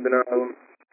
പരിശുദ്ധനാകുന്നു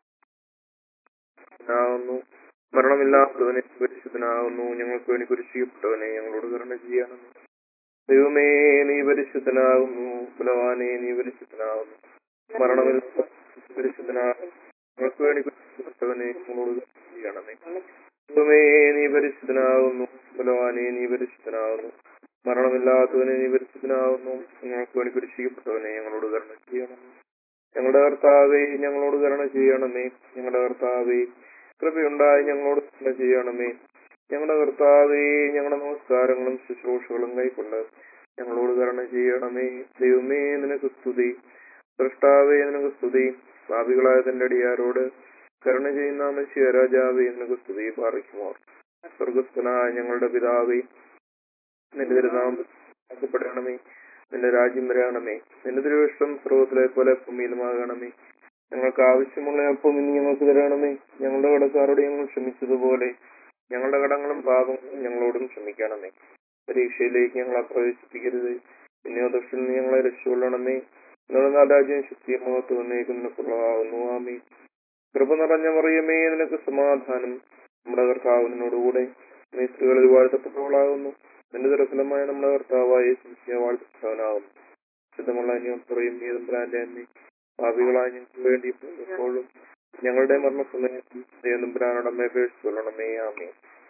ആകുന്നു മരണമില്ലാത്തവനെ പരിശുദ്ധനാകുന്നു ഞങ്ങൾക്ക് വേണ്ടി കുരിശിക്കപ്പെട്ടവനെ ഞങ്ങളോട് കരുണ ചെയ്യണമേ ദൈവമേ നീ പരിശുദ്ധനാകുന്നു ബലവാനെ നീ പരിശുദ്ധനാകുന്നു മരണമില്ലാത്ത പരിശുദ്ധനാകുന്നു ഞങ്ങൾക്ക് വേണ്ടി കുരിശിക്കപ്പെട്ടവനെ ഞങ്ങളോട് കരുണ ചെയ്യണമേ ദൈവമേ നീ പരിശുദ്ധനാകുന്നു ബലവാനെ നീ പരിശുദ്ധനാകുന്നു മരണമില്ലാത്തവനെ നീ പരിശുദ്ധനാകുന്നു ഞങ്ങൾക്ക് വേണ്ടി കുരിശിക്കപ്പെട്ടവനെ ഞങ്ങളോട് കരുണ ചെയ്യണമേ ഞങ്ങളുടെ കർത്താവേ ഞങ്ങളോട് കരുണ ചെയ്യണമേ ഞങ്ങളുടെ കർത്താവേ കൃപയുണ്ടായി ഞങ്ങളോട് കരുണ ചെയ്യണമേ ഞങ്ങളുടെ കർത്താവേ ഞങ്ങളുടെ നമസ്കാരങ്ങളും ശുശ്രൂഷകളും കൈക്കൊണ്ട് ഞങ്ങളോട് കരുണ ചെയ്യണമേ ദൈവമേ നിനക്ക് സ്തുതി സൃഷ്ടാവേ നിനക്ക് സ്തുതി ഭാവികളായ തന്റെ അടിയാരോട് കരുണ ചെയ്യുന്ന മനുഷ്യ രാജാവേ നിനക്ക് സ്തുതി പാറിക്കുമോ സ്വർഗസ്ഥനായ ഞങ്ങളുടെ പിതാവേ നിന്റെ തിരുനാമപ്പെടണമേ നിന്റെ രാജ്യം വരണമേ നിന്റെ തിരുവിഷ്ടം സ്രോതത്തിലെ പോലെ ഭൂമിയിലുമാകണമേ ഞങ്ങൾക്ക് ആവശ്യമുള്ള അപ്പം ഇനി ഞങ്ങൾക്ക് തരണമേ ഞങ്ങളുടെ കടക്കാരോട് ഞങ്ങൾ ക്ഷമിച്ചതുപോലെ ഞങ്ങളുടെ കടങ്ങളും പാപങ്ങളും ഞങ്ങളോടും ക്ഷമിക്കണമേ പരീക്ഷയിലേക്ക് ഞങ്ങളെ പ്രവേശിപ്പിക്കരുത് വിനോദത്തിൽ നിന്ന് ഞങ്ങളെ രക്ഷകൊള്ളണമേ നിങ്ങളുടെ നാടാജ്യം ശക്തിയും മുഖത്ത് വന്നേക്കും നിനക്കുള്ളതാകുന്നു ആമേ കൃപ നിറഞ്ഞ മറിയമേ നിനക്ക് സമാധാനം നമ്മുടെ കർത്താവിനോടുകൂടെ നീ സ്ത്രീകളിൽ വാഴ്ത്തപ്പെട്ടവളാകുന്നു നിന്റെ ദുരഫലമായ നമ്മുടെ കർത്താവായ ശിഷ്യ വാഴ്ത്തപ്പെട്ടവനാകുന്നു ശുദ്ധമുള്ള അന്യം പറയും ഏതും ബ്രാൻഡ് അമ്മേ ഭാവികളായ ഞങ്ങൾക്ക് വേണ്ടി എപ്പോഴും ഞങ്ങളുടെ മരണസമയത്ത് ദൈവം ബ്രാനോടമ്മേ പേഴ്ചൊല്ലണമേ ആമേ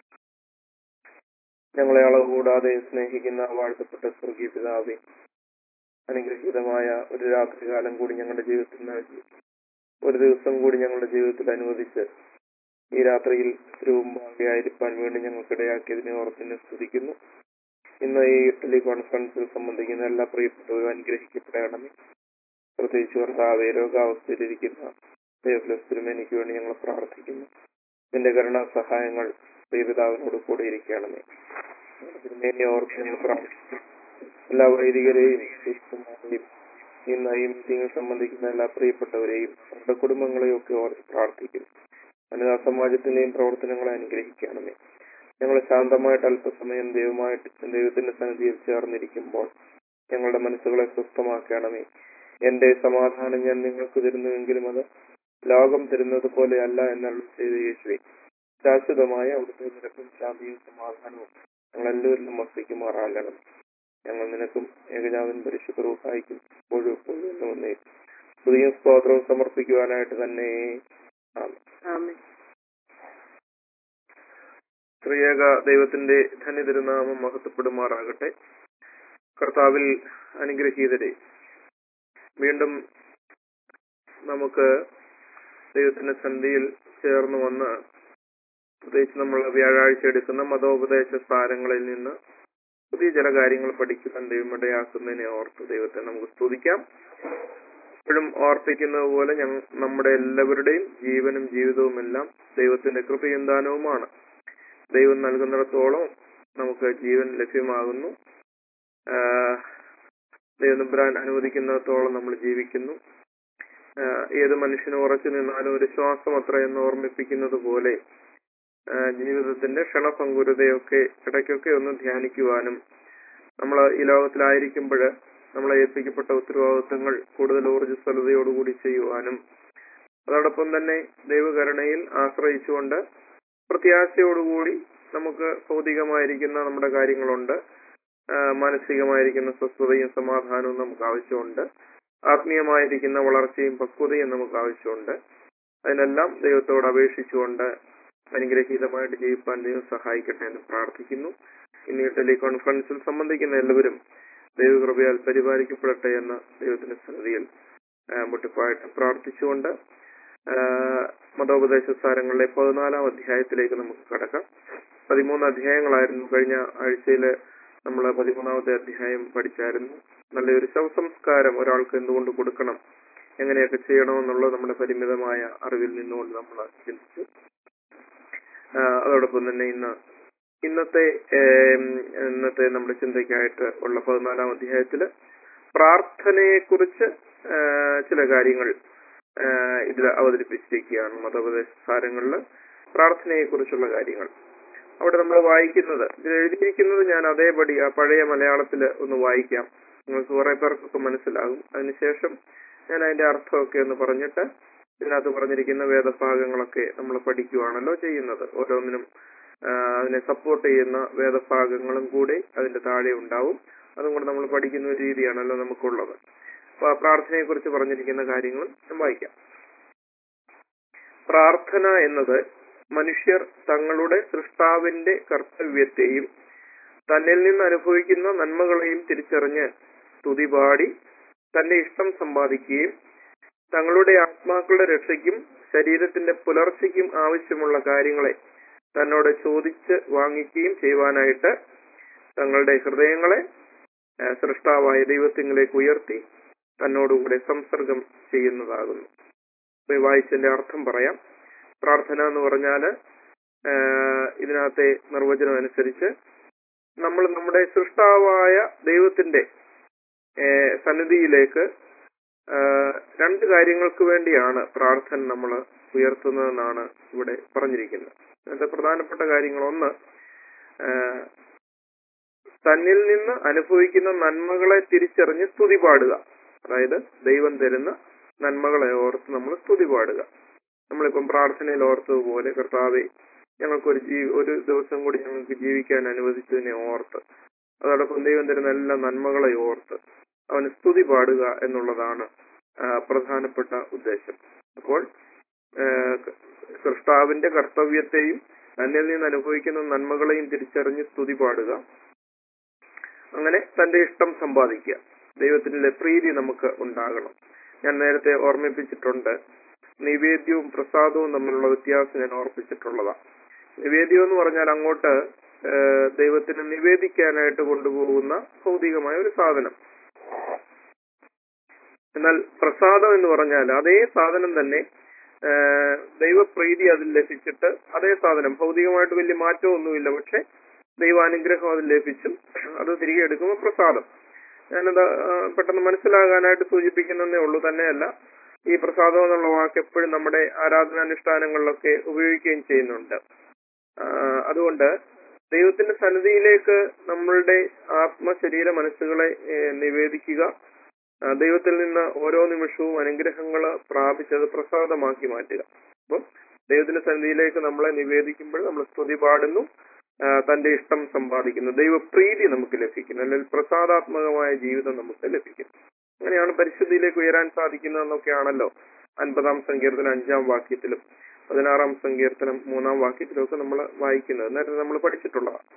ഞങ്ങളെ അളവ് കൂടാതെ സ്നേഹിക്കുന്ന വാഴ്ത്തപ്പെട്ട സ്വർഗീയ പിതാവേ അനുഗ്രഹീതമായ ഒരു രാത്രികാലം കൂടി ഞങ്ങളുടെ ജീവിതത്തിൽ നൽകി ഒരു ദിവസം കൂടി ഞങ്ങളുടെ ജീവിതത്തിൽ അനുവദിച്ച് ഈ രാത്രിയിൽ രൂപമാകെയായിരിക്കാൻ വേണ്ടി ഞങ്ങൾക്കിടയാക്കിയതിനെ ഓർത്തിനെ സ്തുതിക്കുന്നു ഇന്ന് ഈ ടെലി കോൺഫറൻസിൽ സംബന്ധിക്കുന്ന എല്ലാ പ്രിയപ്പെട്ടവരും അനുഗ്രഹിക്കപ്പെടണമേ പ്രത്യേകിച്ച് ഭർത്താവെ രോഗാവസ്ഥയിലിരിക്കുന്ന ദൈവത്തിലും എനിക്ക് വേണ്ടി ഞങ്ങൾ പ്രാർത്ഥിക്കുന്നു നിന്റെ കരുണാ സഹായങ്ങൾ ദൈവപിതാവിനോട് കൂടെ ഇരിക്കണമേ തിരുമേനിയെ ഓർത്ത് ഞങ്ങൾ പ്രാർത്ഥിക്കുന്നു എല്ലാ വൈദികരെയും ശിഷ്യന്മാരെയും ഇന്ന് ഈ മീറ്റിംഗിൽ സംബന്ധിക്കുന്ന എല്ലാ പ്രിയപ്പെട്ടവരെയും അവരുടെ കുടുംബങ്ങളെയും ഒക്കെ ഓർത്ത് പ്രാർത്ഥിക്കുന്നു വനിതാ സമാജത്തിന്റെയും പ്രവർത്തനങ്ങളെ അനുഗ്രഹിക്കണമേ ഞങ്ങൾ ശാന്തമായിട്ട് അല്പസമയം ദൈവമായിട്ട് ദൈവത്തിന്റെ സന്നിധിയിൽ ചേർന്നിരിക്കുമ്പോൾ ഞങ്ങളുടെ മനസ്സുകളെ സ്വസ്ഥമാക്കണമേ എന്റെ സമാധാനം ഞാൻ നിങ്ങൾക്ക് തരുന്നുവെങ്കിലും അത് ലോകം തരുന്നത് പോലെ അല്ല എന്നുള്ള ചെയ്ത യേശുവെ ശാശ്വതമായ അവിടുത്തെ നിരക്കും ശാന്തിയും സമാധാനവും ഞങ്ങൾ എല്ലാവരിലും വസിക്കുമാറാകണം ഞങ്ങൾ നിനക്കും ഏകജാതൻ പരിശുദ്ധ റൂഹായിക്കും എപ്പോഴും എപ്പോഴും എന്ന് വന്നേ പുതിയ സ്തോത്രവും സമർപ്പിക്കുവാനായിട്ട് തന്നെ ആമേൻ. ത്രിയേക ദൈവത്തിന്റെ ധന്യതിരുനാമം മഹത്വപ്പെടുമാറാകട്ടെ കർത്താവിൽ അനുഗ്രഹീതരെ വീണ്ടും നമുക്ക് ദൈവത്തിന്റെ സന്ധിയിൽ ചേർന്ന് വന്ന് പ്രത്യേകിച്ച് നമ്മൾ വ്യാഴാഴ്ച എടുക്കുന്ന മതോപദേശ സാരങ്ങളിൽ നിന്ന് പുതിയ ചില കാര്യങ്ങൾ പഠിക്കുവാൻ ദൈവം ഇടയാക്കുന്നതിനെ ഓർത്ത് ദൈവത്തെ നമുക്ക് സ്തുതിക്കാം എപ്പോഴും ഓർപ്പിക്കുന്നത് പോലെ ഞങ്ങൾ നമ്മുടെ എല്ലാവരുടെയും ജീവനും ജീവിതവും എല്ലാം ദൈവത്തിന്റെ കൃപയും ദാനവുമാണ് ദൈവം നൽകുന്നിടത്തോളം നമുക്ക് ജീവൻ ലഭ്യമാകുന്നു ആഹ് ദൈവനമ്പുരാൻ അനുവദിക്കുന്നിടത്തോളം നമ്മൾ ജീവിക്കുന്നു ആഹ് ഏത് മനുഷ്യനും ഉറച്ചു നിന്നാലും ഒരു ശ്വാസം അത്ര എന്ന് ഓർമ്മിപ്പിക്കുന്നത് പോലെ ആഹ് ജീവിതത്തിന്റെ ക്ഷണഭങ്കുരതയൊക്കെ ഇടയ്ക്കൊക്കെ ഒന്ന് ധ്യാനിക്കുവാനും നമ്മൾ ഈ ലോകത്തിലായിരിക്കുമ്പോൾ നമ്മളെ ഏൽപ്പിക്കപ്പെട്ട ഉത്തരവാദിത്വങ്ങൾ കൂടുതൽ ഊർജ്ജസ്വലതയോടുകൂടി ചെയ്യുവാനും അതോടൊപ്പം തന്നെ ദൈവകരുണയിൽ ആശ്രയിച്ചുകൊണ്ട് പ്രത്യാശയോടുകൂടി നമുക്ക് ഭൗതികമായിരിക്കുന്ന നമ്മുടെ കാര്യങ്ങളുണ്ട് ആഹ് മാനസികമായിരിക്കുന്ന സ്വസ്ഥതയും സമാധാനവും നമുക്ക് ആവശ്യമുണ്ട് ആത്മീയമായിരിക്കുന്ന വളർച്ചയും പക്വതയും നമുക്ക് ആവശ്യമുണ്ട് അതിനെല്ലാം ദൈവത്തോട് അപേക്ഷിച്ചുകൊണ്ട് അനുഗ്രഹീതമായിട്ട് ജീവിപ്പാൻ ദൈവം സഹായിക്കട്ടെ എന്ന് പ്രാർത്ഥിക്കുന്നു ഇന്ന് ഈ ടെലി കോൺഫറൻസിൽ സംബന്ധിക്കുന്ന എല്ലാവരും ദൈവകൃപയാൽ പരിപാലിക്കപ്പെടട്ടെ എന്ന ദൈവത്തിന്റെ സന്നിധിയിൽ ആ, മുട്ടിപ്പായിട്ട് പ്രാർത്ഥിച്ചുകൊണ്ട് ആ, മതോപദേശ സാരങ്ങളിലെ പതിനാലാം അധ്യായത്തിലേക്ക് നമുക്ക് കടക്കാം പതിമൂന്ന് അധ്യായങ്ങളായിരുന്നു കഴിഞ്ഞ ആഴ്ചയില് നമ്മൾ പതിമൂന്നാമത്തെ അധ്യായം പഠിച്ചായിരുന്നു നല്ലൊരു ശവസംസ്കാരം ഒരാൾക്ക് എന്തുകൊണ്ട് കൊടുക്കണം എങ്ങനെയൊക്കെ ചെയ്യണമെന്നുള്ളത് നമ്മുടെ പരിമിതമായ അറിവിൽ നിന്നുകൊണ്ട് നമ്മൾ ചിന്തിച്ചു ആ, അതോടൊപ്പം തന്നെ ഇന്ന് ഇന്നത്തെ ഏം, ഇന്നത്തെ നമ്മുടെ ചിന്തയ്ക്കായിട്ട് ഉള്ള പതിനാലാം അധ്യായത്തില് പ്രാർത്ഥനയെക്കുറിച്ച് ആ, ചില കാര്യങ്ങൾ ആ, ഇതിൽ അവതരിപ്പിച്ചിരിക്കുകയാണ് മതോപദേശ സാരങ്ങളിൽ പ്രാർത്ഥനയെക്കുറിച്ചുള്ള കാര്യങ്ങൾ അവിടെ നമ്മൾ വായിക്കുന്നത് ഇതിൽ എഴുതിയിരിക്കുന്നത് ഞാൻ അതേപടി ആ പഴയ മലയാളത്തിൽ ഒന്ന് വായിക്കാം നിങ്ങൾക്ക് കുറെ പേർക്കൊക്കെ മനസ്സിലാകും അതിനുശേഷം ഞാൻ അതിന്റെ അർത്ഥമൊക്കെ ഒന്ന് പറഞ്ഞിട്ട് ഇതിനകത്ത് പറഞ്ഞിരിക്കുന്ന വേദഭാഗങ്ങളൊക്കെ നമ്മൾ പഠിക്കുവാണല്ലോ ചെയ്യുന്നത് ഓരോന്നിനും ആ, അതിനെ സപ്പോർട്ട് ചെയ്യുന്ന വേദഭാഗങ്ങളും കൂടി അതിന്റെ താഴെ ഉണ്ടാവും അതും കൂടെ നമ്മൾ പഠിക്കുന്ന ഒരു രീതിയാണല്ലോ നമുക്കുള്ളത് അപ്പൊ ആ പ്രാർത്ഥനയെ കുറിച്ച് പറഞ്ഞിരിക്കുന്ന കാര്യങ്ങളും ഞാൻ വായിക്കാം പ്രാർത്ഥന എന്നത് മനുഷ്യർ തങ്ങളുടെ സൃഷ്ടാവിന്റെ കർത്തവ്യത്തെയും തന്നിൽ നിന്ന് അനുഭവിക്കുന്ന നന്മകളെയും തിരിച്ചറിഞ്ഞ് സ്തുതി പാടി തന്റെ ഇഷ്ടം സമ്പാദിക്കുകയും തങ്ങളുടെ ആത്മാക്കളുടെ രക്ഷയ്ക്കും ശരീരത്തിന്റെ പുലർച്ചയ്ക്കും ആവശ്യമുള്ള കാര്യങ്ങളെ തന്നോട് ചോദിച്ച് വാങ്ങിക്കുകയും ചെയ്യുവാനായിട്ട് തങ്ങളുടെ ഹൃദയങ്ങളെ ആ, സൃഷ്ടാവായ ദൈവത്തിങ്കിലേക്ക് ഉയർത്തി തന്നോടുകൂടെ സംസർഗം ചെയ്യുന്നതാകുന്നു അപ്പൊ ഈ വായിച്ചതിന്റെ അർത്ഥം പറയാം പ്രാർത്ഥന എന്ന് പറഞ്ഞാല് ആ, ഇതിനകത്തെ നിർവചനം അനുസരിച്ച് നമ്മൾ നമ്മുടെ സൃഷ്ടാവായ ദൈവത്തിന്റെ ഏ, സന്നിധിയിലേക്ക് ആ, രണ്ട് കാര്യങ്ങൾക്ക് വേണ്ടിയാണ് പ്രാർത്ഥന നമ്മൾ ഉയർത്തുന്നതെന്നാണ് ഇവിടെ പറഞ്ഞിരിക്കുന്നത് അതിന്റെ പ്രധാനപ്പെട്ട കാര്യങ്ങൾ ഒന്ന് ആ, തന്നിൽ നിന്ന് അനുഭവിക്കുന്ന നന്മകളെ തിരിച്ചറിഞ്ഞ് സ്തുതി പാടുക അതായത് ദൈവം തരുന്ന നന്മകളെ ഓർത്ത് നമ്മൾ സ്തുതി പാടുക നമ്മളിപ്പം പ്രാർത്ഥനയിൽ ഓർത്തതുപോലെ കർത്താവെ ഞങ്ങൾക്കൊരു ജീ ഒരു ദിവസം കൂടി ഞങ്ങൾക്ക് ജീവിക്കാൻ അനുവദിച്ചതിനെ ഓർത്ത് അതോടൊപ്പം ദൈവം തരുന്ന എല്ലാ നന്മകളെ ഓർത്ത് അവന് സ്തുതി പാടുക എന്നുള്ളതാണ് ആ, പ്രധാനപ്പെട്ട ഉദ്ദേശം അപ്പോൾ ആ, സൃഷ്ടാവിന്റെ കർത്തവ്യത്തെയും തന്നിൽ നിന്ന് അനുഭവിക്കുന്ന നന്മകളെയും തിരിച്ചറിഞ്ഞ് സ്തുതി പാടുക അങ്ങനെ തന്റെ ഇഷ്ടം സമ്പാദിക്കുക ദൈവത്തിന്റെ പ്രീതി നമുക്ക് ഉണ്ടാകണം ഞാൻ നേരത്തെ ഓർമ്മിപ്പിച്ചിട്ടുണ്ട് നിവേദ്യവും പ്രസാദവും തമ്മിലുള്ള വ്യത്യാസം ഞാൻ ഓർപ്പിച്ചിട്ടുള്ളതാ നിവേദ്യം എന്ന് പറഞ്ഞാൽ അങ്ങോട്ട് ആ, ദൈവത്തിന് നിവേദിക്കാനായിട്ട് കൊണ്ടുപോകുന്ന ഭൗതികമായ ഒരു സാധനം എന്നാൽ പ്രസാദം എന്ന് പറഞ്ഞാൽ അതേ സാധനം തന്നെ ആ, ദൈവപ്രീതി അതിൽ ലഭിച്ചിട്ട് അതേ സാധനം ഭൗതികമായിട്ട് വലിയ മാറ്റമൊന്നുമില്ല പക്ഷെ ദൈവാനുഗ്രഹം അതിൽ ലഭിച്ചും അത് തിരികെ എടുക്കുമ്പോൾ പ്രസാദം ഞാനത് ആ, പെട്ടെന്ന് മനസ്സിലാകാനായിട്ട് സൂചിപ്പിക്കുന്നതേ ഉള്ളൂ തന്നെയല്ല ഈ പ്രസാദം എന്നുള്ള വാക്ക് എപ്പോഴും നമ്മുടെ ആരാധനാനുഷ്ഠാനങ്ങളിലൊക്കെ ഉപയോഗിക്കുകയും ചെയ്യുന്നുണ്ട് ആ, അതുകൊണ്ട് ദൈവത്തിന്റെ സന്നിധിയിലേക്ക് നമ്മളുടെ ആത്മ ശരീര മനസ്സുകളെ ഏ, നിവേദിക്കുക ആ, ദൈവത്തിൽ നിന്ന് ഓരോ നിമിഷവും അനുഗ്രഹങ്ങൾ പ്രാപിച്ചത് പ്രസാദമാക്കി മാറ്റുക അപ്പം ദൈവത്തിന്റെ സന്നിധിയിലേക്ക് നമ്മളെ നിവേദിക്കുമ്പോൾ നമ്മൾ സ്തുതി പാടുന്നു ആ, തന്റെ ഇഷ്ടം സമ്പാദിക്കുന്നു ദൈവപ്രീതി നമുക്ക് ലഭിക്കുന്നു അല്ലെങ്കിൽ പ്രസാദാത്മകമായ ജീവിതം നമുക്ക് ലഭിക്കുന്നു അങ്ങനെയാണ് പരിശുദ്ധിയിലേക്ക് ഉയരാൻ സാധിക്കുന്നതെന്നൊക്കെയാണല്ലോ അൻപതാം സങ്കീർത്തനം അഞ്ചാം വാക്യത്തിലും പതിനാറാം സങ്കീർത്തനം മൂന്നാം വാക്യത്തിലും ഒക്കെ നമ്മൾ വായിക്കുന്നത് നേരത്തെ നമ്മൾ പഠിച്ചിട്ടുള്ളതാണ്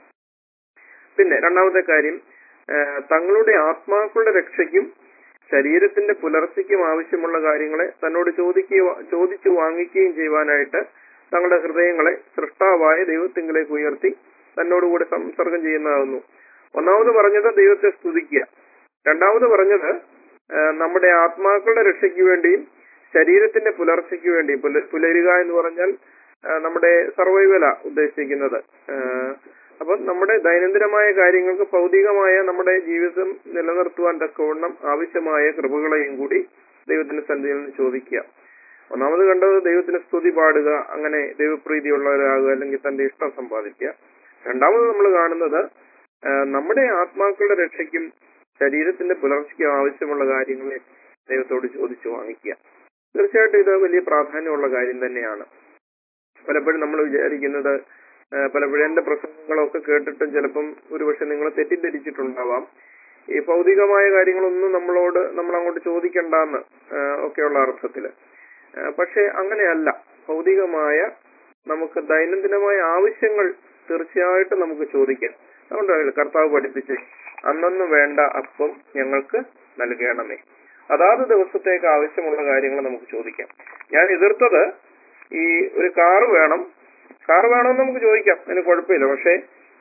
പിന്നെ രണ്ടാമത്തെ കാര്യം ആ, തങ്ങളുടെ ആത്മാക്കളുടെ രക്ഷയ്ക്കും ശരീരത്തിന്റെ പുലർച്ചയ്ക്കും ആവശ്യമുള്ള കാര്യങ്ങളെ തന്നോട് ചോദിക്കുക ചോദിച്ചു വാങ്ങിക്കുകയും ചെയ്യുവാനായിട്ട് തങ്ങളുടെ ഹൃദയങ്ങളെ സൃഷ്ടാവായ ദൈവത്തിങ്കിലേക്ക് ഉയർത്തി തന്നോടുകൂടെ സംസർഗം ചെയ്യുന്നതാകുന്നു ഒന്നാമത് പറഞ്ഞത് ദൈവത്തെ സ്തുതിക്കുക രണ്ടാമത് പറഞ്ഞത് ആ, നമ്മുടെ ആത്മാക്കളുടെ രക്ഷയ്ക്ക് വേണ്ടിയും ശരീരത്തിന്റെ പുലർച്ചയ്ക്ക് വേണ്ടി പുല- പുലരുക എന്ന് പറഞ്ഞാൽ ആ, നമ്മുടെ സർവൈവല ഉദ്ദേശിക്കുന്നത് ആ, അപ്പം നമ്മുടെ ദൈനംദിനമായ കാര്യങ്ങൾക്ക് ഭൗതികമായ നമ്മുടെ ജീവിതം നിലനിർത്തുവാൻ തക്കവണ്ണം ആവശ്യമായ കൃപകളെയും കൂടി ദൈവത്തിന്റെ സന്നിധിയിൽ നിന്ന് ചോദിക്കുക ഒന്നാമത് കണ്ടത് ദൈവത്തിന് സ്തുതി പാടുക അങ്ങനെ ദൈവപ്രീതിയുള്ളവരാകുക അല്ലെങ്കിൽ തന്റെ ഇഷ്ടം സമ്പാദിക്കുക രണ്ടാമത് നമ്മൾ കാണുന്നത് ആ, നമ്മുടെ ആത്മാക്കളുടെ രക്ഷയ്ക്കും ശരീരത്തിന്റെ പുലർച്ചയ്ക്കും ആവശ്യമുള്ള കാര്യങ്ങളെ ദൈവത്തോട് ചോദിച്ചു വാങ്ങിക്കുക തീർച്ചയായിട്ടും ഇത് വലിയ പ്രാധാന്യമുള്ള കാര്യം തന്നെയാണ് പലപ്പോഴും നമ്മൾ വിചാരിക്കുന്നത് ആ, പലപ്പോഴും എന്റെ പ്രസംഗങ്ങളൊക്കെ കേട്ടിട്ടും ചിലപ്പം ഒരുപക്ഷെ നിങ്ങൾ തെറ്റിദ്ധരിച്ചിട്ടുണ്ടാവാം ഈ ഭൗതികമായ കാര്യങ്ങളൊന്നും നമ്മളോട് നമ്മൾ അങ്ങോട്ട് ചോദിക്കണ്ടെന്ന് ആ, ഒക്കെയുള്ള അർത്ഥത്തില് ആ, പക്ഷെ അങ്ങനെയല്ല ഭൗതികമായ നമുക്ക് ദൈനംദിനമായ ആവശ്യങ്ങൾ തീർച്ചയായിട്ടും നമുക്ക് ചോദിക്കാം അതുകൊണ്ടാണ് കർത്താവ് പഠിപ്പിച്ച് അന്നന്ന് വേണ്ട അപ്പം ഞങ്ങൾക്ക് നൽകണമേ അതാത് ദിവസത്തേക്ക് ആവശ്യമുള്ള കാര്യങ്ങൾ നമുക്ക് ചോദിക്കാം ഞാൻ എതിർത്തത് ഈ ഒരു കാറ് വേണം കാർ വേണമെന്ന് നമുക്ക് ചോദിക്കാം അതിന് കുഴപ്പമില്ല പക്ഷേ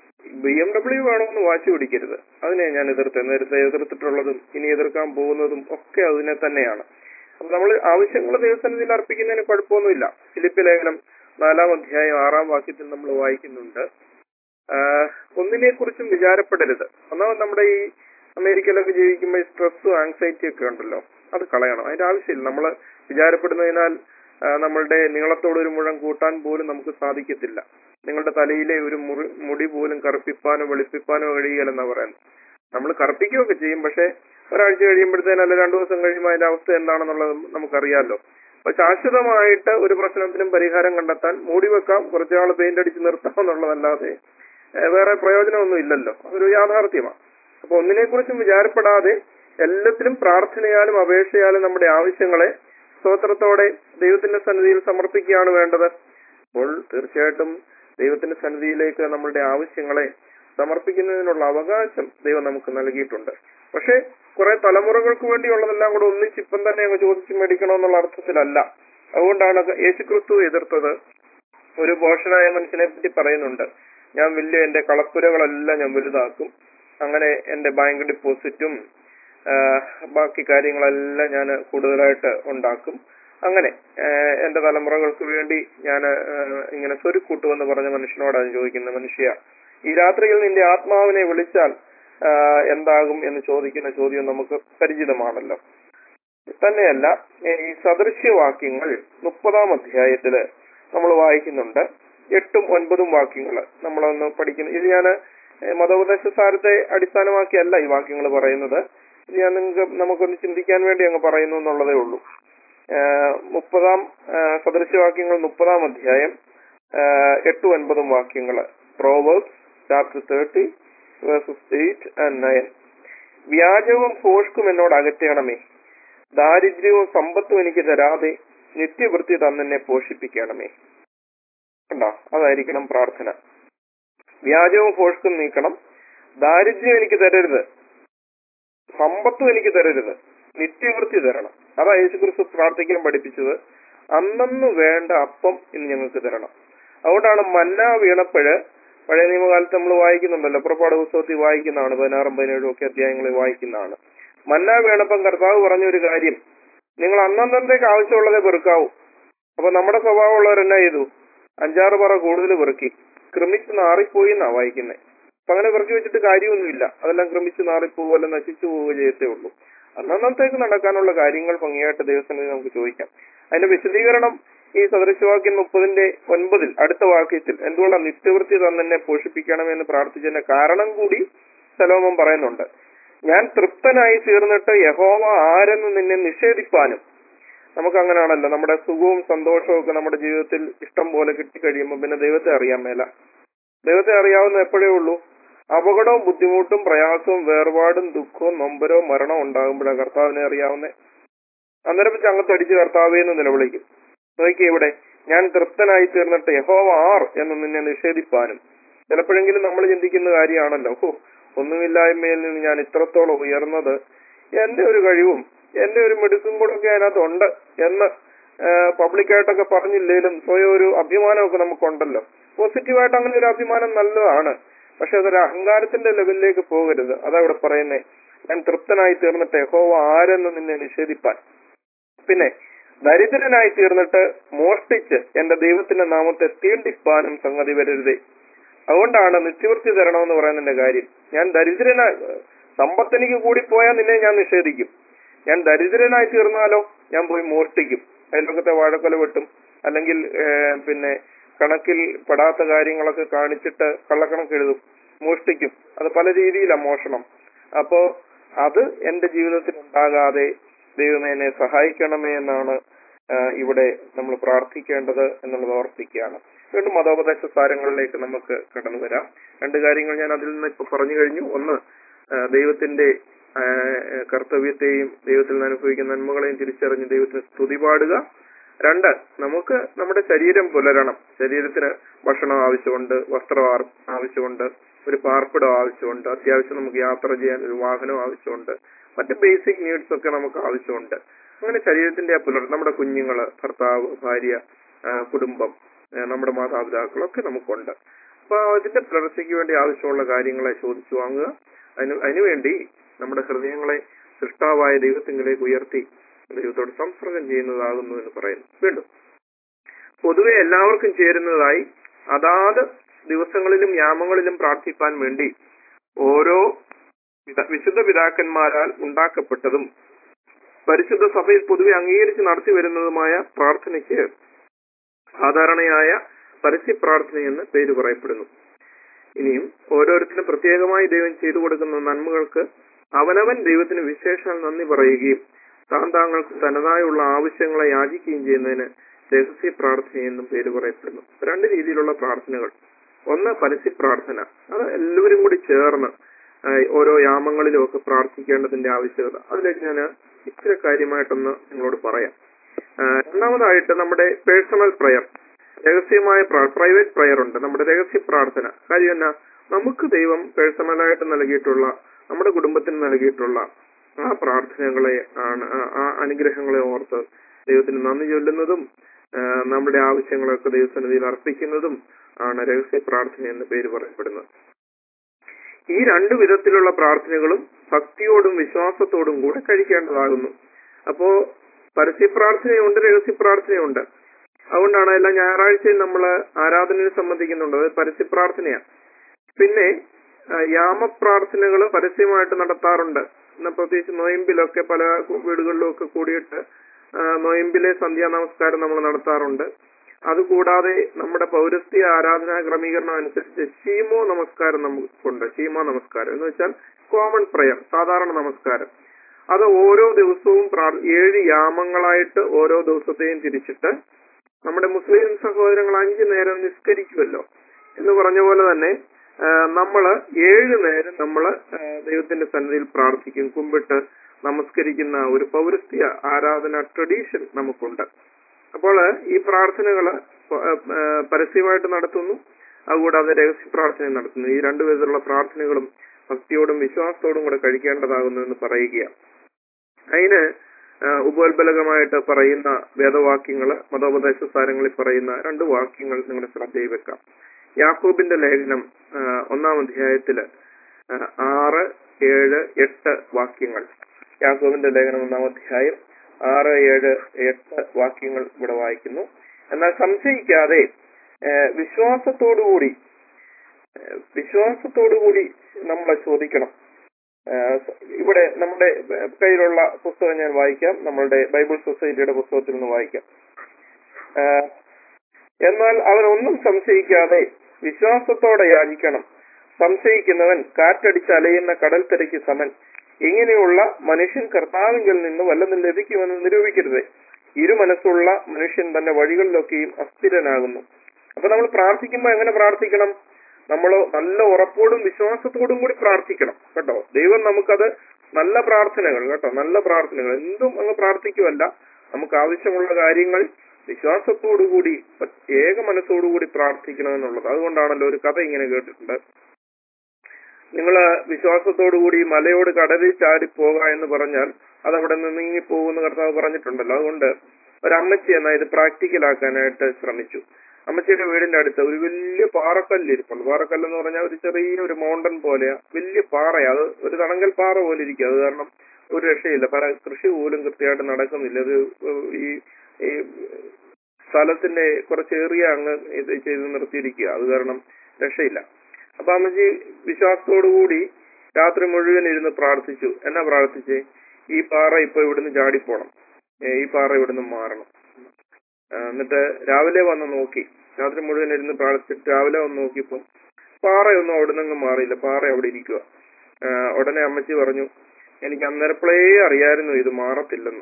ബി എം ഡബ്ല്യു വേണമെന്ന് വാശി പിടിക്കരുത് അതിനെ ഞാൻ എതിർത്തത് നേരത്തെ എതിർത്തിട്ടുള്ളതും ഇനി എതിർക്കാൻ പോകുന്നതും ഒക്കെ അതിനെ തന്നെയാണ് അപ്പൊ നമ്മൾ ആവശ്യങ്ങൾ ദൈവസന്നിധിയിൽ അർപ്പിക്കുന്നതിന് കുഴപ്പമൊന്നുമില്ല ഫിലിപ്പ് ലേഖനം നാലാം അധ്യായം ആറാം വാക്യത്തിൽ നമ്മൾ വായിക്കുന്നുണ്ട് ആഹ് ഒന്നിനെ കുറിച്ചും വിചാരപ്പെടരുത് ഒന്നാമത് നമ്മുടെ ഈ അമേരിക്കയിലൊക്കെ ജീവിക്കുമ്പോൾ സ്ട്രെസ്സും ആങ്സൈറ്റി ഒക്കെ ഉണ്ടല്ലോ അത് കളയണം അതിന്റെ ആവശ്യമില്ല നമ്മൾ വിചാരപ്പെടുന്നതിനാൽ ആ, നമ്മളുടെ നീളത്തോട് ഒരു മുഴം കൂട്ടാൻ പോലും നമുക്ക് സാധിക്കത്തില്ല നിങ്ങളുടെ തലയിലെ ഒരു മുറി മുടി പോലും കറുപ്പിപ്പാനോ വെളുപ്പിപ്പാനോ കഴിയുകയല്ലെന്നാ പറയുന്നത് നമ്മൾ കറുപ്പിക്കുകയൊക്കെ ചെയ്യും പക്ഷെ ഒരാഴ്ച കഴിയുമ്പോഴത്തേനും അല്ല രണ്ടു ദിവസം കഴിയുമ്പോൾ അതിന്റെ അവസ്ഥ എന്താണെന്നുള്ളത് നമുക്കറിയാമല്ലോ അപ്പൊ ശാശ്വതമായിട്ട് ഒരു പ്രശ്നത്തിനും പരിഹാരം കണ്ടെത്താൻ മൂടി വെക്കാം കുറച്ചാൾ പെയിന്റ് അടിച്ച് നിർത്താം എന്നുള്ളതല്ലാതെ ഏഹ് വേറെ പ്രയോജനമൊന്നും ഇല്ലല്ലോ അതൊരു യാഥാർത്ഥ്യമാണ് അപ്പൊ ഒന്നിനെക്കുറിച്ചും വിചാരപ്പെടാതെ എല്ലാത്തിലും പ്രാർത്ഥനയാലും അപേക്ഷയാലും നമ്മുടെ ആവശ്യങ്ങളെ സ്തോത്രത്തോടെ ദൈവത്തിന്റെ സന്നിധിയിൽ സമർപ്പിക്കുകയാണ് വേണ്ടത് അപ്പോൾ തീർച്ചയായിട്ടും ദൈവത്തിന്റെ സന്നിധിയിലേക്ക് നമ്മളുടെ ആവശ്യങ്ങളെ സമർപ്പിക്കുന്നതിനുള്ള അവകാശം ദൈവം നമുക്ക് നൽകിയിട്ടുണ്ട് പക്ഷേ കുറെ തലമുറകൾക്ക് വേണ്ടിയുള്ളതെല്ലാം കൂടെ ഒന്നിച്ച് ഇപ്പം തന്നെ അങ്ങ് ചോദിച്ചു മേടിക്കണമെന്നുള്ള അർത്ഥത്തിലല്ല അതുകൊണ്ടാണ് യേശുക്രിസ്തു എതിർത്തത് ഒരു പോഷനായ മനുഷ്യനെ പറ്റി പറയുന്നുണ്ട് ഞാൻ വലിയ എന്റെ കളപ്പുരകളെല്ലാം ഞാൻ വലുതാക്കും അങ്ങനെ എന്റെ ബാങ്ക് ഡിപ്പോസിറ്റും ആ, ബാക്കി കാര്യങ്ങളെല്ലാം ഞാൻ കൂടുതലായിട്ട് ഉണ്ടാക്കും അങ്ങനെ ആ, എന്റെ തലമുറകൾക്ക് വേണ്ടി ഞാൻ ഇങ്ങനെ സ്വരുക്കൂട്ടുമെന്ന് പറഞ്ഞ മനുഷ്യനോടാണ് ചോദിക്കുന്നത് മനുഷ്യ ഈ രാത്രിയിൽ നിന്റെ ആത്മാവിനെ വിളിച്ചാൽ ആ, എന്താകും എന്ന് ചോദിക്കുന്ന ചോദ്യം നമുക്ക് പരിചിതമാണല്ലോ തന്നെയല്ല ഈ സദൃശ്യവാക്യങ്ങൾ മുപ്പതാം അധ്യായത്തില് നമ്മൾ വായിക്കുന്നുണ്ട് എട്ടും ഒൻപതും വാക്യങ്ങൾ നമ്മളൊന്ന് പഠിക്കുന്നു ഇത് ഞാൻ മതോപദേശ സാരത്തെ അടിസ്ഥാനമാക്കിയല്ല ഈ വാക്യങ്ങൾ പറയുന്നത് ഇത് ഞാൻ നിങ്ങൾക്ക് നമുക്കൊന്ന് ചിന്തിക്കാൻ വേണ്ടി അങ്ങ് പറയുന്നു എന്നുള്ളതേ ഉള്ളൂ ഏഹ് മുപ്പതാം ഏഹ് സദൃശ്യവാക്യങ്ങൾ മുപ്പതാം അധ്യായം ഏഹ് എട്ടും ഒൻപതും വാക്യങ്ങൾ proverbs chapter thirty verses eight and nine വ്യാജവും ഫോഷ്കും എന്നോട് അകറ്റണമേ ദാരിദ്ര്യവും സമ്പത്തും എനിക്ക് തരാതെ നിത്യവൃത്തി തന്നെ പോഷിപ്പിക്കണമേ കണ്ടോ അതായിരിക്കണം പ്രാർത്ഥന വ്യാജവും ഫോഷ്കും നീക്കണം ദാരിദ്ര്യം എനിക്ക് തരരുത് സമ്പത്തും എനിക്ക് തരരുത് നിത്യവൃത്തി തരണം അതാ യേശുക്രിസ്തു പ്രാർത്ഥിക്കാൻ പഠിപ്പിച്ചത് അന്നന്ന് വേണ്ട അപ്പം ഇന്ന് ഞങ്ങൾക്ക് തരണം അതുകൊണ്ടാണ് മന്ന വീണപ്പോഴ് പഴയ നിയമകാലത്ത് നമ്മൾ വായിക്കുന്നുണ്ടല്ലോ പുറപ്പാട് പുസ്തകത്തിൽ വായിക്കുന്നതാണ് പതിനാറും പതിനേഴും ഒക്കെ അധ്യായങ്ങളിൽ വായിക്കുന്നതാണ് മന്ന വീണപ്പം കർത്താവ് പറഞ്ഞ ഒരു കാര്യം നിങ്ങൾ അന്നന്നത്തേക്ക് ആവശ്യമുള്ളതേ പെറുക്കാവൂ അപ്പൊ നമ്മുടെ സ്വഭാവമുള്ളവർ എന്നാ ചെയ്തു അഞ്ചാറ് പറ കൂടുതൽ പെറുക്കി ക്രമിച്ച് നാറിപ്പോയി എന്നാ വായിക്കുന്നത് അപ്പൊ അങ്ങനെ പെറുക്കി വെച്ചിട്ട് കാര്യമൊന്നുമില്ല അതെല്ലാം ക്രമിച്ച് നാറിപ്പോവുക അല്ല നശിച്ചു പോവുക ചെയ്യത്തേ ഉള്ളൂ അന്നന്നത്തേക്ക് നടക്കാനുള്ള കാര്യങ്ങൾ ഭംഗിയായിട്ട് ദൈവസന്നിധി നമുക്ക് ചോദിക്കാം അതിന്റെ വിശദീകരണം ഈ സദൃശവാക്യം മുപ്പതിന്റെ ഒൻപതിൽ അടുത്ത വാക്യത്തിൽ എന്തുകൊണ്ടാണ് നിത്യവൃത്തി തന്നെ പോഷിപ്പിക്കണമെന്ന് പ്രാർത്ഥിച്ചതിന്റെ കാരണം കൂടി സലോമൻ പറയുന്നുണ്ട് ഞാൻ തൃപ്തനായി തീർന്നിട്ട് യഹോവ ആരെന്ന് നിന്നെ നിഷേധിപ്പാനും നമുക്ക് അങ്ങനെയാണല്ലോ നമ്മുടെ സുഖവും സന്തോഷവും ഒക്കെ നമ്മുടെ ജീവിതത്തിൽ ഇഷ്ടം പോലെ കിട്ടിക്കഴിയുമ്പോൾ പിന്നെ ദൈവത്തെ അറിയാൻ മേല ദൈവത്തെ അറിയാവുന്ന എപ്പോഴേ ഉള്ളൂ അപകടവും ബുദ്ധിമുട്ടും പ്രയാസവും വേർപാടും ദുഃഖവും നൊമ്പരവും മരണവും ഉണ്ടാകുമ്പോഴാണ് കർത്താവിനെ അറിയാവുന്നേ അന്നേരം വെച്ച് അങ്ങത്തടിച്ച് കർത്താവേ എന്ന് നിലവിളിക്കും നോക്കി ഇവിടെ ഞാൻ തൃപ്തനായി തീർന്നിട്ട് യഹോവ ആർ എന്ന് നിന്നെ നിഷേധിപ്പാനും ചിലപ്പോഴെങ്കിലും നമ്മൾ ചിന്തിക്കുന്ന കാര്യമാണല്ലോ ഓ ഒന്നുമില്ലായ്മയിൽ നിന്ന് ഞാൻ ഇത്രത്തോളം ഉയർന്നത് എന്റെ ഒരു കഴിവും എന്റെ ഒരു മിടുക്കും കൂടെ ഒക്കെ അതിനകത്തുണ്ട് എന്ന് പബ്ലിക്കായിട്ടൊക്കെ പറഞ്ഞില്ലേലും സ്വയം ഒരു അഭിമാനമൊക്കെ നമുക്കുണ്ടല്ലോ പോസിറ്റീവായിട്ട് അങ്ങനെ ഒരു അഭിമാനം നല്ലതാണ് പക്ഷെ അതൊരു അഹങ്കാരത്തിന്റെ ലെവലിലേക്ക് പോകരുത് അതാ ഇവിടെ പറയുന്നേ ഞാൻ തൃപ്തനായി തീർന്നിട്ട് യഹോവ ആരെന്ന് നിന്നെ നിഷേധിപ്പാൻ പിന്നെ ദരിദ്രനായി തീർന്നിട്ട് മോഷ്ടിച്ച് എന്റെ ദൈവത്തിന്റെ നാമത്തെ തീണ്ടിപ്പാനും സംഗതി വരരുതേ അതുകൊണ്ടാണ് നിത്യവൃത്തി തരണമെന്ന് പറയുന്നതിന്റെ കാര്യം ഞാൻ ദരിദ്രനായി സമ്പത്ത് എനിക്ക് കൂടിപ്പോയാൽ നിന്നെ ഞാൻ നിഷേധിക്കും ഞാൻ ദരിദ്രനായി തീർന്നാലോ ഞാൻ പോയി മോഷ്ടിക്കും അയൽപക്കത്തെ വാഴക്കൊല വെട്ടും അല്ലെങ്കിൽ ഏഹ്, പിന്നെ കണക്കിൽ പെടാത്ത കാര്യങ്ങളൊക്കെ കാണിച്ചിട്ട് കള്ളക്കണക്ക് എഴുതും മോഷ്ടിക്കും അത് പല രീതിയിലാണ് മോഷണം അപ്പോ അത് എന്റെ ജീവിതത്തിൽ ഉണ്ടാകാതെ ദൈവമേ എന്നെ സഹായിക്കണമേ എന്നാണ് ആ, ഇവിടെ നമ്മൾ പ്രാർത്ഥിക്കേണ്ടത് എന്നുള്ളത് ഓർപ്പിക്കുകയാണ് വീണ്ടും മതോപദേശ സാരങ്ങളിലേക്ക് നമുക്ക് കടന്നു വരാം രണ്ട് കാര്യങ്ങൾ ഞാൻ അതിൽ നിന്ന് ഇപ്പൊ പറഞ്ഞു കഴിഞ്ഞു ഒന്ന് ആ, ദൈവത്തിന്റെ ആ, കർത്തവ്യത്തെയും ദൈവത്തിൽ നിന്ന് അനുഭവിക്കുന്ന നന്മകളെയും തിരിച്ചറിഞ്ഞ് ദൈവത്തിന് സ്തുതി പാടുക രണ്ട് നമുക്ക് നമ്മുടെ ശരീരം പുലരണം ശരീരത്തിന് ഭക്ഷണം ആവശ്യമുണ്ട് വസ്ത്രം ആർ- ആവശ്യമുണ്ട് ഒരു പാർപ്പിടം ആവശ്യമുണ്ട് അത്യാവശ്യം നമുക്ക് യാത്ര ചെയ്യാൻ ഒരു വാഹനം ആവശ്യമുണ്ട് മറ്റ് ബേസിക് നീഡ്സ് ഒക്കെ നമുക്ക് ആവശ്യമുണ്ട് അങ്ങനെ ശരീരത്തിന്റെ ആ പുലർ നമ്മുടെ കുഞ്ഞുങ്ങള് ഭർത്താവ് ഭാര്യ ആ, കുടുംബം ആ, നമ്മുടെ മാതാപിതാക്കളൊക്കെ നമുക്കുണ്ട് അപ്പൊ അതിന്റെ പുലർച്ചയ്ക്ക് വേണ്ടി ആവശ്യമുള്ള കാര്യങ്ങളെ ചോദിച്ചു വാങ്ങുക അതിന് അതിനുവേണ്ടി നമ്മുടെ ഹൃദയങ്ങളെ സൃഷ്ടാവായ ദൈവത്തിങ്കിലേക്ക് ഉയർത്തി ദൈവത്തോട് സംസർഗം ചെയ്യുന്നതാകുന്നു എന്ന് പറയുന്നു വീണ്ടും പൊതുവെ എല്ലാവർക്കും ചേരുന്നതായി അതാത് ദിവസങ്ങളിലും യാമങ്ങളിലും പ്രാർത്ഥിപ്പാൻ വേണ്ടി ഓരോ പിത- വിശുദ്ധ പിതാക്കന്മാരാൽ ഉണ്ടാക്കപ്പെട്ടതും പരിശുദ്ധ സഭയിൽ പൊതുവെ അംഗീകരിച്ച് നടത്തി വരുന്നതുമായ പ്രാർത്ഥനയ്ക്ക് സാധാരണയായ പരസ്യ പ്രാർത്ഥന എന്ന് പേര് പറയപ്പെടുന്നു ഇനിയും ഓരോരുത്തരും പ്രത്യേകമായി ദൈവം ചെയ്തു കൊടുക്കുന്ന നന്മകൾക്ക് അവനവൻ ദൈവത്തിന് വിശേഷാൽ നന്ദി പറയുകയും താൻ താങ്കൾക്ക് തനതായുള്ള ആവശ്യങ്ങളെ യാചിക്കുകയും ചെയ്യുന്നതിന് രഹസ്യ പ്രാർത്ഥന എന്നും പേര് പറയപ്പെടുന്നു രണ്ട് രീതിയിലുള്ള പ്രാർത്ഥനകൾ ഒന്ന് പരസ്യ പ്രാർത്ഥന അത് എല്ലാവരും കൂടി ചേർന്ന് ആ, ഓരോ യാമങ്ങളിലും ഒക്കെ പ്രാർത്ഥിക്കേണ്ടതിന്റെ ആവശ്യകത അതിലേക്ക് ഞാൻ ഇച്ചിരി കാര്യമായിട്ടൊന്ന് നിങ്ങളോട് പറയാം ആ, രണ്ടാമതായിട്ട് നമ്മുടെ പേഴ്സണൽ പ്രയർ രഹസ്യമായ പ്രൈവറ്റ് പ്രയർ ഉണ്ട് നമ്മുടെ രഹസ്യ പ്രാർത്ഥന കാര്യം എന്നാ നമുക്ക് ദൈവം പേഴ്സണലായിട്ട് നൽകിയിട്ടുള്ള നമ്മുടെ കുടുംബത്തിന് നൽകിയിട്ടുള്ള ആ പ്രാർത്ഥനകളെ ആണ് ആ- ആ അനുഗ്രഹങ്ങളെ ഓർത്ത് ദൈവത്തിന് നന്ദി ചൊല്ലുന്നതും ആ, നമ്മുടെ ആവശ്യങ്ങളൊക്കെ ദൈവസന്നിധിയിൽ അർപ്പിക്കുന്നതും ആണ് രഹസ്യ പ്രാർത്ഥന എന്ന് പേര് പറയപ്പെടുന്നത് ഈ രണ്ടു വിധത്തിലുള്ള പ്രാർത്ഥനകളും ഭക്തിയോടും വിശ്വാസത്തോടും കൂടെ കഴിക്കേണ്ടതാകുന്നു അപ്പോ പരസ്യ പ്രാർത്ഥനയുണ്ട് രഹസ്യ പ്രാർത്ഥനയുണ്ട് അതുകൊണ്ടാണ് എല്ലാ ഞായറാഴ്ചയും നമ്മൾ ആരാധനയിൽ സംബന്ധിക്കുന്നുണ്ട് അത് പരസ്യ പ്രാർത്ഥനയാണ് പിന്നെ ആ, യാമപ്രാർത്ഥനകൾ പരസ്യമായിട്ട് നടത്താറുണ്ട് എന്നാ പ്രത്യേകിച്ച് നൊയമ്പിലൊക്കെ പല വീടുകളിലും ഒക്കെ കൂടിയിട്ട് ആ, നൊയമ്പിലെ സന്ധ്യാ നമസ്കാരം നമ്മൾ നടത്താറുണ്ട് അതുകൂടാതെ നമ്മുടെ പൗരസ്ത്യ ആരാധനാ ക്രമീകരണം അനുസരിച്ച് ഷീമോ നമസ്കാരം നമുക്കുണ്ട് ഷീമോ നമസ്കാരം എന്ന് വെച്ചാൽ കോമൺ പ്രയർ സാധാരണ നമസ്കാരം അത് ഓരോ ദിവസവും പ്രാർ- ഏഴ് യാമങ്ങളായിട്ട് ഓരോ ദിവസത്തെയും തിരിച്ചിട്ട് നമ്മുടെ മുസ്ലിം സഹോദരങ്ങൾ അഞ്ചു നേരം നിസ്കരിക്കുമല്ലോ എന്ന് പറഞ്ഞ പോലെ തന്നെ ആ, നമ്മള് ഏഴ് നേരം നമ്മള് ആ, ദൈവത്തിന്റെ സന്നിധിയിൽ പ്രാർത്ഥിക്കും കുമ്പിട്ട് നമസ്കരിക്കുന്ന ഒരു പൗരസ്ത്യ ആരാധന ട്രഡീഷൻ നമുക്കുണ്ട് അപ്പോൾ ഈ പ്രാർത്ഥനകള് പ- ആ, പരസ്യമായിട്ട് നടത്തുന്നു അതുകൂടാതെ രഹസ്യ പ്രാർത്ഥന നടത്തുന്നു ഈ രണ്ടു വിധത്തിലുള്ള പ്രാർത്ഥനകളും ഭക്തിയോടും വിശ്വാസത്തോടും കൂടെ കഴിക്കേണ്ടതാകുന്നു എന്ന് പറയുകയാണ് അതിന് ആ, ഉപോത്ബലകമായിട്ട് പറയുന്ന വേദവാക്യങ്ങള് മതോപദേശ സാരങ്ങളിൽ പറയുന്ന രണ്ട് വാക്യങ്ങൾ നിങ്ങളുടെ ശ്രദ്ധയിൽ വെക്കാം യാക്കോബിന്റെ ലേഖനം ആ, ഒന്നാം അധ്യായത്തില് ആ, ആറ് ഏഴ് എട്ട് വാക്യങ്ങൾ യാക്കോബിന്റെ ലേഖനം ഒന്നാം അധ്യായം ആറ് ഏഴ് എട്ട് വാക്യങ്ങൾ ഇവിടെ വായിക്കുന്നു എന്നാൽ സംശയിക്കാതെ ആ, വിശ്വാസത്തോടുകൂടി ആ, വിശ്വാസത്തോടുകൂടി നമ്മളെ ചോദിക്കണം ആ, ഇവിടെ നമ്മുടെ കയ്യിലുള്ള പുസ്തകം ഞാൻ വായിക്കാം നമ്മളുടെ ബൈബിൾ സൊസൈറ്റിയുടെ പുസ്തകത്തിൽ നിന്ന് വായിക്കാം ആ, എന്നാൽ അവനൊന്നും സംശയിക്കാതെ വിശ്വാസത്തോടെ യാചിക്കണം സംശയിക്കുന്നവൻ കാറ്റടിച്ച് അലയുന്ന കടൽ തിരക്ക് സമൻ ഇങ്ങനെയുള്ള മനുഷ്യൻ കർത്താവിങ്കിൽ നിന്ന് വല്ലതും ലഭിക്കുമെന്ന് നിരൂപിക്കരുത് ഇരുമനസ്സുള്ള മനുഷ്യൻ തന്റെ വഴികളിലൊക്കെയും അസ്ഥിരനാകുന്നു അപ്പൊ നമ്മൾ പ്രാർത്ഥിക്കുമ്പോൾ എങ്ങനെ പ്രാർത്ഥിക്കണം നമ്മൾ നല്ല ഉറപ്പോടും വിശ്വാസത്തോടും കൂടി പ്രാർത്ഥിക്കണം കേട്ടോ ദൈവം നമുക്കത് നല്ല പ്രാർത്ഥനകൾ കേട്ടോ നല്ല പ്രാർത്ഥനകൾ എന്തും അങ്ങ് പ്രാർത്ഥിക്കുമല്ല നമുക്ക് ആവശ്യമുള്ള കാര്യങ്ങൾ വിശ്വാസത്തോടുകൂടി ഏക മനസ്സോടുകൂടി പ്രാർത്ഥിക്കണമെന്നുള്ളത് അതുകൊണ്ടാണല്ലോ ഒരു കഥ ഇങ്ങനെ കേട്ടിട്ടുണ്ട് നിങ്ങള് വിശ്വാസത്തോടുകൂടി മലയോട് കടലിൽ ചാടി പോക എന്ന് പറഞ്ഞാൽ അത് അവിടെ നിന്ന് നീങ്ങി പോകുന്ന കർത്താവ് പറഞ്ഞിട്ടുണ്ടല്ലോ അതുകൊണ്ട് ഒരമ്മച്ചി എന്നാ ഇത് പ്രാക്ടിക്കലാക്കാനായിട്ട് ശ്രമിച്ചു അമ്മച്ചിയുടെ വീടിന്റെ അടുത്ത് ഒരു വലിയ പാറക്കല്ല് ഇരിപ്പുണ്ട് പാറക്കല്ല് എന്ന് പറഞ്ഞാൽ ഒരു ചെറിയ ഒരു മൗണ്ടൻ പോലെയാ വലിയ പാറയാ അത് ഒരു തണങ്കൽ പാറ പോലെ ഇരിക്കും അത് കാരണം ഒരു രക്ഷയില്ല പല കൃഷി പോലും കൃത്യമായിട്ട് നടക്കുന്നില്ല ഒരു ഈ ഈ സ്ഥലത്തിന്റെ കുറച്ച് ഏറിയ അങ്ങ് ഇത് ചെയ്ത് നിർത്തിയിരിക്കുക അത് കാരണം രക്ഷയില്ല അപ്പൊ അമ്മച്ചി വിശ്വാസത്തോടുകൂടി രാത്രി മുഴുവൻ ഇരുന്ന് പ്രാർത്ഥിച്ചു എന്നാ പ്രാർത്ഥിച്ചേ ഈ പാറ ഇപ്പൊ ഇവിടുന്ന് ചാടിപ്പോണം ഏ, ഈ പാറ ഇവിടുന്ന് മാറണം ആ, എന്നിട്ട് രാവിലെ വന്ന് നോക്കി രാത്രി മുഴുവൻ ഇരുന്ന് പ്രാർത്ഥിച്ചിട്ട് രാവിലെ വന്ന് നോക്കിയപ്പോ പാറയൊന്നും അവിടെ നിന്ന് മാറിയില്ല പാറ അവിടെ ഇരിക്കുക ഉടനെ അമ്മച്ചി പറഞ്ഞു എനിക്ക് അന്നേരപ്പോഴേ അറിയായിരുന്നു ഇത് മാറത്തില്ലെന്ന്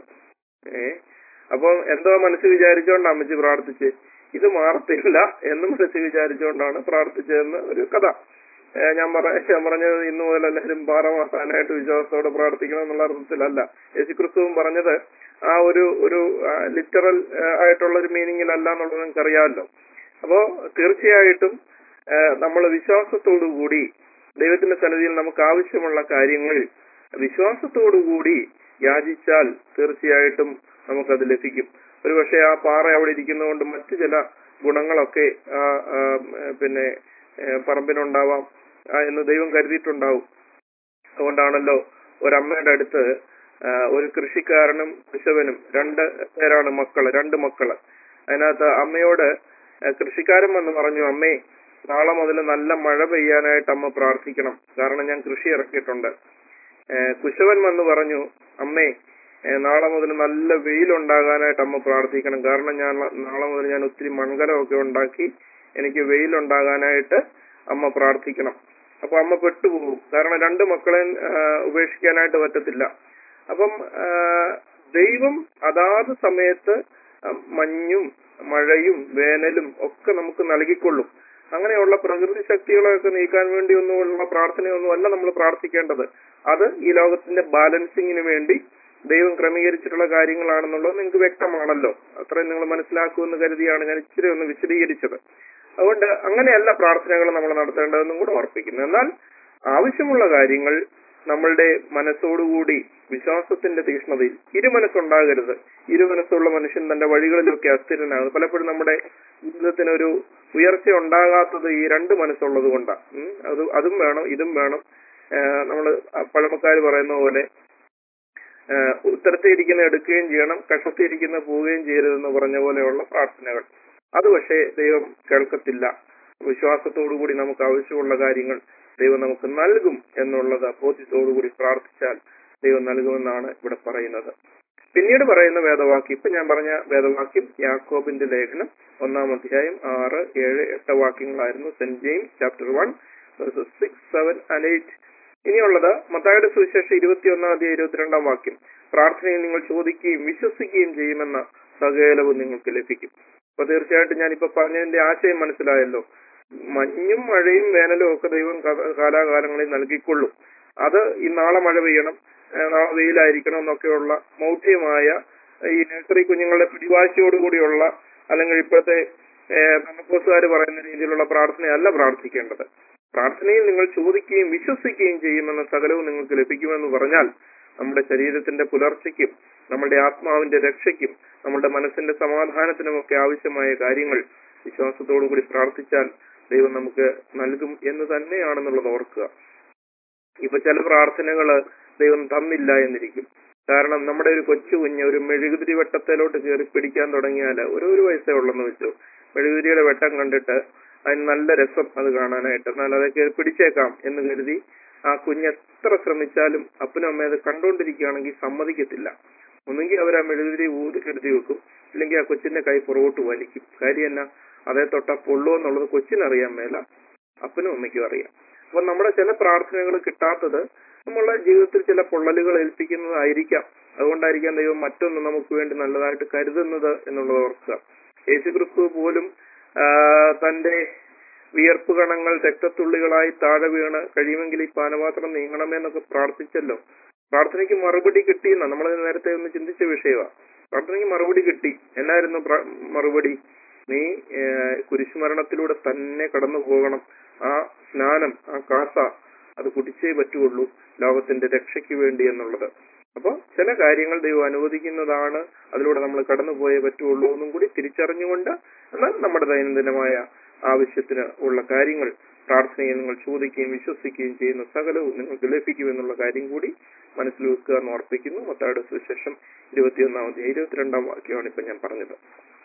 ഏ അപ്പൊ എന്തോ മനസ്സ് വിചാരിച്ചുകൊണ്ട് അമ്മച്ചി പ്രാർത്ഥിച്ച് ഇത് മാറത്തില്ല എന്ന് മനസ്സ് വിചാരിച്ചുകൊണ്ടാണ് പ്രാർത്ഥിച്ചതെന്ന് ഒരു കഥ ഏ, ഞാൻ പറ ഞാൻ പറഞ്ഞത് ഇന്നു മുതൽ എല്ലാവരും പാറ മാറാനായിട്ട് വിശ്വാസത്തോടെ പ്രാർത്ഥിക്കണം എന്നുള്ള അർത്ഥത്തിലല്ല യേശുക്രിസ്തുവും പറഞ്ഞത് ആ ഒരു ഒരു ലിറ്ററൽ ആയിട്ടുള്ള ഒരു മീനിങ്ങിലല്ല എന്നുള്ളത് നിങ്ങൾക്ക് അറിയാമല്ലോ അപ്പോ തീർച്ചയായിട്ടും നമ്മൾ വിശ്വാസത്തോടു കൂടി ദൈവത്തിന്റെ സന്നിധിയിൽ നമുക്ക് ആവശ്യമുള്ള കാര്യങ്ങൾ വിശ്വാസത്തോടു കൂടി യാചിച്ചാൽ തീർച്ചയായിട്ടും നമുക്കത് ലഭിക്കും ഒരുപക്ഷെ ആ പാറ അവിടെ ഇരിക്കുന്നതുകൊണ്ട് മറ്റു ചില ഗുണങ്ങളൊക്കെ ആ, ആ, പിന്നെ ഏ, പറമ്പിനുണ്ടാവാം ആ, എന്ന് ദൈവം കരുതിയിട്ടുണ്ടാവും അതുകൊണ്ടാണല്ലോ ഒരമ്മയുടെ അടുത്ത് ആ, ഒരു കൃഷിക്കാരനും കൃഷകനും രണ്ട് പേരാണ് മക്കള് രണ്ട് മക്കള് അതിനകത്ത് അമ്മയോട് ആ, കൃഷിക്കാരൻ വന്ന് പറഞ്ഞു അമ്മേ നാളെ മുതൽ നല്ല മഴ പെയ്യാനായിട്ട് അമ്മ പ്രാർത്ഥിക്കണം കാരണം ഞാൻ കൃഷി ഇറക്കിയിട്ടുണ്ട് ഏ, കുശവൻ വന്ന് പറഞ്ഞു അമ്മേ ഏ, നാളെ മുതൽ നല്ല വെയിലുണ്ടാകാനായിട്ട് അമ്മ പ്രാർത്ഥിക്കണം കാരണം ഞാൻ നാളെ മുതൽ ഞാൻ ഒത്തിരി മൺകലമൊക്കെ ഉണ്ടാക്കി എനിക്ക് വെയിലുണ്ടാകാനായിട്ട് അമ്മ പ്രാർത്ഥിക്കണം അപ്പൊ അമ്മ പെട്ടുപോകും കാരണം രണ്ട് മക്കളെ ആ, ഉപേക്ഷിക്കാനായിട്ട് പറ്റത്തില്ല അപ്പം ആ, ദൈവം അതാത് സമയത്ത് അഹ് മഞ്ഞും മഴയും വേനലും ഒക്കെ നമുക്ക് നൽകിക്കൊള്ളും അങ്ങനെയുള്ള പ്രകൃതി ശക്തികളെയൊക്കെ നീക്കാൻ വേണ്ടി ഒന്നുമുള്ള പ്രാർത്ഥനയൊന്നും അല്ല നമ്മൾ പ്രാർത്ഥിക്കേണ്ടത് അത് ഈ ലോകത്തിന്റെ ബാലൻസിങ്ങിന് വേണ്ടി ദൈവം ക്രമീകരിച്ചിട്ടുള്ള കാര്യങ്ങളാണെന്നുള്ളത് നിങ്ങൾക്ക് വ്യക്തമാണല്ലോ അത്രയും നിങ്ങൾ മനസ്സിലാക്കുമെന്ന് കരുതിയാണ് ഞാൻ ഇച്ചിരി ഒന്ന് വിശദീകരിച്ചത് അതുകൊണ്ട് അങ്ങനെയല്ല പ്രാർത്ഥനകൾ നമ്മൾ നടത്തേണ്ടതെന്നും കൂടെ ഓർപ്പിക്കുന്നു എന്നാൽ ആവശ്യമുള്ള കാര്യങ്ങൾ നമ്മളുടെ മനസ്സോടുകൂടി വിശ്വാസത്തിന്റെ തീക്ഷ്ണതയിൽ ഇരുമനസ്സുണ്ടാകരുത് ഇരുമനസ്സുള്ള മനുഷ്യൻ തന്റെ വഴികളിലൊക്കെ അസ്ഥിരനാകും പലപ്പോഴും നമ്മുടെ ജീവിതത്തിനൊരു ഉയർച്ച ഉണ്ടാകാത്തത് ഈ രണ്ട് മനസ്സുള്ളത് കൊണ്ടാണ് അത് അതും വേണം ഇതും വേണം നമ്മൾ പഴമക്കാർ പറയുന്ന പോലെ ഏഹ് ഉത്തരത്തിയിരിക്കുന്ന എടുക്കുകയും ചെയ്യണം കഷത്തിയിരിക്കുന്ന പോവുകയും ചെയ്യരുതെന്ന് പറഞ്ഞ പോലെയുള്ള പ്രാർത്ഥനകൾ അത് പക്ഷേ ദൈവം കേൾക്കത്തില്ല വിശ്വാസത്തോടുകൂടി നമുക്ക് ആവശ്യമുള്ള കാര്യങ്ങൾ ദൈവം നമുക്ക് നൽകും എന്നുള്ളത് ബോധ്യത്തോടുകൂടി പ്രാർത്ഥിച്ചാൽ ദൈവം നൽകുമെന്നാണ് ഇവിടെ പറയുന്നത് പിന്നീട് പറയുന്ന വേദവാക്യം ഇപ്പൊ ഞാൻ പറഞ്ഞ വേദവാക്യം യാക്കോബിന്റെ ലേഖനം ഒന്നാം അധ്യായം ആറ് ഏഴ് എട്ട് വാക്യങ്ങളായിരുന്നു saint James chapter one six seven and eight ഇനിയുള്ളത് മത്തായുടെ സുവിശേഷം ഇരുപത്തിയൊന്നാം അധ്യായം ഇരുപത്തിരണ്ടാം വാക്യം പ്രാർത്ഥനയിൽ നിങ്ങൾ ചോദിക്കുകയും വിശ്വസിക്കുകയും ചെയ്യുമെന്ന സകലവും നിങ്ങൾക്ക് ലഭിക്കും അപ്പൊ തീർച്ചയായിട്ടും ഞാനിപ്പോ പറഞ്ഞതിന്റെ ആശയം മനസ്സിലായല്ലോ മഞ്ഞും മഴയും വേനലും ഒക്കെ ദൈവം കാ- കാലാകാലങ്ങളിൽ നൽകിക്കൊള്ളും അത് ഈ നാളെ മഴ പെയ്യണം ഏഹ് നാളെ വെയിലായിരിക്കണം എന്നൊക്കെയുള്ള മൗഢ്യമായ ഈ നഴ്സറി കുഞ്ഞുങ്ങളുടെ പിടിവാശിയോടുകൂടിയുള്ള അല്ലെങ്കിൽ ഇപ്പോഴത്തെ പെന്തക്കോസുകാർ പറയുന്ന രീതിയിലുള്ള പ്രാർത്ഥനയല്ല പ്രാർത്ഥിക്കേണ്ടത് പ്രാർത്ഥനയിൽ നിങ്ങൾ ചോദിക്കുകയും വിശ്വസിക്കുകയും ചെയ്യുമെന്ന സകലവും നിങ്ങൾക്ക് ലഭിക്കുമെന്ന് പറഞ്ഞാൽ നമ്മുടെ ശരീരത്തിന്റെ പുലർച്ചയ്ക്കും നമ്മുടെ ആത്മാവിന്റെ രക്ഷയ്ക്കും നമ്മുടെ മനസ്സിന്റെ സമാധാനത്തിനുമൊക്കെ ആവശ്യമായ കാര്യങ്ങൾ വിശ്വാസത്തോടു കൂടി പ്രാർത്ഥിച്ചാൽ ദൈവം നമുക്ക് നൽകും എന്ന് തന്നെയാണെന്നുള്ളത് ഓർക്കുക ഇപ്പൊ ചില പ്രാർത്ഥനകള് ദൈവം തന്നില്ല എന്നിരിക്കും കാരണം നമ്മുടെ ഒരു കൊച്ചു കുഞ്ഞ് ഒരു മെഴുകുതിരി വെട്ടത്തിലോട്ട് കയറി പിടിക്കാൻ തുടങ്ങിയാൽ ഒരു ഒരു വയസ്സേ ഉള്ളെന്ന് വെച്ചു മെഴുകുതിരിയുടെ വെട്ടം കണ്ടിട്ട് അതിന് നല്ല രസം അത് കാണാനായിട്ട് എന്നാൽ അത് കയറി പിടിച്ചേക്കാം എന്ന് കരുതി ആ കുഞ്ഞ് എത്ര ശ്രമിച്ചാലും അപ്പനും അമ്മയും അത് കണ്ടുകൊണ്ടിരിക്കുകയാണെങ്കിൽ സമ്മതിക്കത്തില്ല ഒന്നുകിൽ അവർ ആ മെഴുകുതിരി ഊതി കരുതി വെക്കും ഇല്ലെങ്കിൽ ആ കൊച്ചിന്റെ കൈ പുറകോട്ട് വലിക്കും കാര്യം എന്നാ അതേ തൊട്ടാ പൊള്ളു എന്നുള്ളത് കൊച്ചിനറിയാൻ മേല അപ്പനും അമ്മയ്ക്കും അറിയാം അപ്പൊ നമ്മുടെ ചില പ്രാർത്ഥനകൾ കിട്ടാത്തത് നമ്മളുടെ ജീവിതത്തിൽ ചില പൊള്ളലുകൾ ഏൽപ്പിക്കുന്നതായിരിക്കാം അതുകൊണ്ടായിരിക്കാം ദൈവം മറ്റൊന്ന് നമുക്ക് വേണ്ടി നല്ലതായിട്ട് കരുതുന്നത് എന്നുള്ളത് ഓർക്കുക യേശുക്രിസ്തു പോലും ആ, തന്റെ വിയർപ്പ് കണങ്ങൾ രക്തത്തുള്ളികളായി താഴെ വീണ് കഴിയുമെങ്കിൽ ഈ പാനപാത്രം നീങ്ങണമേ എന്നൊക്കെ പ്രാർത്ഥിച്ചല്ലോ പ്രാർത്ഥനയ്ക്ക് മറുപടി കിട്ടിയെന്ന നമ്മൾ നേരത്തെ ഒന്ന് ചിന്തിച്ച വിഷയമാണ് പ്രാർത്ഥനയ്ക്ക് മറുപടി കിട്ടി എന്നായിരുന്നു പ്ര- മറുപടി നീ ഏഹ്, കുരിശുമരണത്തിലൂടെ തന്നെ കടന്നു പോകണം ആ സ്നാനം ആ കാസ അത് കുടിച്ചേ പറ്റുള്ളൂ ലോകത്തിന്റെ രക്ഷയ്ക്ക് വേണ്ടി എന്നുള്ളത് അപ്പൊ ചില കാര്യങ്ങൾ ദൈവം അനുവദിക്കുന്നതാണ് അതിലൂടെ നമ്മൾ കടന്നുപോയേ പറ്റുള്ളൂ എന്നും കൂടി തിരിച്ചറിഞ്ഞുകൊണ്ട് എന്നാൽ നമ്മുടെ ദൈനംദിനമായ ആവശ്യത്തിന് ഉള്ള കാര്യങ്ങൾ പ്രാർത്ഥനയിൽ നിങ്ങൾ ചോദിക്കുകയും വിശ്വസിക്കുകയും ചെയ്യുന്ന സകലവും നിങ്ങൾക്ക് ലഭിക്കുമെന്നുള്ള കാര്യം കൂടി മനസ്സിൽ വെക്കുക എന്ന് ഓർപ്പിക്കുന്നു മത്തായുടെ സുവിശേഷം ഇരുപത്തിയൊന്നാമത്തെ ഇരുപത്തിരണ്ടാം വാക്യമാണ് ഇപ്പൊ ഞാൻ പറഞ്ഞത്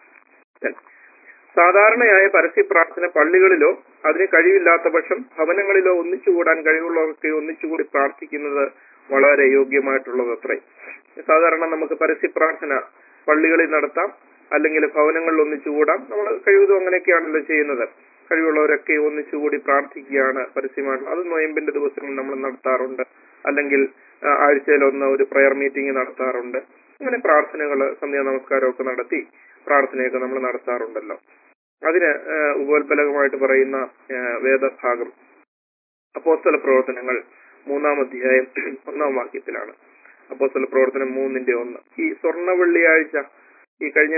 Then, സാധാരണയായ പരസ്യ പ്രാർത്ഥന പള്ളികളിലോ അതിന് കഴിവില്ലാത്ത പക്ഷം ഭവനങ്ങളിലോ ഒന്നിച്ചുകൂടാൻ കഴിവുള്ളവർക്ക് ഒന്നിച്ചുകൂടി പ്രാർത്ഥിക്കുന്നത് വളരെ യോഗ്യമായിട്ടുള്ളത് അത്രേ സാധാരണ നമുക്ക് പരസ്യ പ്രാർത്ഥന പള്ളികളിൽ നടത്താം അല്ലെങ്കിൽ ഭവനങ്ങളിൽ ഒന്നിച്ചുകൂടാം നമ്മൾ കഴിവതും അങ്ങനെയൊക്കെയാണല്ലോ ചെയ്യുന്നത് കഴിവുള്ളവരൊക്കെ ഒന്നിച്ചുകൂടി പ്രാർത്ഥിക്കുകയാണ് പരസ്യമായിട്ട് അത് നോയമ്പിന്റെ ദിവസങ്ങളിൽ നമ്മൾ നടത്താറുണ്ട് അല്ലെങ്കിൽ ആ, ആഴ്ചയിലൊന്ന് ഒരു പ്രയർ മീറ്റിംഗ് നടത്താറുണ്ട് അങ്ങനെ പ്രാർത്ഥനകൾ സന്ധ്യാ നമസ്കാരമൊക്കെ നടത്തി പ്രാർത്ഥനയൊക്കെ നമ്മൾ നടത്താറുണ്ടല്ലോ അതിന് ആ, ഉപോത്ബലകമായിട്ട് പറയുന്ന ആ, വേദഭാഗം അപ്പോസ്തല പ്രവർത്തനങ്ങൾ മൂന്നാം അധ്യായം ഒന്നാം വാക്യത്തിലാണ് അപ്പോസ്തല പ്രവർത്തനം മൂന്നിന്റെ ഒന്ന് ഈ സ്വർണ്ണ വെള്ളിയാഴ്ച ഈ കഴിഞ്ഞ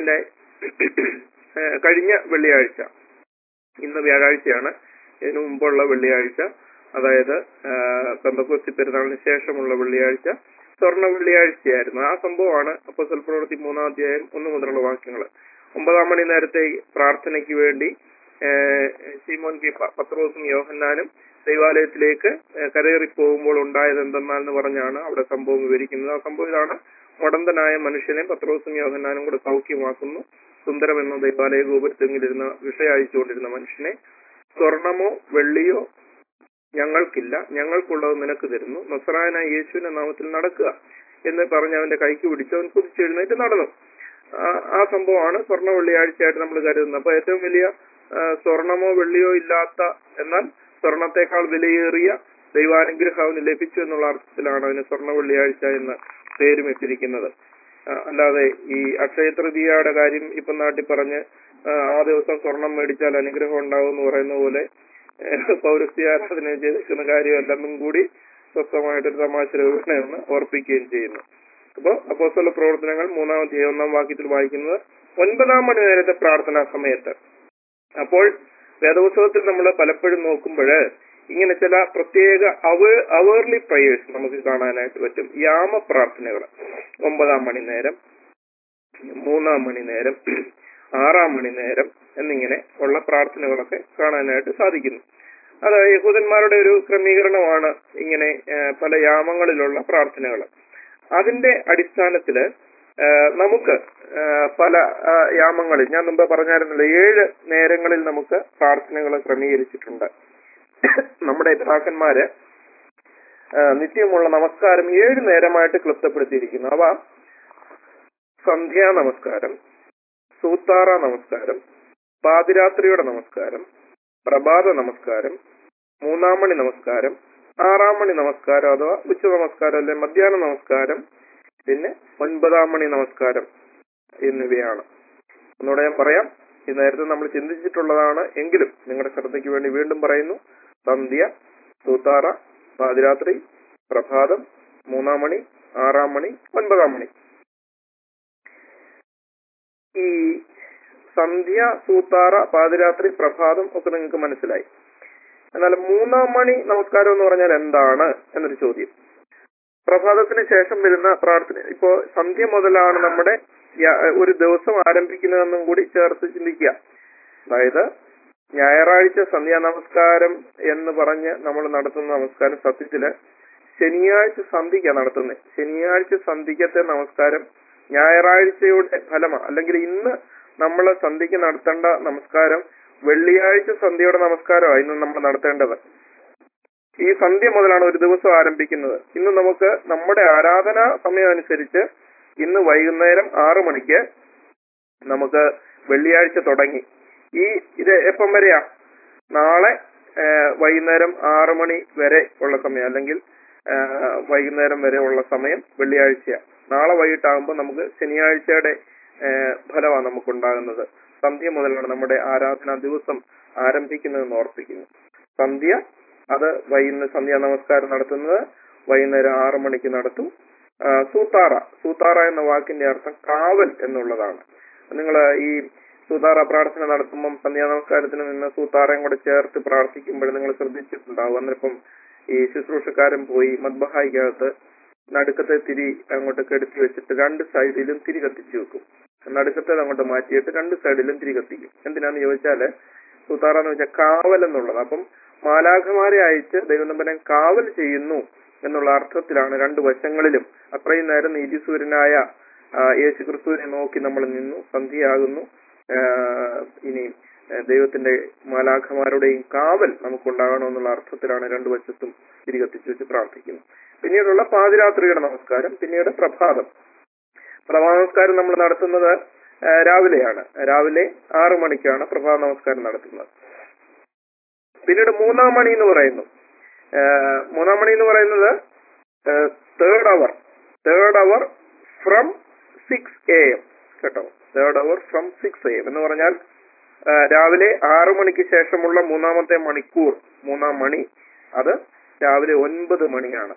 കഴിഞ്ഞ വെള്ളിയാഴ്ച ഇന്ന് വ്യാഴാഴ്ചയാണ് ഇതിനു മുമ്പുള്ള വെള്ളിയാഴ്ച അതായത് പെന്തക്കോസ്തി പെരുന്നാളിന് ശേഷമുള്ള വെള്ളിയാഴ്ച സ്വർണ്ണ വെള്ളിയാഴ്ചയായിരുന്നു ആ സംഭവമാണ് അപ്പോസ്തല പ്രവൃത്തി മൂന്നാം അധ്യായം ഒന്ന് മുതലുള്ള വാക്യങ്ങൾ ഒമ്പതാം മണി നേരത്തെ പ്രാർത്ഥനയ്ക്ക് വേണ്ടി ഏഹ്, ശീമോൻ കി പ- പത്രോസും യോഹന്നാനും ദൈവാലയത്തിലേക്ക് ഏഹ്, കരയേറി പോകുമ്പോൾ ഉണ്ടായത് എന്തെന്നാൽ എന്ന് പറഞ്ഞാണ് അവിടെ സംഭവം വിവരിക്കുന്നത് ആ സംഭവം ഇതാണ് മുടന്തനായ മനുഷ്യനെ പത്രോസും യോഹന്നാനും കൂടെ സൗഖ്യമാക്കുന്നു സുന്ദരം എന്ന ദൈവാലയ ഗോപുരത്തെങ്കിലിരുന്ന വിഷയഴിച്ചുകൊണ്ടിരുന്ന മനുഷ്യനെ സ്വർണമോ വെള്ളിയോ ഞങ്ങൾക്കില്ല ഞങ്ങൾക്കുള്ളത് നിനക്ക് തരുന്നു നസ്രായനായ യേശുവിന്റെ നാമത്തിൽ നടക്കുക എന്ന് പറഞ്ഞ് അവന്റെ കൈക്ക് പിടിച്ച് അവൻ കുതിച്ചെഴുന്നേറ്റ് നടന്നു ആ- ആ സംഭവമാണ് സ്വർണ്ണ വെള്ളിയാഴ്ചയായിട്ട് നമ്മൾ കരുതുന്നത് അപ്പൊ ഏറ്റവും വലിയ ആ, സ്വർണമോ വെള്ളിയോ ഇല്ലാത്ത എന്നാൽ സ്വർണത്തെക്കാൾ വിലയേറിയ ദൈവാനുഗ്രഹം അവന് ലഭിച്ചു എന്നുള്ള അർത്ഥത്തിലാണ് അവന് സ്വർണ്ണ വെള്ളിയാഴ്ച എന്ന് പേരും ഇട്ടിരിക്കുന്നത് ആ, അല്ലാതെ ഈ അക്ഷയ തൃതീയയുടെ കാര്യം ഇപ്പം നാട്ടിൽ പറഞ്ഞ് ആ, ആ ദിവസം സ്വർണം മേടിച്ചാൽ അനുഗ്രഹം ഉണ്ടാവും എന്ന് പറയുന്ന പോലെ ഏഹ്, പൗരസ്ത്യാരാധന ചെയ്തിരിക്കുന്ന കാര്യമല്ലെന്നും കൂടി സ്വസ്ഥമായിട്ടൊരു തമാശ രൂപേണ ഓർപ്പിക്കുകയും ചെയ്യുന്നു അപ്പോൾ അപ്പോസ്തല പ്രവർത്തനങ്ങൾ മൂന്നാം അധ്യായം ഒന്നാം വാക്യത്തിൽ വായിക്കുന്നത് ഒൻപതാം മണി നേരത്തെ പ്രാർത്ഥനാ സമയത്ത് അപ്പോൾ വേദപുസ്തകത്തിൽ നമ്മൾ പലപ്പോഴും നോക്കുമ്പോൾ ഇങ്ങനെ ചില പ്രത്യേക അവ അവേർലി പ്രയേഴ്സ് നമുക്ക് കാണാനായിട്ട് പറ്റും യാമ പ്രാർത്ഥനകൾ ഒമ്പതാം മണി നേരം മൂന്നാം മണി നേരം ആറാം മണി നേരം എന്നിങ്ങനെ ഉള്ള പ്രാർത്ഥനകളൊക്കെ കാണാനായിട്ട് സാധിക്കുന്നു അത് യഹൂദന്മാരുടെ ഒരു ക്രമീകരണമാണ് ഇങ്ങനെ ആ, പല യാമങ്ങളിലുള്ള പ്രാർത്ഥനകൾ അതിന്റെ അടിസ്ഥാനത്തില് ആ, നമുക്ക് ആ, പല ആ, യാമങ്ങളിൽ ഞാൻ മുമ്പ് പറഞ്ഞായിരുന്നല്ലോ ഏഴ് നേരങ്ങളിൽ നമുക്ക് പ്രാർത്ഥനകൾ ക്രമീകരിച്ചിട്ടുണ്ട് നമ്മുടെ പിതാക്കന്മാര് ആ, നിത്യമുള്ള നമസ്കാരം ഏഴ് നേരമായിട്ട് ക്ലിപ്തപ്പെടുത്തിയിരിക്കുന്നു അവ സന്ധ്യാ നമസ്കാരം സൂത്താറ നമസ്കാരം പാതിരാത്രിയുടെ നമസ്കാരം പ്രഭാത നമസ്കാരം മൂന്നാം മണി നമസ്കാരം ആറാം മണി നമസ്കാരം അഥവാ ഉച്ച നമസ്കാരം അല്ലെ മധ്യാഹ്ന നമസ്കാരം പിന്നെ ഒൻപതാം മണി നമസ്കാരം എന്നിവയാണ് ഒന്നുകൂടെ ഞാൻ പറയാം ഇത് നേരത്തെ നമ്മൾ ചിന്തിച്ചിട്ടുള്ളതാണ് എങ്കിലും നിങ്ങളുടെ ശ്രദ്ധയ്ക്ക് വേണ്ടി വീണ്ടും പറയുന്നു സന്ധ്യ സൂത്താറ പാതിരാത്രി പ്രഭാതം മൂന്നാം മണി ആറാം മണി ഒൻപതാം മണി ഈ സന്ധ്യ സൂത്താറ പാതിരാത്രി പ്രഭാതം ഒക്കെ നിങ്ങൾക്ക് മനസ്സിലായി എന്നാൽ മൂന്നാം മണി നമസ്കാരം എന്ന് പറഞ്ഞാൽ എന്താണ് എന്നൊരു ചോദ്യം പ്രഭാതത്തിന് ശേഷം വരുന്ന പ്രാർത്ഥന ഇപ്പോ സന്ധ്യ മുതലാണ് നമ്മുടെ യ- ഒരു ദിവസം ആരംഭിക്കുന്നതെന്നും കൂടി ചേർത്ത് ചിന്തിക്കുക അതായത് ഞായറാഴ്ച സന്ധ്യാ നമസ്കാരം എന്ന് പറഞ്ഞ് നമ്മൾ നടത്തുന്ന നമസ്കാരം സത്യത്തില് ശനിയാഴ്ച സന്ധിക്കാണ് നടത്തുന്നത് ശനിയാഴ്ച സന്ധിക്കത്തെ നമസ്കാരം ഞായറാഴ്ചയുടെ ഫലമാണ് അല്ലെങ്കിൽ ഇന്ന് നമ്മൾ സന്ധ്യക്ക് നടത്തേണ്ട നമസ്കാരം വെള്ളിയാഴ്ച സന്ധ്യയുടെ നമസ്കാരമാണ് ഇന്ന് നമ്മൾ നടത്തേണ്ടത് ഈ സന്ധ്യ മുതലാണ് ഒരു ദിവസം ആരംഭിക്കുന്നത് ഇന്ന് നമുക്ക് നമ്മുടെ ആരാധനാ സമയം അനുസരിച്ച് ഇന്ന് വൈകുന്നേരം ആറു മണിക്ക് നമുക്ക് വെള്ളിയാഴ്ച തുടങ്ങി ഈ ഇത് എപ്പം വരെയാ നാളെ ആ, വൈകുന്നേരം ആറു മണി വരെ ഉള്ള സമയം അല്ലെങ്കിൽ ആ, വൈകുന്നേരം വരെ ഉള്ള സമയം വെള്ളിയാഴ്ചയാണ് നാളെ വൈകിട്ടാകുമ്പോൾ നമുക്ക് ശനിയാഴ്ചയുടെ ആ, ഫലമാണ് നമുക്കുണ്ടാകുന്നത് സന്ധ്യ മുതലാണ് നമ്മുടെ ആരാധനാ ദിവസം ആരംഭിക്കുന്നതെന്ന് ഓർപ്പിക്കുന്നു സന്ധ്യ അത് വൈകുന്നേരം സന്ധ്യാ നമസ്കാരം നടത്തുന്നത് വൈകുന്നേരം ആറു മണിക്ക് നടത്തും ആ, സൂത്താറ സൂത്താറ എന്ന വാക്കിന്റെ അർത്ഥം കാവൽ എന്നുള്ളതാണ് നിങ്ങൾ ഈ സൂതാറ പ്രാർത്ഥന നടത്തുമ്പം സന്ധ്യാ നമസ്കാരത്തിന് നിന്ന് സൂത്താറയും കൂടെ ചേർത്ത് പ്രാർത്ഥിക്കുമ്പോൾ നിങ്ങൾ ശ്രദ്ധിച്ചിട്ടുണ്ടാവും അന്നിപ്പം ഈ ശുശ്രൂഷക്കാരൻ പോയി മദ്ബഹായിക്കകത്ത് നടുക്കത്തെ തിരി അങ്ങോട്ട് കെടുത്തി വെച്ചിട്ട് രണ്ട് സൈഡിലും തിരി കത്തിച്ചു വെക്കും നടുക്കത്തേത് അങ്ങോട്ട് മാറ്റിയിട്ട് രണ്ട് സൈഡിലും തിരി കത്തിക്കും എന്തിനാന്ന് ചോദിച്ചാല് സൂത്താറ എന്ന് വെച്ചാൽ കാവൽ എന്നുള്ളത് അപ്പം മാലാഖമാരെ അയച്ച് ദൈവനമ്പരൻ കാവൽ ചെയ്യുന്നു എന്നുള്ള അർത്ഥത്തിലാണ് രണ്ട് വശങ്ങളിലും അത്രയും നേരം നീതിസൂര്യനായ ആ, യേശു ക്രിസ്തുവിനെ നോക്കി നമ്മൾ നിന്നു സന്ധ്യയാകുന്നു ആ, ഇനി ആ, ദൈവത്തിന്റെ മാലാഖമാരുടെയും കാവൽ നമുക്കുണ്ടാകണമെന്നുള്ള അർത്ഥത്തിലാണ് രണ്ടു വശത്തും തിരി കത്തിച്ചു വെച്ച് പ്രാർത്ഥിക്കുന്നത് പിന്നീടുള്ള പാതിരാത്രിയുടെ നമസ്കാരം പിന്നീട് പ്രഭാതം പ്രഭാത നമസ്കാരം നമ്മൾ നടത്തുന്നത് ആ, രാവിലെയാണ് രാവിലെ ആറു മണിക്കാണ് പ്രഭാത നമസ്കാരം നടത്തുന്നത് പിന്നീട് മൂന്നാം മണി എന്ന് പറയുന്നു ആ, മൂന്നാം മണി എന്ന് പറയുന്നത് third hour third hour from six A M കേട്ടോ third hour from six A M എന്ന് പറഞ്ഞാൽ ആ, രാവിലെ ആറു മണിക്ക് ശേഷമുള്ള മൂന്നാമത്തെ മണിക്കൂർ മൂന്നാം മണി അത് രാവിലെ ഒൻപത് മണിയാണ്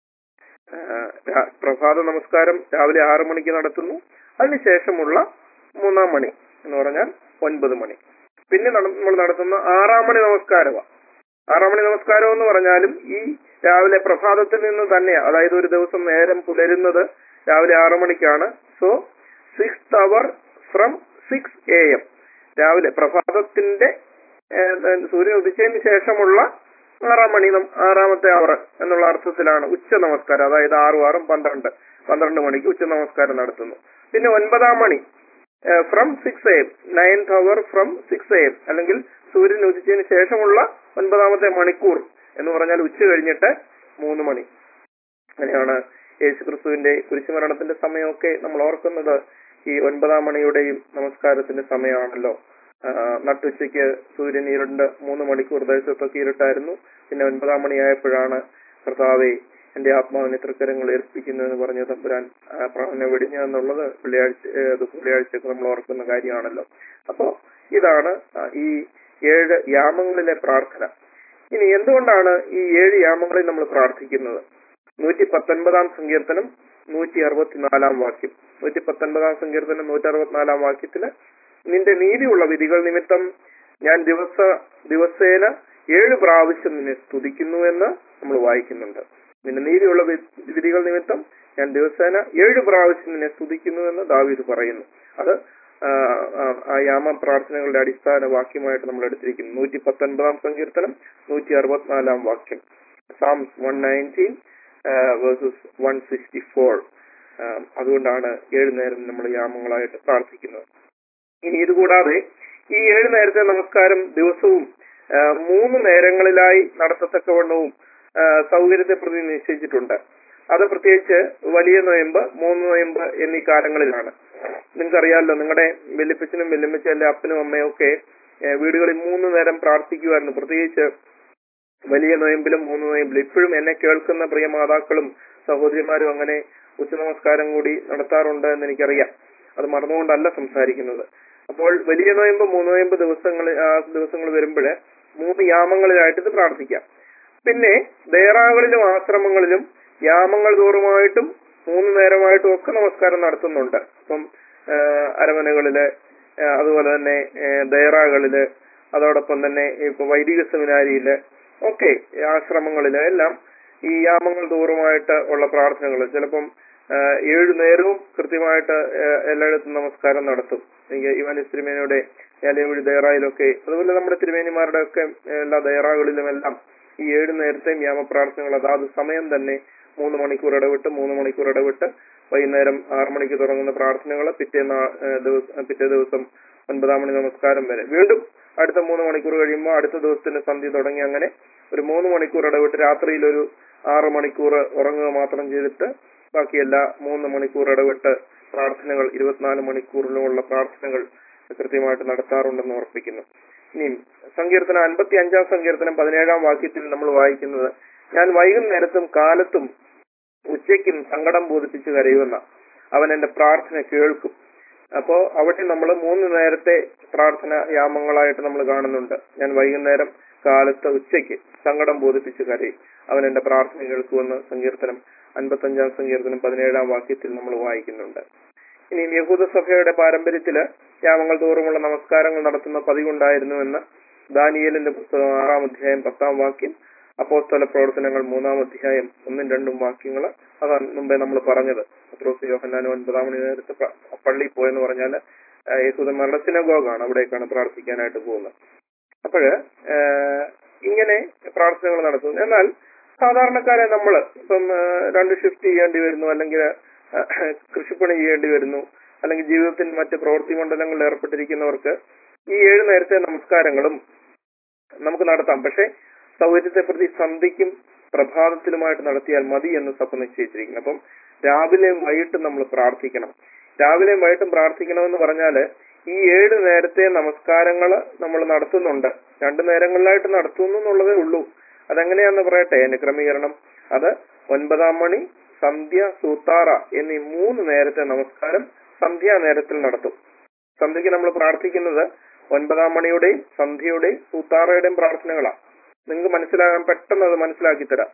ആ, രാ- പ്രഭാത നമസ്കാരം രാവിലെ ആറു മണിക്ക് നടത്തുന്നു അതിനുശേഷമുള്ള മൂന്നാം മണി എന്ന് പറഞ്ഞാൽ ഒൻപത് മണി പിന്നെ നട- നമ്മൾ നടത്തുന്ന ആറാം മണി നമസ്കാരമാണ് ആറാം മണി നമസ്കാരം എന്ന് പറഞ്ഞാലും ഈ രാവിലെ പ്രഭാതത്തിൽ നിന്ന് തന്നെയാണ് അതായത് ഒരു ദിവസം നേരം പുലരുന്നത് രാവിലെ ആറു മണിക്കാണ് so six hour from six A M രാവിലെ പ്രഭാതത്തിന്റെ ഏഹ്, സൂര്യൻ ഉദിച്ചതിന് ശേഷമുള്ള ആറാം മണി നം- ആറാമത്തെ അവർ എന്നുള്ള അർത്ഥത്തിലാണ് ഉച്ച നമസ്കാരം അതായത് ആറും ആറും പന്ത്രണ്ട് പന്ത്രണ്ട് മണിക്ക് ഉച്ച നമസ്കാരം നടത്തുന്നു പിന്നെ ഒൻപതാം മണി from six A M ninth hour from six A M അല്ലെങ്കിൽ സൂര്യൻ ഉദിച്ചതിന് ശേഷമുള്ള ഒൻപതാമത്തെ മണിക്കൂർ എന്ന് പറഞ്ഞാൽ ഉച്ച കഴിഞ്ഞിട്ട് മൂന്ന് മണി അങ്ങനെയാണ് യേശു ക്രിസ്തുവിന്റെ കുരിശുമരണത്തിന്റെ സമയമൊക്കെ നമ്മൾ ഓർക്കുന്നത് ഈ ഒൻപതാം മണിയുടെയും നമസ്കാരത്തിന്റെ സമയമാണല്ലോ ആ, നട്ടുച്ചയ്ക്ക് സൂര്യൻ ഇരുണ്ട് മൂന്ന് മണിക്കൂർ ദേശത്തൊക്കെ ഇരുട്ടായിരുന്നു പിന്നെ ഒൻപതാം മണിയായപ്പോഴാണ് കർത്താവെ എന്റെ ആത്മാവിനെ തൃക്കരങ്ങൾ ഏൽപ്പിക്കുന്നു എന്ന് പറഞ്ഞ തമ്പുരാൻ ആ പ്രാണനെ വെടിഞ്ഞ എന്നുള്ളത് വെള്ളിയാഴ്ച ഏ, അത് വെള്ളിയാഴ്ചയൊക്കെ നമ്മൾ ഓർക്കുന്ന കാര്യമാണല്ലോ അപ്പോ ഇതാണ് ആ, ഈ ഏഴ് യാമങ്ങളിലെ പ്രാർത്ഥന ഇനി എന്തുകൊണ്ടാണ് ഈ ഏഴ് യാമങ്ങളിൽ നമ്മൾ പ്രാർത്ഥിക്കുന്നത് നൂറ്റി പത്തൊൻപതാം സങ്കീർത്തനം നൂറ്റി അറുപത്തിനാലാം വാക്യം നൂറ്റി പത്തൊൻപതാം സങ്കീർത്തനം നൂറ്റി അറുപത്തിനാലാം വാക്യത്തില് നിന്റെ നീതിയുള്ള വിധികൾ നിമിത്തം ഞാൻ ദിവസ ദിവസേന ഏഴ് പ്രാവശ്യം നിന്നെ സ്തുതിക്കുന്നു എന്ന് നമ്മൾ വായിക്കുന്നുണ്ട് നിന്റെ നീതിയുള്ള വി- വിധികൾ നിമിത്തം ഞാൻ ദിവസേന ഏഴ് പ്രാവശ്യം നിന്നെ സ്തുതിക്കുന്നു എന്ന് ദാവീദ് പറയുന്നു അത് ആ, ആ, ആ യാമ പ്രാർത്ഥനകളുടെ അടിസ്ഥാന വാക്യമായിട്ട് നമ്മൾ എടുത്തിരിക്കുന്നു നൂറ്റി പത്തൊൻപതാം സങ്കീർത്തനം നൂറ്റി അറുപത്തിനാലാം വാക്യം psalms one nineteen verses one sixty four അതുകൊണ്ടാണ് ഏഴ് നേരം നമ്മൾ യാമങ്ങളായിട്ട് പ്രാർത്ഥിക്കുന്നത് ഇനി ഇതുകൂടാതെ ഈ ഏഴ് നേരത്തെ നമസ്കാരം ദിവസവും ആ, മൂന്ന് നേരങ്ങളിലായി നടത്തത്തക്കവണ്ണവും ആ, സൗകര്യത്തെ പ്രതി നിശ്ചയിച്ചിട്ടുണ്ട് അത് പ്രത്യേകിച്ച് വലിയ നൊയമ്പ് മൂന്ന് നൊയമ്പ് എന്നീ കാലങ്ങളിലാണ് നിങ്ങൾക്കറിയാമല്ലോ നിങ്ങളുടെ വെല്ലിപ്പച്ചനും വെല്ലുമ്മച്ചും അല്ലെ അപ്പനും അമ്മയും ഒക്കെ ഏ, വീടുകളിൽ മൂന്ന് നേരം പ്രാർത്ഥിക്കുമായിരുന്നു പ്രത്യേകിച്ച് വലിയ നൊയമ്പിലും മൂന്ന് നൊയമ്പിലും ഇപ്പോഴും എന്നെ കേൾക്കുന്ന പ്രിയ മാതാക്കളും സഹോദരിമാരും അങ്ങനെ ഉച്ചനമസ്കാരം കൂടി നടത്താറുണ്ട് എന്ന് എനിക്കറിയാം അത് മറന്നുകൊണ്ടല്ല സംസാരിക്കുന്നത് അപ്പോൾ വലിയ നൊയമ്പ് മൂന്ന് നൊയമ്പ് ദിവസങ്ങൾ ആ ദിവസങ്ങൾ വരുമ്പോൾ മൂന്ന് യാമങ്ങളിലായിട്ട് ഇത് പ്രാർത്ഥിക്കാം പിന്നെ ദേറാകളിലും ആശ്രമങ്ങളിലും യാമങ്ങൾ തോറുമായിട്ടും മൂന്ന് നേരമായിട്ടും ഒക്കെ നമസ്കാരം നടത്തുന്നുണ്ട് ഇപ്പം ആ, അരമനകളില് ആ, അതുപോലെ തന്നെ ആ, ദേറാകളില് അതോടൊപ്പം തന്നെ ഇപ്പൊ വൈദിക സെമിനാരിയില് ഒക്കെ ആശ്രമങ്ങളില് എല്ലാം ഈ യാമങ്ങൾ തോറുമായിട്ട് ഉള്ള പ്രാർത്ഥനകൾ ചിലപ്പം ആ, ഏഴു നേരവും കൃത്യമായിട്ട് ആ, എല്ലായിടത്തും നമസ്കാരം നടത്തും എനിക്ക് ഇവാനിസ് തിരുമേനിയുടെ ഞാലേവഴി ദയറായിലൊക്കെ അതുപോലെ നമ്മുടെ തിരുമേനിമാരുടെ ഒക്കെ എല്ലാ ദയറാകളിലും എല്ലാം ഈ ഏഴു നേരത്തെയും യാമപ്രാർത്ഥനകൾ അതാത് സമയം തന്നെ മൂന്ന് മണിക്കൂർ ഇടവിട്ട് മൂന്ന് മണിക്കൂർ ഇടവിട്ട് വൈകുന്നേരം ആറു മണിക്ക് തുടങ്ങുന്ന പ്രാർത്ഥനകൾ പിറ്റേ നാ- ഏ, ദിവസം പിറ്റേ ദിവസം ഒൻപതാം മണി നമസ്കാരം വരെ വീണ്ടും അടുത്ത മൂന്ന് മണിക്കൂർ കഴിയുമ്പോൾ അടുത്ത ദിവസത്തിന് സന്ധ്യ തുടങ്ങി അങ്ങനെ ഒരു മൂന്ന് മണിക്കൂർ ഇടവിട്ട് രാത്രിയിൽ ഒരു ആറ് മണിക്കൂർ ഉറങ്ങുക മാത്രം ചെയ്തിട്ട് ബാക്കി എല്ലാ മൂന്ന് മണിക്കൂർ ഇടവിട്ട് പ്രാർത്ഥനകൾ ഇരുപത്തിനാല് മണിക്കൂറിലുമുള്ള പ്രാർത്ഥനകൾ കൃത്യമായിട്ട് നടത്താറുണ്ടെന്ന് ഉറപ്പിക്കുന്നു ഇനി സങ്കീർത്തനം അൻപത്തി അഞ്ചാം സങ്കീർത്തനം പതിനേഴാം വാക്യത്തിൽ നമ്മൾ വായിക്കുന്നത് ഞാൻ വൈകുന്നേരത്തും കാലത്തും ഉച്ചയ്ക്കും സങ്കടം ബോധിപ്പിച്ച് കരയുന്ന അവൻ എന്റെ പ്രാർത്ഥന കേൾക്കും അപ്പോ അവിടെ നമ്മൾ മൂന്ന് നേരത്തെ പ്രാർത്ഥന യാമങ്ങളായിട്ട് നമ്മൾ കാണുന്നുണ്ട് ഞാൻ വൈകുന്നേരം കാലത്ത് ഉച്ചയ്ക്ക് സങ്കടം ബോധിപ്പിച്ച് കരയും അവൻ എന്റെ പ്രാർത്ഥന കേൾക്കുമെന്ന് സങ്കീർത്തനം അൻപത്തഞ്ചാം സങ്കീർത്തനം പതിനേഴാം വാക്യത്തിൽ നമ്മൾ വായിക്കുന്നുണ്ട് ഇനി യഹൂദ സഭയുടെ പാരമ്പര്യത്തില് യാമങ്ങൾ തോറുമുള്ള നമസ്കാരങ്ങൾ നടത്തുന്ന പതിവുണ്ടായിരുന്നുവെന്ന് ദാനിയേലിന്റെ പുസ്തകം ആറാം അധ്യായം പത്താം വാക്യം അപ്പോസ്തല പ്രവർത്തനങ്ങൾ മൂന്നാം അധ്യായം ഒന്നും രണ്ടും വാക്യങ്ങൾ അതാണ് മുമ്പേ നമ്മൾ പറഞ്ഞത് പത്രോസ് യോഹന്നാനും ഒൻപതാം മണി നേരത്തെ പ്ര- പള്ളിയിൽ പോയെന്ന് പറഞ്ഞാൽ യേശുദന്മാരുടെ സിനഗോഗാണ് അവിടേക്കാണ് പ്രാർത്ഥിക്കാനായിട്ട് പോകുന്നത് അപ്പോഴ് ഇങ്ങനെ പ്രാർത്ഥനകൾ നടത്തുന്നു എന്നാൽ സാധാരണക്കാരെ നമ്മൾ ഇപ്പം ആ, രണ്ട് ഷിഫ്റ്റ് ചെയ്യേണ്ടി വരുന്നു അല്ലെങ്കിൽ ആ, കൃഷിപ്പണി ചെയ്യേണ്ടി വരുന്നു അല്ലെങ്കിൽ ജീവിതത്തിൽ മറ്റ് പ്രവൃത്തി മണ്ഡലങ്ങളിൽ ഏർപ്പെട്ടിരിക്കുന്നവർക്ക് ഈ ഏഴ് നേരത്തെ നമസ്കാരങ്ങളും നമുക്ക് നടത്താം പക്ഷെ സൗകര്യത്തെ പ്രതി സന്ധ്യയ്ക്കും പ്രഭാതത്തിലുമായിട്ട് നടത്തിയാൽ മതി എന്ന് സഭ നിശ്ചയിച്ചിരിക്കുന്നു അപ്പം രാവിലെയും വൈകിട്ടും നമ്മൾ പ്രാർത്ഥിക്കണം രാവിലെയും വൈകിട്ടും പ്രാർത്ഥിക്കണമെന്ന് പറഞ്ഞാല് ഈ ഏഴ് നേരത്തെ നമസ്കാരങ്ങൾ നമ്മൾ നടത്തുന്നുണ്ട് രണ്ടു നേരങ്ങളിലായിട്ട് നടത്തുന്നു എന്നുള്ളതേ ഉള്ളൂ അതെങ്ങനെയാന്ന് പറയട്ടെ അതിന്റെ ക്രമീകരണം അത് ഒൻപതാം മണി സന്ധ്യ സൂത്താറ എന്നീ മൂന്ന് നേരത്തെ നമസ്കാരം സന്ധ്യാ നേരത്തിൽ നടത്തും സന്ധ്യയ്ക്ക് നമ്മൾ പ്രാർത്ഥിക്കുന്നത് ഒൻപതാം മണിയുടെയും സന്ധ്യയുടെയും സൂത്താറയുടെയും പ്രാർത്ഥനകളാണ് നിങ്ങൾക്ക് മനസ്സിലാകാൻ പെട്ടെന്ന് അത് മനസ്സിലാക്കി തരാം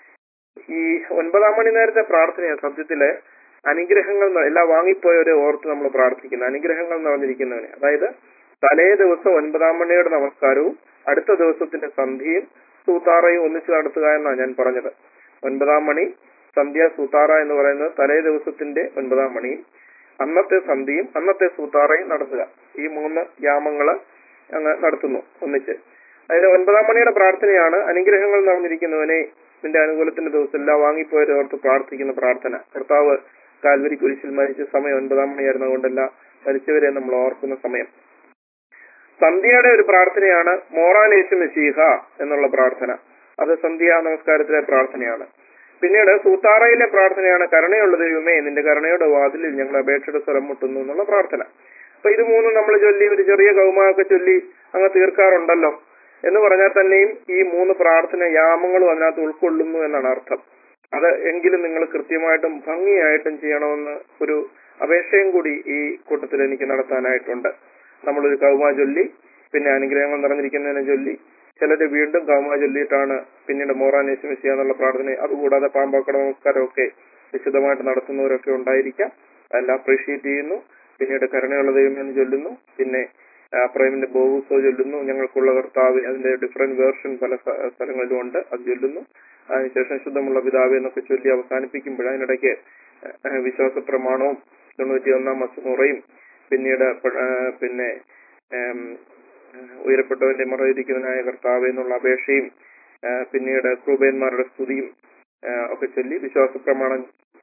ഈ ഒൻപതാം മണി നേരത്തെ പ്രാർത്ഥനയാണ് സത്യത്തില് അനുഗ്രഹങ്ങൾ ന- എല്ലാം വാങ്ങിപ്പോയവരെ ഓർത്ത് നമ്മൾ പ്രാർത്ഥിക്കുന്നു അനുഗ്രഹങ്ങൾ നിറഞ്ഞിരിക്കുന്നവനെ അതായത് തലേ ദിവസം ഒൻപതാം മണിയുടെ നമസ്കാരവും അടുത്ത ദിവസത്തിന്റെ സന്ധ്യയും സൂത്താറയും ഒന്നിച്ച് നടത്തുക എന്നാണ് ഞാൻ പറഞ്ഞത് ഒൻപതാം മണി സന്ധ്യ സൂത്താറ എന്ന് പറയുന്നത് തലേ ദിവസത്തിന്റെ ഒൻപതാം മണിയും അന്നത്തെ സന്ധ്യയും അന്നത്തെ സൂത്താറയും നടത്തുക ഈ മൂന്ന് യാമങ്ങള് അങ്ങ് നടത്തുന്നു ഒന്നിച്ച് അതിന് ഒൻപതാം മണിയുടെ പ്രാർത്ഥനയാണ് അനുഗ്രഹങ്ങൾ നിറഞ്ഞിരിക്കുന്നവനെ നിന്റെ അനുകൂലത്തിന്റെ ദിവസം എല്ലാം വാങ്ങിപ്പോയവരെ ഓർത്ത് പ്രാർത്ഥിക്കുന്ന പ്രാർത്ഥന കർത്താവ് കാൽവരി കുരിശിൽ മരിച്ച സമയം ഒൻപതാം മണിയായിരുന്നു അതുകൊണ്ടല്ല മരിച്ചവരെ നമ്മൾ ഓർക്കുന്ന സമയം സന്ധ്യയുടെ ഒരു പ്രാർത്ഥനയാണ് മോറാനേശു മെസീഹ എന്നുള്ള പ്രാർത്ഥന അത് സന്ധ്യ നമസ്കാരത്തിലെ പ്രാർത്ഥനയാണ് പിന്നീട് സൂത്താറയിലെ പ്രാർത്ഥനയാണ് കരുണയുള്ള ദൈവമേ നിന്റെ കരുണയുടെ വാതിലിൽ ഞങ്ങൾ അപേക്ഷയുടെ സ്വരം മുട്ടുന്നു എന്നുള്ള പ്രാർത്ഥന അപ്പൊ ഇത് മൂന്നും നമ്മൾ ചൊല്ലി ഒരു ചെറിയ കൗമാക്കെ ചൊല്ലി അങ്ങ് തീർക്കാറുണ്ടല്ലോ എന്ന് പറഞ്ഞാൽ തന്നെയും ഈ മൂന്ന് പ്രാർത്ഥന യാമങ്ങളും അതിനകത്ത് ഉൾക്കൊള്ളുന്നു എന്നാണ് അർത്ഥം അത് എങ്കിലും നിങ്ങൾ കൃത്യമായിട്ടും ഭംഗിയായിട്ടും ചെയ്യണമെന്ന് ഒരു അപേക്ഷയും കൂടി ഈ കൂട്ടത്തിൽ എനിക്ക് നടത്താനായിട്ടുണ്ട് നമ്മളൊരു കൗമ ചൊല്ലി പിന്നെ അനുഗ്രഹങ്ങൾ നിറഞ്ഞിരിക്കുന്നതിനെ ചൊല്ലി ചിലര് വീണ്ടും കൗമ ചൊല്ലിയിട്ടാണ് പിന്നീട് മോറാനേശുമിശിയ എന്നുള്ള പ്രാർത്ഥന അതുകൂടാതെ പാമ്പാക്കട നമസ്കാരമൊക്കെ വിശദമായിട്ട് നടത്തുന്നവരൊക്കെ ഉണ്ടായിരിക്കാം അതെല്ലാം അപ്രീഷിയേറ്റ് ചെയ്യുന്നു പിന്നീട് കരുണയുള്ള ദൈവമെന്ന് ചൊല്ലുന്നു പിന്നെ ആ, പ്രേമിന്റെ ബോവൂസോ ചൊല്ലുന്നു ഞങ്ങൾക്കുള്ള കർത്താവ് അതിന്റെ ഡിഫറെന്റ് വേർഷൻ പല സ്ഥ- സ്ഥലങ്ങളിലും ഉണ്ട് അത് ചൊല്ലുന്നു അതിനുശേഷം ശുദ്ധമുള്ള പിതാവ് എന്നൊക്കെ ചൊല്ലി അവസാനിപ്പിക്കുമ്പോൾ അതിനിടയ്ക്ക് ആ, വിശ്വാസ പ്രമാണവും തൊണ്ണൂറ്റി ഒന്നാം മസുമുറയും പിന്നീട് പ- ആ, പിന്നെ ഉം, ഉയരപ്പെട്ടവന്റെ മറയിരിക്കുന്നതിനായ കർത്താവ് എന്നുള്ള അപേക്ഷയും ആ, പിന്നീട് ക്രൂബേന്മാരുടെ സ്തുതിയും ആ, ഒക്കെ ചൊല്ലി വിശ്വാസ പ്രമാണം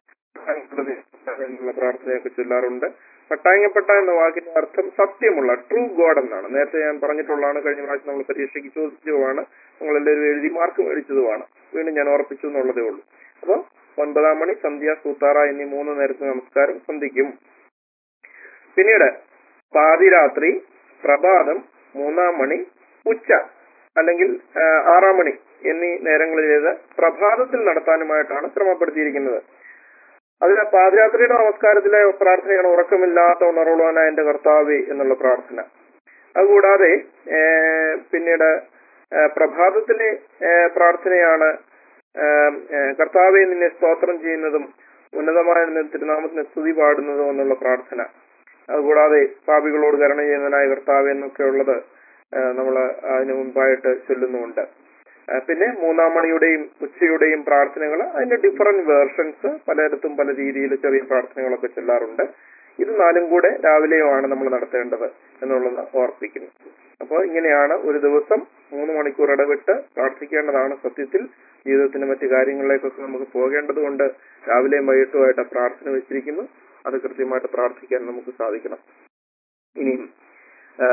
എന്നുള്ള പ്രാർത്ഥനയൊക്കെ ചൊല്ലാറുണ്ട് പട്ടായങ്ങപ്പെട്ട എന്ന വാക്കിന്റെ അർത്ഥം സത്യമുള്ള ട്രൂ ഗോഡ് എന്നാണ് നേരത്തെ ഞാൻ പറഞ്ഞിട്ടുള്ളതാണ് കഴിഞ്ഞ പ്രാവശ്യം നമ്മൾ പരീക്ഷയ്ക്ക് ചോദിച്ചതുമാണ് നിങ്ങൾ എല്ലാവരും എഴുതി മാർക്ക് മേടിച്ചതുമാണ് വീണ്ടും ഞാൻ ഓർപ്പിച്ചു എന്നുള്ളതേ ഉള്ളൂ അപ്പോൾ ഒൻപതാം മണി സന്ധ്യ സൂത്താറ എന്നീ മൂന്ന് നേരത്തെ നമസ്കാരം സന്ധിക്കും പിന്നീട് പാതിരാത്രി പ്രഭാതം മൂന്നാം മണി ഉച്ച അല്ലെങ്കിൽ ആ, ആറാം മണി എന്നീ നേരങ്ങളിലേത് പ്രഭാതത്തിൽ നടത്താനുമായിട്ടാണ് ക്രമപ്പെടുത്തിയിരിക്കുന്നത് അതിൽ പാതിരാത്രിയുടെ നമസ്കാരത്തിലെ പ്രാർത്ഥനയാണ് ഉറക്കമില്ലാത്ത ഉണർവുള്ളവനായ എന്റെ കർത്താവേ എന്നുള്ള പ്രാർത്ഥന അതുകൂടാതെ ഏ, പിന്നീട് ഏ, പ്രഭാതത്തിലെ ഏ, പ്രാർത്ഥനയാണ് ഏ, ഏ, കർത്താവെ നിന്നെ സ്തോത്രം ചെയ്യുന്നതും ഉന്നതമായ നിന്റെ തിരുനാമത്തിന് സ്തുതി പാടുന്നതും എന്നുള്ള പ്രാർത്ഥന അതുകൂടാതെ പാപികളോട് കരുണ ചെയ്യുന്നതിനായ കർത്താവ് എന്നൊക്കെ ഉള്ളത് നമ്മൾ അതിനു മുമ്പായിട്ട് ചൊല്ലുന്നുമുണ്ട് ആ, പിന്നെ മൂന്നാം മണിയുടെയും ഉച്ചയുടെയും പ്രാർത്ഥനകൾ അതിന്റെ ഡിഫറെന്റ് വേർഷൻസ് പലയിടത്തും പല രീതിയിൽ ചെറിയ പ്രാർത്ഥനകളൊക്കെ ചൊല്ലാറുണ്ട് ഇത് നാലും കൂടെ രാവിലെയുമാണ് നമ്മൾ നടത്തേണ്ടത് എന്നുള്ളത് ഓർപ്പിക്കുന്നു അപ്പോൾ ഇങ്ങനെയാണ് ഒരു ദിവസം മൂന്ന് മണിക്കൂർ ഇടവിട്ട് പ്രാർത്ഥിക്കേണ്ടതാണ് സത്യത്തിൽ ജീവിതത്തിന്റെ മറ്റു കാര്യങ്ങളിലേക്കൊക്കെ നമുക്ക് പോകേണ്ടത് കൊണ്ട് രാവിലെയും വൈകിട്ടുമായിട്ട് ആ പ്രാർത്ഥന വെച്ചിരിക്കുന്നു അത് കൃത്യമായിട്ട് പ്രാർത്ഥിക്കാൻ നമുക്ക് സാധിക്കണം ഇനിയും ആ,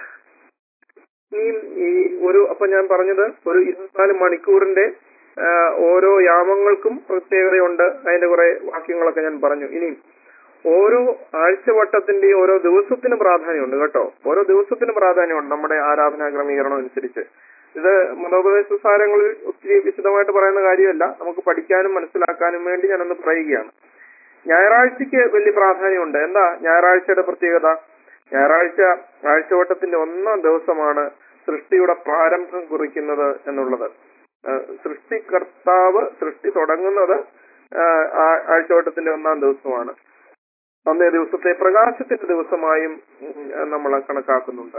ഇനിയും ഈ ഒരു അപ്പൊ ഞാൻ പറഞ്ഞത് ഒരു ഇരുപത്തിനാല് മണിക്കൂറിന്റെ ആ, ഓരോ യാമങ്ങൾക്കും പ്രത്യേകതയുണ്ട് അതിന്റെ കുറെ വാക്യങ്ങളൊക്കെ ഞാൻ പറഞ്ഞു ഇനിയും ഓരോ ആഴ്ചവട്ടത്തിന്റെയും ഓരോ ദിവസത്തിന് പ്രാധാന്യമുണ്ട് കേട്ടോ ഓരോ ദിവസത്തിന് പ്രാധാന്യമുണ്ട് നമ്മുടെ ആരാധനാ ക്രമീകരണം അനുസരിച്ച് ഇത് മതോപദേശ സാരങ്ങളിൽ ഒത്തിരി വിശദമായിട്ട് പറയുന്ന കാര്യമല്ല നമുക്ക് പഠിക്കാനും മനസ്സിലാക്കാനും വേണ്ടി ഞാനൊന്ന് പറയുകയാണ് ഞായറാഴ്ചക്ക് വലിയ പ്രാധാന്യമുണ്ട് എന്താ ഞായറാഴ്ചയുടെ പ്രത്യേകത ഞായറാഴ്ച ആഴ്ചവട്ടത്തിന്റെ ഒന്നാം ദിവസമാണ് സൃഷ്ടിയുടെ പ്രാരംഭം കുറിക്കുന്നത് എന്നുള്ളത് ആ, സൃഷ്ടികർത്താവ് സൃഷ്ടി തുടങ്ങുന്നത് ആ, ആ- ആഴ്ചവട്ടത്തിന്റെ ഒന്നാം ദിവസമാണ് അന്നേ ദിവസത്തെ പ്രകാശത്തിന്റെ ദിവസമായും ഉം, നമ്മൾ കണക്കാക്കുന്നുണ്ട്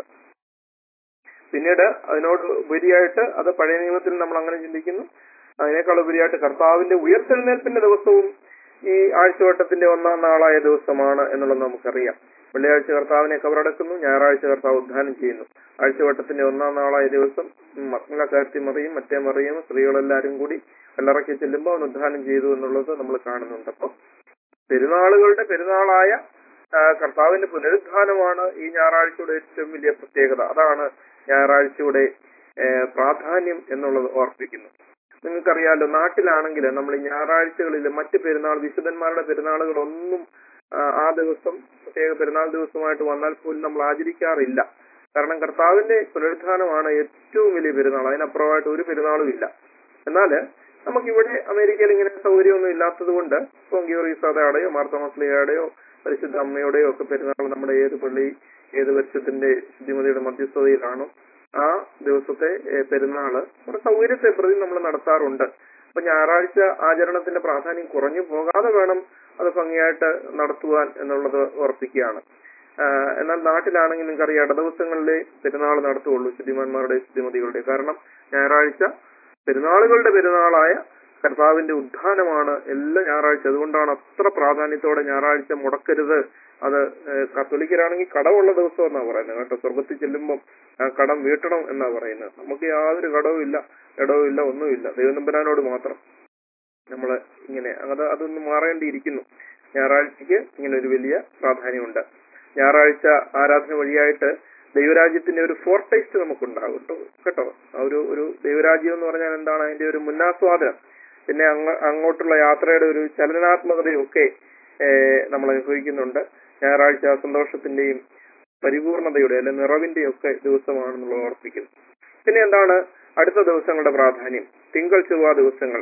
പിന്നീട് അതിനോട് ഉപരിയായിട്ട് അത് പഴയ നിയമത്തിൽ നമ്മൾ അങ്ങനെ ചിന്തിക്കുന്നു അതിനേക്കാൾ ഉപരിയായിട്ട് കർത്താവിന്റെ ഉയർത്തെഴുന്നേൽപ്പിന്റെ ദിവസവും ഈ ആഴ്ചവട്ടത്തിന്റെ ഒന്നാം നാളായ ദിവസമാണ് എന്നുള്ളത് നമുക്കറിയാം വെള്ളിയാഴ്ച കർത്താവിനെ കവറടക്കുന്നു ഞായറാഴ്ച കർത്താവ് ഉദ്ധാനം ചെയ്യുന്നു ആഴ്ചവട്ടത്തിന്റെ ഒന്നാം നാളായ ദിവസം മക്കള കയർത്തി മറിയും മറ്റേ മറിയും സ്ത്രീകളെല്ലാരും കൂടി വെള്ളറക്കി ചെല്ലുമ്പോൾ അവൻ ഉദ്ധാനം ചെയ്തു എന്നുള്ളത് നമ്മൾ കാണുന്നുണ്ട് അപ്പൊ പെരുന്നാളുകളുടെ പെരുന്നാളായ ആ, കർത്താവിന്റെ പുനരുദ്ധാനമാണ് ഈ ഞായറാഴ്ചയുടെ ഏറ്റവും വലിയ പ്രത്യേകത അതാണ് ഞായറാഴ്ചയുടെ ഏ, പ്രാധാന്യം എന്നുള്ളത് ഓർപ്പിക്കുന്നു നിങ്ങൾക്കറിയാലോ നാട്ടിലാണെങ്കിൽ നമ്മൾ ഈ ഞായറാഴ്ചകളിൽ മറ്റ് പെരുന്നാൾ വിശുദ്ധന്മാരുടെ പെരുന്നാളുകളൊന്നും ആ, ആ ദിവസം പ്രത്യേക പെരുന്നാൾ ദിവസമായിട്ട് വന്നാൽ പോലും നമ്മൾ ആചരിക്കാറില്ല കാരണം കർത്താവിന്റെ പുനരുദ്ധാനമാണ് ഏറ്റവും വലിയ പെരുന്നാൾ അതിനപ്പുറമായിട്ട് ഒരു പെരുന്നാളും ഇല്ല എന്നാല് നമുക്കിവിടെ അമേരിക്കയിൽ ഇങ്ങനെ സൗകര്യമൊന്നും ഇല്ലാത്തത് കൊണ്ട് പൊങ്കിയോറീസാദയുടെയോ മാർത്തോമസ്ലിയുടെയോ പരിശുദ്ധ അമ്മയുടെയോ ഒക്കെ പെരുന്നാൾ നമ്മുടെ ഏത് പള്ളി ഏത് പരിശുദ്ധന്റെ ശുദ്ധിമതിയുടെ മധ്യസ്ഥതയിലാണോ ആ ദിവസത്തെ ഏ, പെരുന്നാള് നമ്മുടെ സൗകര്യത്തെ പ്രതി നമ്മൾ നടത്താറുണ്ട് അപ്പൊ ഞായറാഴ്ച ആചരണത്തിന്റെ പ്രാധാന്യം കുറഞ്ഞു പോകാതെ വേണം അത് ഭംഗിയായിട്ട് നടത്തുവാൻ എന്നുള്ളത് ഉറപ്പിക്കുകയാണ് ആഹ് എന്നാൽ നാട്ടിലാണെങ്കിൽ നിങ്ങൾക്കറിയാം ഇടദിവസങ്ങളിലെ പെരുന്നാൾ നടത്തുകയുള്ളൂ ശുദ്ധിമാന്മാരുടെ ശുദ്ധിമതികളുടെ കാരണം ഞായറാഴ്ച പെരുന്നാളുകളുടെ പെരുന്നാളായ കർത്താവിന്റെ ഉദ്ധാനമാണ് എല്ലാ ഞായറാഴ്ച അതുകൊണ്ടാണ് അത്ര പ്രാധാന്യത്തോടെ ഞായറാഴ്ച മുടക്കരുത് അത് ഏഹ് കത്തോലിക്കരാണെങ്കിൽ കടമുള്ള ദിവസം എന്നാ പറയുന്നത് കേട്ടോ സ്വർഗത്തിൽ ചെല്ലുമ്പം ആ കടം വീട്ടണം എന്നാ പറയുന്നത് നമുക്ക് യാതൊരു കടവും ഇല്ല ഇടവും ഇല്ല ഒന്നുമില്ല ദൈവനമ്പരാനോട് മാത്രം നമ്മള് ഇങ്ങനെ അത് അതൊന്ന് മാറേണ്ടിയിരിക്കുന്നു ഞായറാഴ്ചക്ക് ഇങ്ങനെ ഒരു വലിയ പ്രാധാന്യമുണ്ട് ഞായറാഴ്ച ആരാധന വഴിയായിട്ട് ദൈവരാജ്യത്തിന്റെ ഒരു ഫോർ ടേസ്റ്റ് നമുക്കുണ്ടാകും കേട്ടോ കേട്ടോ ആ ഒരു ഒരു ദൈവരാജ്യം എന്ന് പറഞ്ഞാൽ എന്താണ് അതിന്റെ ഒരു മുന്നാസ്വാദനം പിന്നെ അങ്ങ് അങ്ങോട്ടുള്ള യാത്രയുടെ ഒരു ചലനാത്മകതയും ഒക്കെ ഏഹ്, നമ്മൾ അനുഭവിക്കുന്നുണ്ട് ഞായറാഴ്ച സന്തോഷത്തിന്റെയും പരിപൂർണതയുടെ അല്ലെ നിറവിന്റെയും ഒക്കെ ദിവസമാണെന്നുള്ളത് ഓർപ്പിക്കുന്നു പിന്നെ എന്താണ് അടുത്ത ദിവസങ്ങളുടെ പ്രാധാന്യം തിങ്കൾ ചൊവ്വ ദിവസങ്ങൾ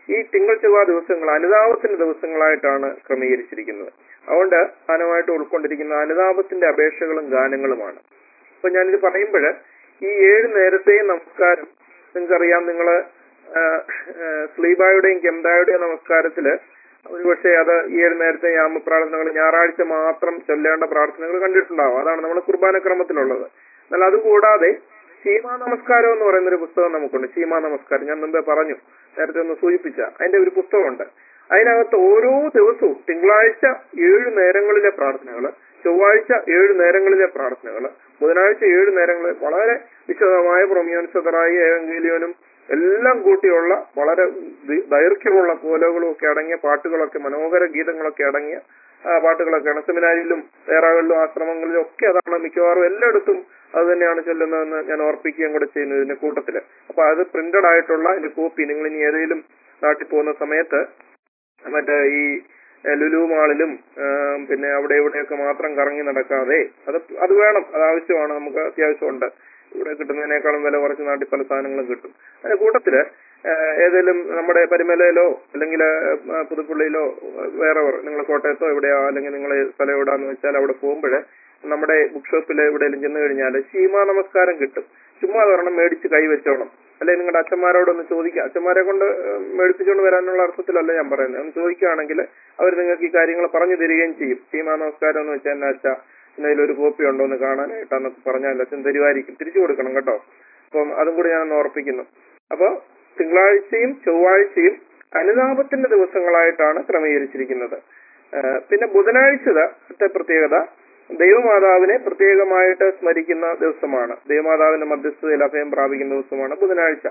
ഈ തിങ്കൾ ചൊവ്വ ദിവസങ്ങൾ അനുതാപത്തിന്റെ ദിവസങ്ങളായിട്ടാണ് ക്രമീകരിച്ചിരിക്കുന്നത് അതുകൊണ്ട് പ്രധാനമായിട്ട് ഉൾക്കൊണ്ടിരിക്കുന്ന അനുതാപത്തിന്റെ അപേക്ഷകളും ഗാനങ്ങളുമാണ് അപ്പൊ ഞാനിത് പറയുമ്പോൾ ഈ ഏഴ് നേരത്തെയും നമസ്കാരം നിങ്ങൾക്കറിയാം നിങ്ങള് ആ, ആ, സ്ലീബായുടെയും കെംദായുടെയും നമസ്കാരത്തില് ഒരുപക്ഷെ അത് ഈ ഏഴ് നേരത്തെ യാമ പ്രാർത്ഥനകൾ ഞായറാഴ്ച മാത്രം ചൊല്ലേണ്ട പ്രാർത്ഥനകൾ കണ്ടിട്ടുണ്ടാവും അതാണ് നമ്മുടെ കുർബാന ക്രമത്തിലുള്ളത് എന്നാൽ അതുകൂടാതെ സീമാ നമസ്കാരം എന്ന് പറയുന്ന ഒരു പുസ്തകം നമുക്കുണ്ട് സീമാ നമസ്കാരം ഞാൻ മുമ്പേ പറഞ്ഞു നേരത്തെ ഒന്ന് സൂചിപ്പിച്ച അതിന്റെ ഒരു പുസ്തകമുണ്ട് അതിനകത്ത് ഓരോ ദിവസവും തിങ്കളാഴ്ച ഏഴ് നേരങ്ങളിലെ പ്രാർത്ഥനകൾ ചൊവ്വാഴ്ച ഏഴ് നേരങ്ങളിലെ പ്രാർത്ഥനകൾ ബുധനാഴ്ച ഏഴ് നേരങ്ങളിൽ വളരെ വിശദമായ പ്രൊമിയോൻസതറായി ഏവെങ്കിലിയോനും എല്ലാം കൂട്ടിയുള്ള വളരെ ദി- ദൈർഘ്യമുള്ള കോലകളും ഒക്കെ അടങ്ങിയ പാട്ടുകളൊക്കെ മനോഹര ഗീതങ്ങളൊക്കെ അടങ്ങിയ ആ, പാട്ടുകളൊക്കെയാണ് സെമിനാരിലും വേറാകളിലും ആശ്രമങ്ങളിലും ഒക്കെ അതാണ് മിക്കവാറും എല്ലായിടത്തും അത് തന്നെയാണ് ചൊല്ലുന്നതെന്ന് ഞാൻ ഓർപ്പിക്കുകയും കൂടെ ചെയ്യുന്നു ഇതിന്റെ കൂട്ടത്തില് അപ്പൊ അത് പ്രിന്റഡ് ആയിട്ടുള്ള അതിന്റെ കോപ്പി നിങ്ങൾ ഇനി ഏതെങ്കിലും നാട്ടിൽ പോകുന്ന സമയത്ത് മറ്റേ ഈ എഹ്, ലുലു മാളിലും ആം, പിന്നെ അവിടെ ഇവിടെയൊക്കെ മാത്രം കറങ്ങി നടക്കാതെ അത് അത് വേണം അത് ആവശ്യമാണ് നമുക്ക് അത്യാവശ്യമുണ്ട് ഇവിടെ കിട്ടുന്നതിനേക്കാളും വില കുറച്ച് നാട്ടിൽ പല സാധനങ്ങളും കിട്ടും അതിന്റെ കൂട്ടത്തില് ഏഹ്, ഏതെങ്കിലും നമ്മുടെ പരിമലയിലോ അല്ലെങ്കിൽ പുതുപ്പള്ളിയിലോ വേറെ നിങ്ങൾ കോട്ടയത്തോ എവിടെയോ അല്ലെങ്കിൽ നിങ്ങൾ സ്ഥലം എവിടാന്ന് വെച്ചാൽ അവിടെ പോകുമ്പോൾ നമ്മുടെ ബുക്ക് ഷോപ്പിൽ എവിടെയെങ്കിലും ചെന്ന് കഴിഞ്ഞാൽ ശീമാ നമസ്കാരം കിട്ടും ചുമ്മാ ഒരെണ്ണം മേടിച്ച് കൈവച്ചോണം അല്ലെങ്കിൽ നിങ്ങളുടെ അച്ഛന്മാരോടൊന്ന് ചോദിക്കുക അച്ഛന്മാരെ കൊണ്ട് ഏഹ്, മേടിപ്പിച്ചുകൊണ്ട് വരാനുള്ള അർത്ഥത്തിലല്ല ഞാൻ പറയുന്നത് ഒന്ന് ചോദിക്കുകയാണെങ്കിൽ അവർ നിങ്ങൾക്ക് ഈ കാര്യങ്ങൾ പറഞ്ഞു തരികയും ചെയ്യും സീമാ നമസ്കാരം എന്ന് വെച്ചാൽ എന്നാ അച്ഛാ എന്തെങ്കിലും ഒരു കോപ്പി ഉണ്ടോ എന്ന് കാണാനായിട്ടാന്നൊക്കെ പറഞ്ഞാൽ അച്ഛൻ തരുമായിരിക്കും തിരിച്ചു കൊടുക്കണം കേട്ടോ അപ്പം അതും കൂടി ഞാനൊന്ന് ഓർപ്പിക്കുന്നു അപ്പൊ തിങ്കളാഴ്ചയും ചൊവ്വാഴ്ചയും അനുതാപത്തിന്റെ ദിവസങ്ങളായിട്ടാണ് ക്രമീകരിച്ചിരിക്കുന്നത് ആ, പിന്നെ ബുധനാഴ്ചത്തെ പ്രത്യേകത ദൈവമാതാവിനെ പ്രത്യേകമായിട്ട് സ്മരിക്കുന്ന ദിവസമാണ് ദൈവമാതാവിന്റെ മധ്യസ്ഥതയിൽ അഭയം പ്രാപിക്കുന്ന ദിവസമാണ് ബുധനാഴ്ച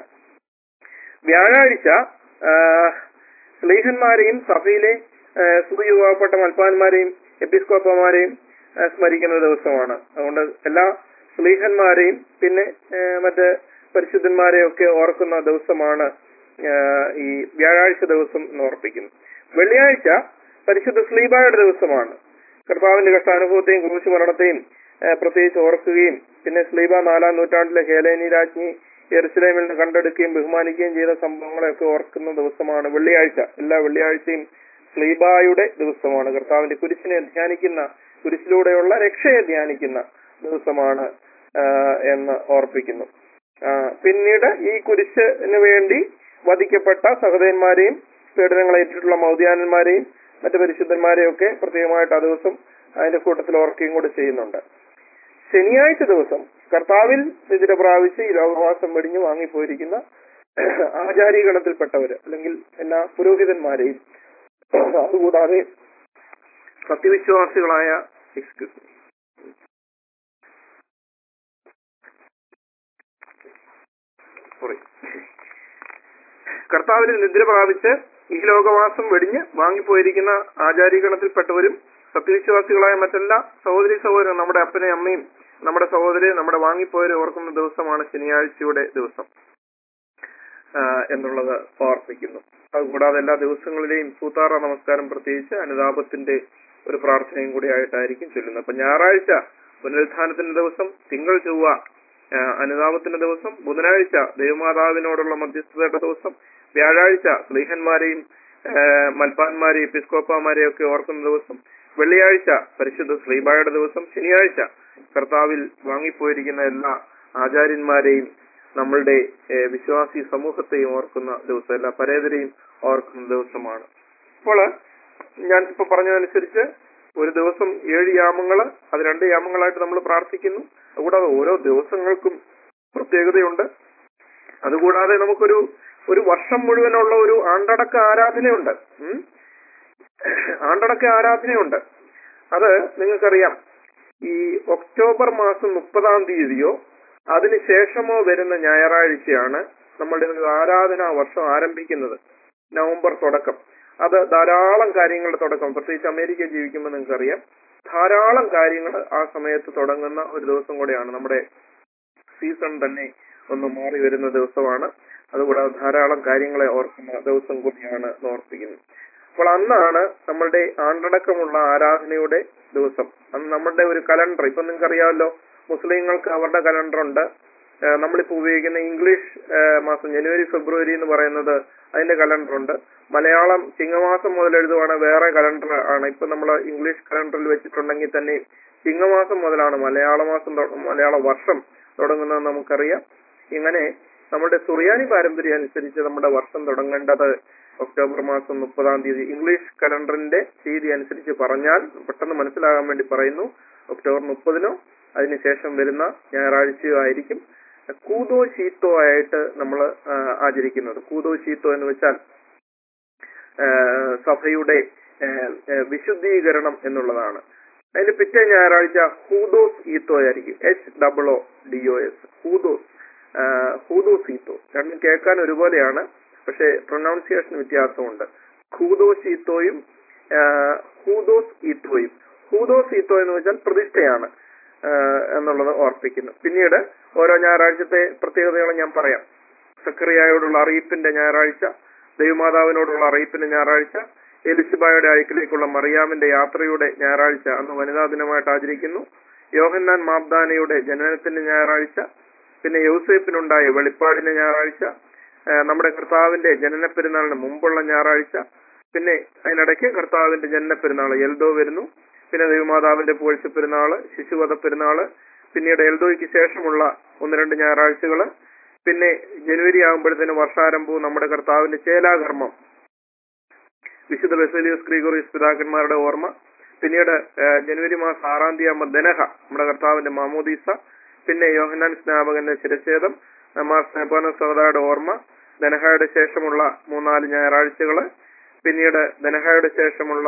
വ്യാഴാഴ്ച ആ, സ്ലീഹന്മാരെയും സഭയിലെ സുഖയുവാപ്പെട്ട മൽപ്പാന്മാരെയും എപ്പിസ്കോപ്പമാരെയും ആ, സ്മരിക്കുന്ന ദിവസമാണ് അതുകൊണ്ട് എല്ലാ സ്ലീഹന്മാരെയും പിന്നെ ആ, മറ്റ് പരിശുദ്ധന്മാരെയും ഒക്കെ ഓർക്കുന്ന ദിവസമാണ് ആ, ഈ വ്യാഴാഴ്ച ദിവസം എന്ന് ഓർപ്പിക്കുന്നു വെള്ളിയാഴ്ച പരിശുദ്ധ സ്ലീബായുടെ ദിവസമാണ് കർത്താവിന്റെ കഷ്ടാനുഭവത്തെയും ക്രൂശ് മരണത്തെയും ആ, പ്രത്യേകിച്ച് ഓർക്കുകയും പിന്നെ സ്ലീബ നാലാം നൂറ്റാണ്ടിലെ ഹേലേനി രാജ്ഞി യെറുസലേമിൽ നിന്ന് കണ്ടെടുക്കുകയും ബഹുമാനിക്കുകയും ചെയ്ത സംഭവങ്ങളെയൊക്കെ ഓർക്കുന്ന ദിവസമാണ് വെള്ളിയാഴ്ച എല്ലാ വെള്ളിയാഴ്ചയും സ്ലീബായുടെ ദിവസമാണ് കർത്താവിന്റെ കുരിശിനെ ധ്യാനിക്കുന്ന കുരിശിലൂടെയുള്ള രക്ഷയെ ധ്യാനിക്കുന്ന ദിവസമാണ് ആ, എന്ന് ഓർപ്പിക്കുന്നു ആ, പിന്നീട് ഈ കുരിശിന് വേണ്ടി വധിക്കപ്പെട്ട സഹോദരന്മാരെയും പീഡനങ്ങളേറ്റിട്ടുള്ള മൗദ്യാനന്മാരെയും മറ്റു പരിശുദ്ധന്മാരെയും ഒക്കെ പ്രത്യേകമായിട്ട് ആ ദിവസം അതിന്റെ കൂട്ടത്തിൽ ഓർക്കുകയും കൂടെ ചെയ്യുന്നുണ്ട് ശനിയാഴ്ച ദിവസം കർത്താവിൽ നിതിര പ്രാപിച്ച് ഈ ലോകവാസം വെടിഞ്ഞു വാങ്ങിപ്പോയിരിക്കുന്ന ആചാരീഗണത്തിൽപ്പെട്ടവര് അല്ലെങ്കിൽ എല്ലാ പുരോഹിതന്മാരെയും അതുകൂടാതെ സത്യവിശ്വാസികളായ എക്സ്ക്യൂസ് സോറി കർത്താവിന് നിദ്ര പ്രാപിച്ച് ഈ ലോകവാസം വെടിഞ്ഞ് വാങ്ങിപ്പോയിരിക്കുന്ന ആചാരീഗണത്തിൽപ്പെട്ടവരും സത്യവിശ്വാസികളായ മറ്റെല്ലാ സഹോദരി സഹോദരൻ നമ്മുടെ അപ്പനെയും അമ്മയും നമ്മുടെ സഹോദരി നമ്മുടെ വാങ്ങിപ്പോയവരെ ഓർക്കുന്ന ദിവസമാണ് ശനിയാഴ്ചയുടെ ദിവസം ആ, എന്നുള്ളത് ഓർപ്പിക്കുന്നു അതുകൂടാതെ എല്ലാ ദിവസങ്ങളിലെയും സൂത്താറ നമസ്കാരം പ്രത്യേകിച്ച് അനുതാപത്തിന്റെ ഒരു പ്രാർത്ഥനയും കൂടി ആയിട്ടായിരിക്കും ചൊല്ലുന്നത് അപ്പൊ ഞായറാഴ്ച പുനരുത്ഥാനത്തിന്റെ ദിവസം തിങ്കൾ ചൊവ്വ ആ, അനുതാപത്തിന്റെ ദിവസം ബുധനാഴ്ച ദൈവമാതാവിനോടുള്ള മധ്യസ്ഥതയുടെ ദിവസം വ്യാഴാഴ്ച സ്ലീഹന്മാരെയും ആ, മൽപ്പാന്മാരെയും എപ്പിസ്കോപ്പമാരെയും ഒക്കെ ഓർക്കുന്ന ദിവസം വെള്ളിയാഴ്ച പരിശുദ്ധ ശ്രീബായുടെ ദിവസം ശനിയാഴ്ച കർത്താവിൽ വാങ്ങിപ്പോയിരിക്കുന്ന എല്ലാ ആചാര്യന്മാരെയും നമ്മളുടെ ഏ, വിശ്വാസി സമൂഹത്തെയും ഓർക്കുന്ന ദിവസം എല്ലാ പരേതരെയും ഓർക്കുന്ന ദിവസമാണ് അപ്പോൾ ഞാൻ ഇപ്പൊ പറഞ്ഞതനുസരിച്ച് ഒരു ദിവസം ഏഴ് യാമങ്ങള് അത് രണ്ട് യാമങ്ങളായിട്ട് നമ്മൾ പ്രാർത്ഥിക്കുന്നു അതുകൂടാതെ ഓരോ ദിവസങ്ങൾക്കും പ്രത്യേകതയുണ്ട് അതുകൂടാതെ നമുക്കൊരു ഒരു വർഷം മുഴുവനുള്ള ഒരു ആണ്ടടക്ക ആരാധനയുണ്ട് ഉം. ആണ്ടടക്ക ആരാധനയുണ്ട് അത് നിങ്ങൾക്കറിയാം ഈ ഒക്ടോബർ മാസം മുപ്പതാം തീയതിയോ അതിനുശേഷമോ വരുന്ന ഞായറാഴ്ചയാണ് നമ്മളുടെ ഒരു ആരാധനാ വർഷം ആരംഭിക്കുന്നത് നവംബർ തുടക്കം അത് ധാരാളം കാര്യങ്ങളുടെ തുടക്കം പ്രത്യേകിച്ച് അമേരിക്ക ജീവിക്കുമ്പോൾ നിങ്ങൾക്കറിയാം ധാരാളം കാര്യങ്ങൾ ആ സമയത്ത് തുടങ്ങുന്ന ഒരു ദിവസം കൂടെയാണ് നമ്മുടെ സീസൺ തന്നെ ഒന്ന് മാറി വരുന്ന ദിവസമാണ് അതുകൂടാതെ ധാരാളം കാര്യങ്ങളെ ഓർക്കുന്ന ദിവസം കൂടിയാണ് എന്ന് ഓർപ്പിക്കുന്നത് അപ്പോൾ അന്നാണ് നമ്മളുടെ ആണ്ടടക്കമുള്ള ആരാധനയുടെ ദിവസം അന്ന് നമ്മളുടെ ഒരു കലണ്ടർ ഇപ്പൊ നിങ്ങൾക്ക് അറിയാമല്ലോ മുസ്ലിങ്ങൾക്ക് അവരുടെ കലണ്ടർ ഉണ്ട് ആ, നമ്മളിപ്പോൾ ഉപയോഗിക്കുന്ന ഇംഗ്ലീഷ് ആ, മാസം ജനുവരി ഫെബ്രുവരി എന്ന് പറയുന്നത് അതിന്റെ കലണ്ടർ ഉണ്ട് മലയാളം ചിങ്ങമാസം മുതൽ എഴുതുവാണ് വേറെ കലണ്ടർ ആണ് ഇപ്പൊ നമ്മൾ ഇംഗ്ലീഷ് കലണ്ടറിൽ വെച്ചിട്ടുണ്ടെങ്കിൽ തന്നെ ചിങ്ങമാസം മുതലാണ് മലയാള മാസം തൊ- മലയാള വർഷം തുടങ്ങുന്നത് നമുക്കറിയാം ഇങ്ങനെ നമ്മുടെ സുറിയാനി പാരമ്പര്യം അനുസരിച്ച് നമ്മുടെ വർഷം തുടങ്ങേണ്ടത് ഒക്ടോബർ മാസം മുപ്പതാം തീയതി ഇംഗ്ലീഷ് കലണ്ടറിന്റെ തീയതി അനുസരിച്ച് പറഞ്ഞാൽ പെട്ടെന്ന് മനസ്സിലാകാൻ വേണ്ടി പറയുന്നു ഒക്ടോബർ മുപ്പതിനോ അതിനുശേഷം വരുന്ന ഞായറാഴ്ചയോ ആയിരിക്കും കൂതോ ശീത്തോ ആയിട്ട് നമ്മൾ ആചരിക്കുന്നത് കൂതോ ശീത്തോ എന്ന് വെച്ചാൽ ആ, സഭയുടെ ആ, ആ, വിശുദ്ധീകരണം എന്നുള്ളതാണ് അതിന് പിറ്റേ ഞായറാഴ്ച ഹൂദോസ് ഈത്തോ ആയിരിക്കും H double O D O S ഹൂദോസ് ആ, ഹൂദോസ് ഈത്തോ രണ്ടും കേൾക്കാൻ ഒരുപോലെയാണ് പക്ഷെ പ്രൊനൗൺസിയേഷൻ വ്യത്യാസമുണ്ട് ഹൂദോസ് ഈത്തോയും ആ, ഹൂദോസ് ഈത്തോയും ഹൂദോസ് ഈത്തോ എന്ന് വെച്ചാൽ പ്രതിഷ്ഠയാണ് ആ, എന്നുള്ളത് ഓർപ്പിക്കുന്നു പിന്നീട് ഓരോ ഞായറാഴ്ചത്തെ പ്രത്യേകതകൾ ഞാൻ പറയാം സക്കറിയായോടുള്ള അറിയിപ്പിന്റെ ഞായറാഴ്ച ദൈവമാതാവിനോടുള്ള അറിയിപ്പിന്റെ ഞായറാഴ്ച എലിസബായുടെ അയക്കിലേക്കുള്ള മറിയാമിന്റെ യാത്രയുടെ ഞായറാഴ്ച അന്ന് വനിതാ ദിനമായിട്ട് ആചരിക്കുന്നു യോഹന്നാൻ മാബ്ദാനയുടെ ജനനത്തിന്റെ ഞായറാഴ്ച പിന്നെ യൗസേപ്പിനുണ്ടായ വെളിപ്പാടിന്റെ ഞായറാഴ്ച ആ, നമ്മുടെ കർത്താവിന്റെ ജനന പെരുന്നാളിന് മുമ്പുള്ള ഞായറാഴ്ച പിന്നെ അതിനിടയ്ക്ക് കർത്താവിന്റെ ജനന പെരുന്നാൾ എൽദോ വരുന്നു പിന്നെ ദൈവമാതാവിന്റെ പുകഴ്ച പെരുന്നാള് ശിശുവധ പെരുന്നാള് പിന്നീട് എൽദോയ്ക്ക് ശേഷമുള്ള ഒന്ന് രണ്ട് ഞായറാഴ്ചകള് പിന്നെ ജനുവരി ആകുമ്പോഴത്തേന് വർഷാരംഭവും നമ്മുടെ കർത്താവിന്റെ ചേലാകർമ്മം വിശുദ്ധ ബെസലിയോസ് ഗ്രിഗോറിയസ് പിതാക്കന്മാരുടെ ഓർമ്മ പിന്നീട് ആ, ജനുവരി മാസം ആറാം തീയതി ആകുമ്പോൾ ദനഹ നമ്മുടെ കർത്താവിന്റെ മാമോദീസ പിന്നെ യോഹന്നാൻ സ്നാപകന്റെ ശിരച്ഛേദം മാർ സ്നേപോന സഹദയുടെ ഓർമ്മ ദനഹയുടെ ശേഷമുള്ള മൂന്നാല് ഞായറാഴ്ചകള് പിന്നീട് ദനഹയുടെ ശേഷമുള്ള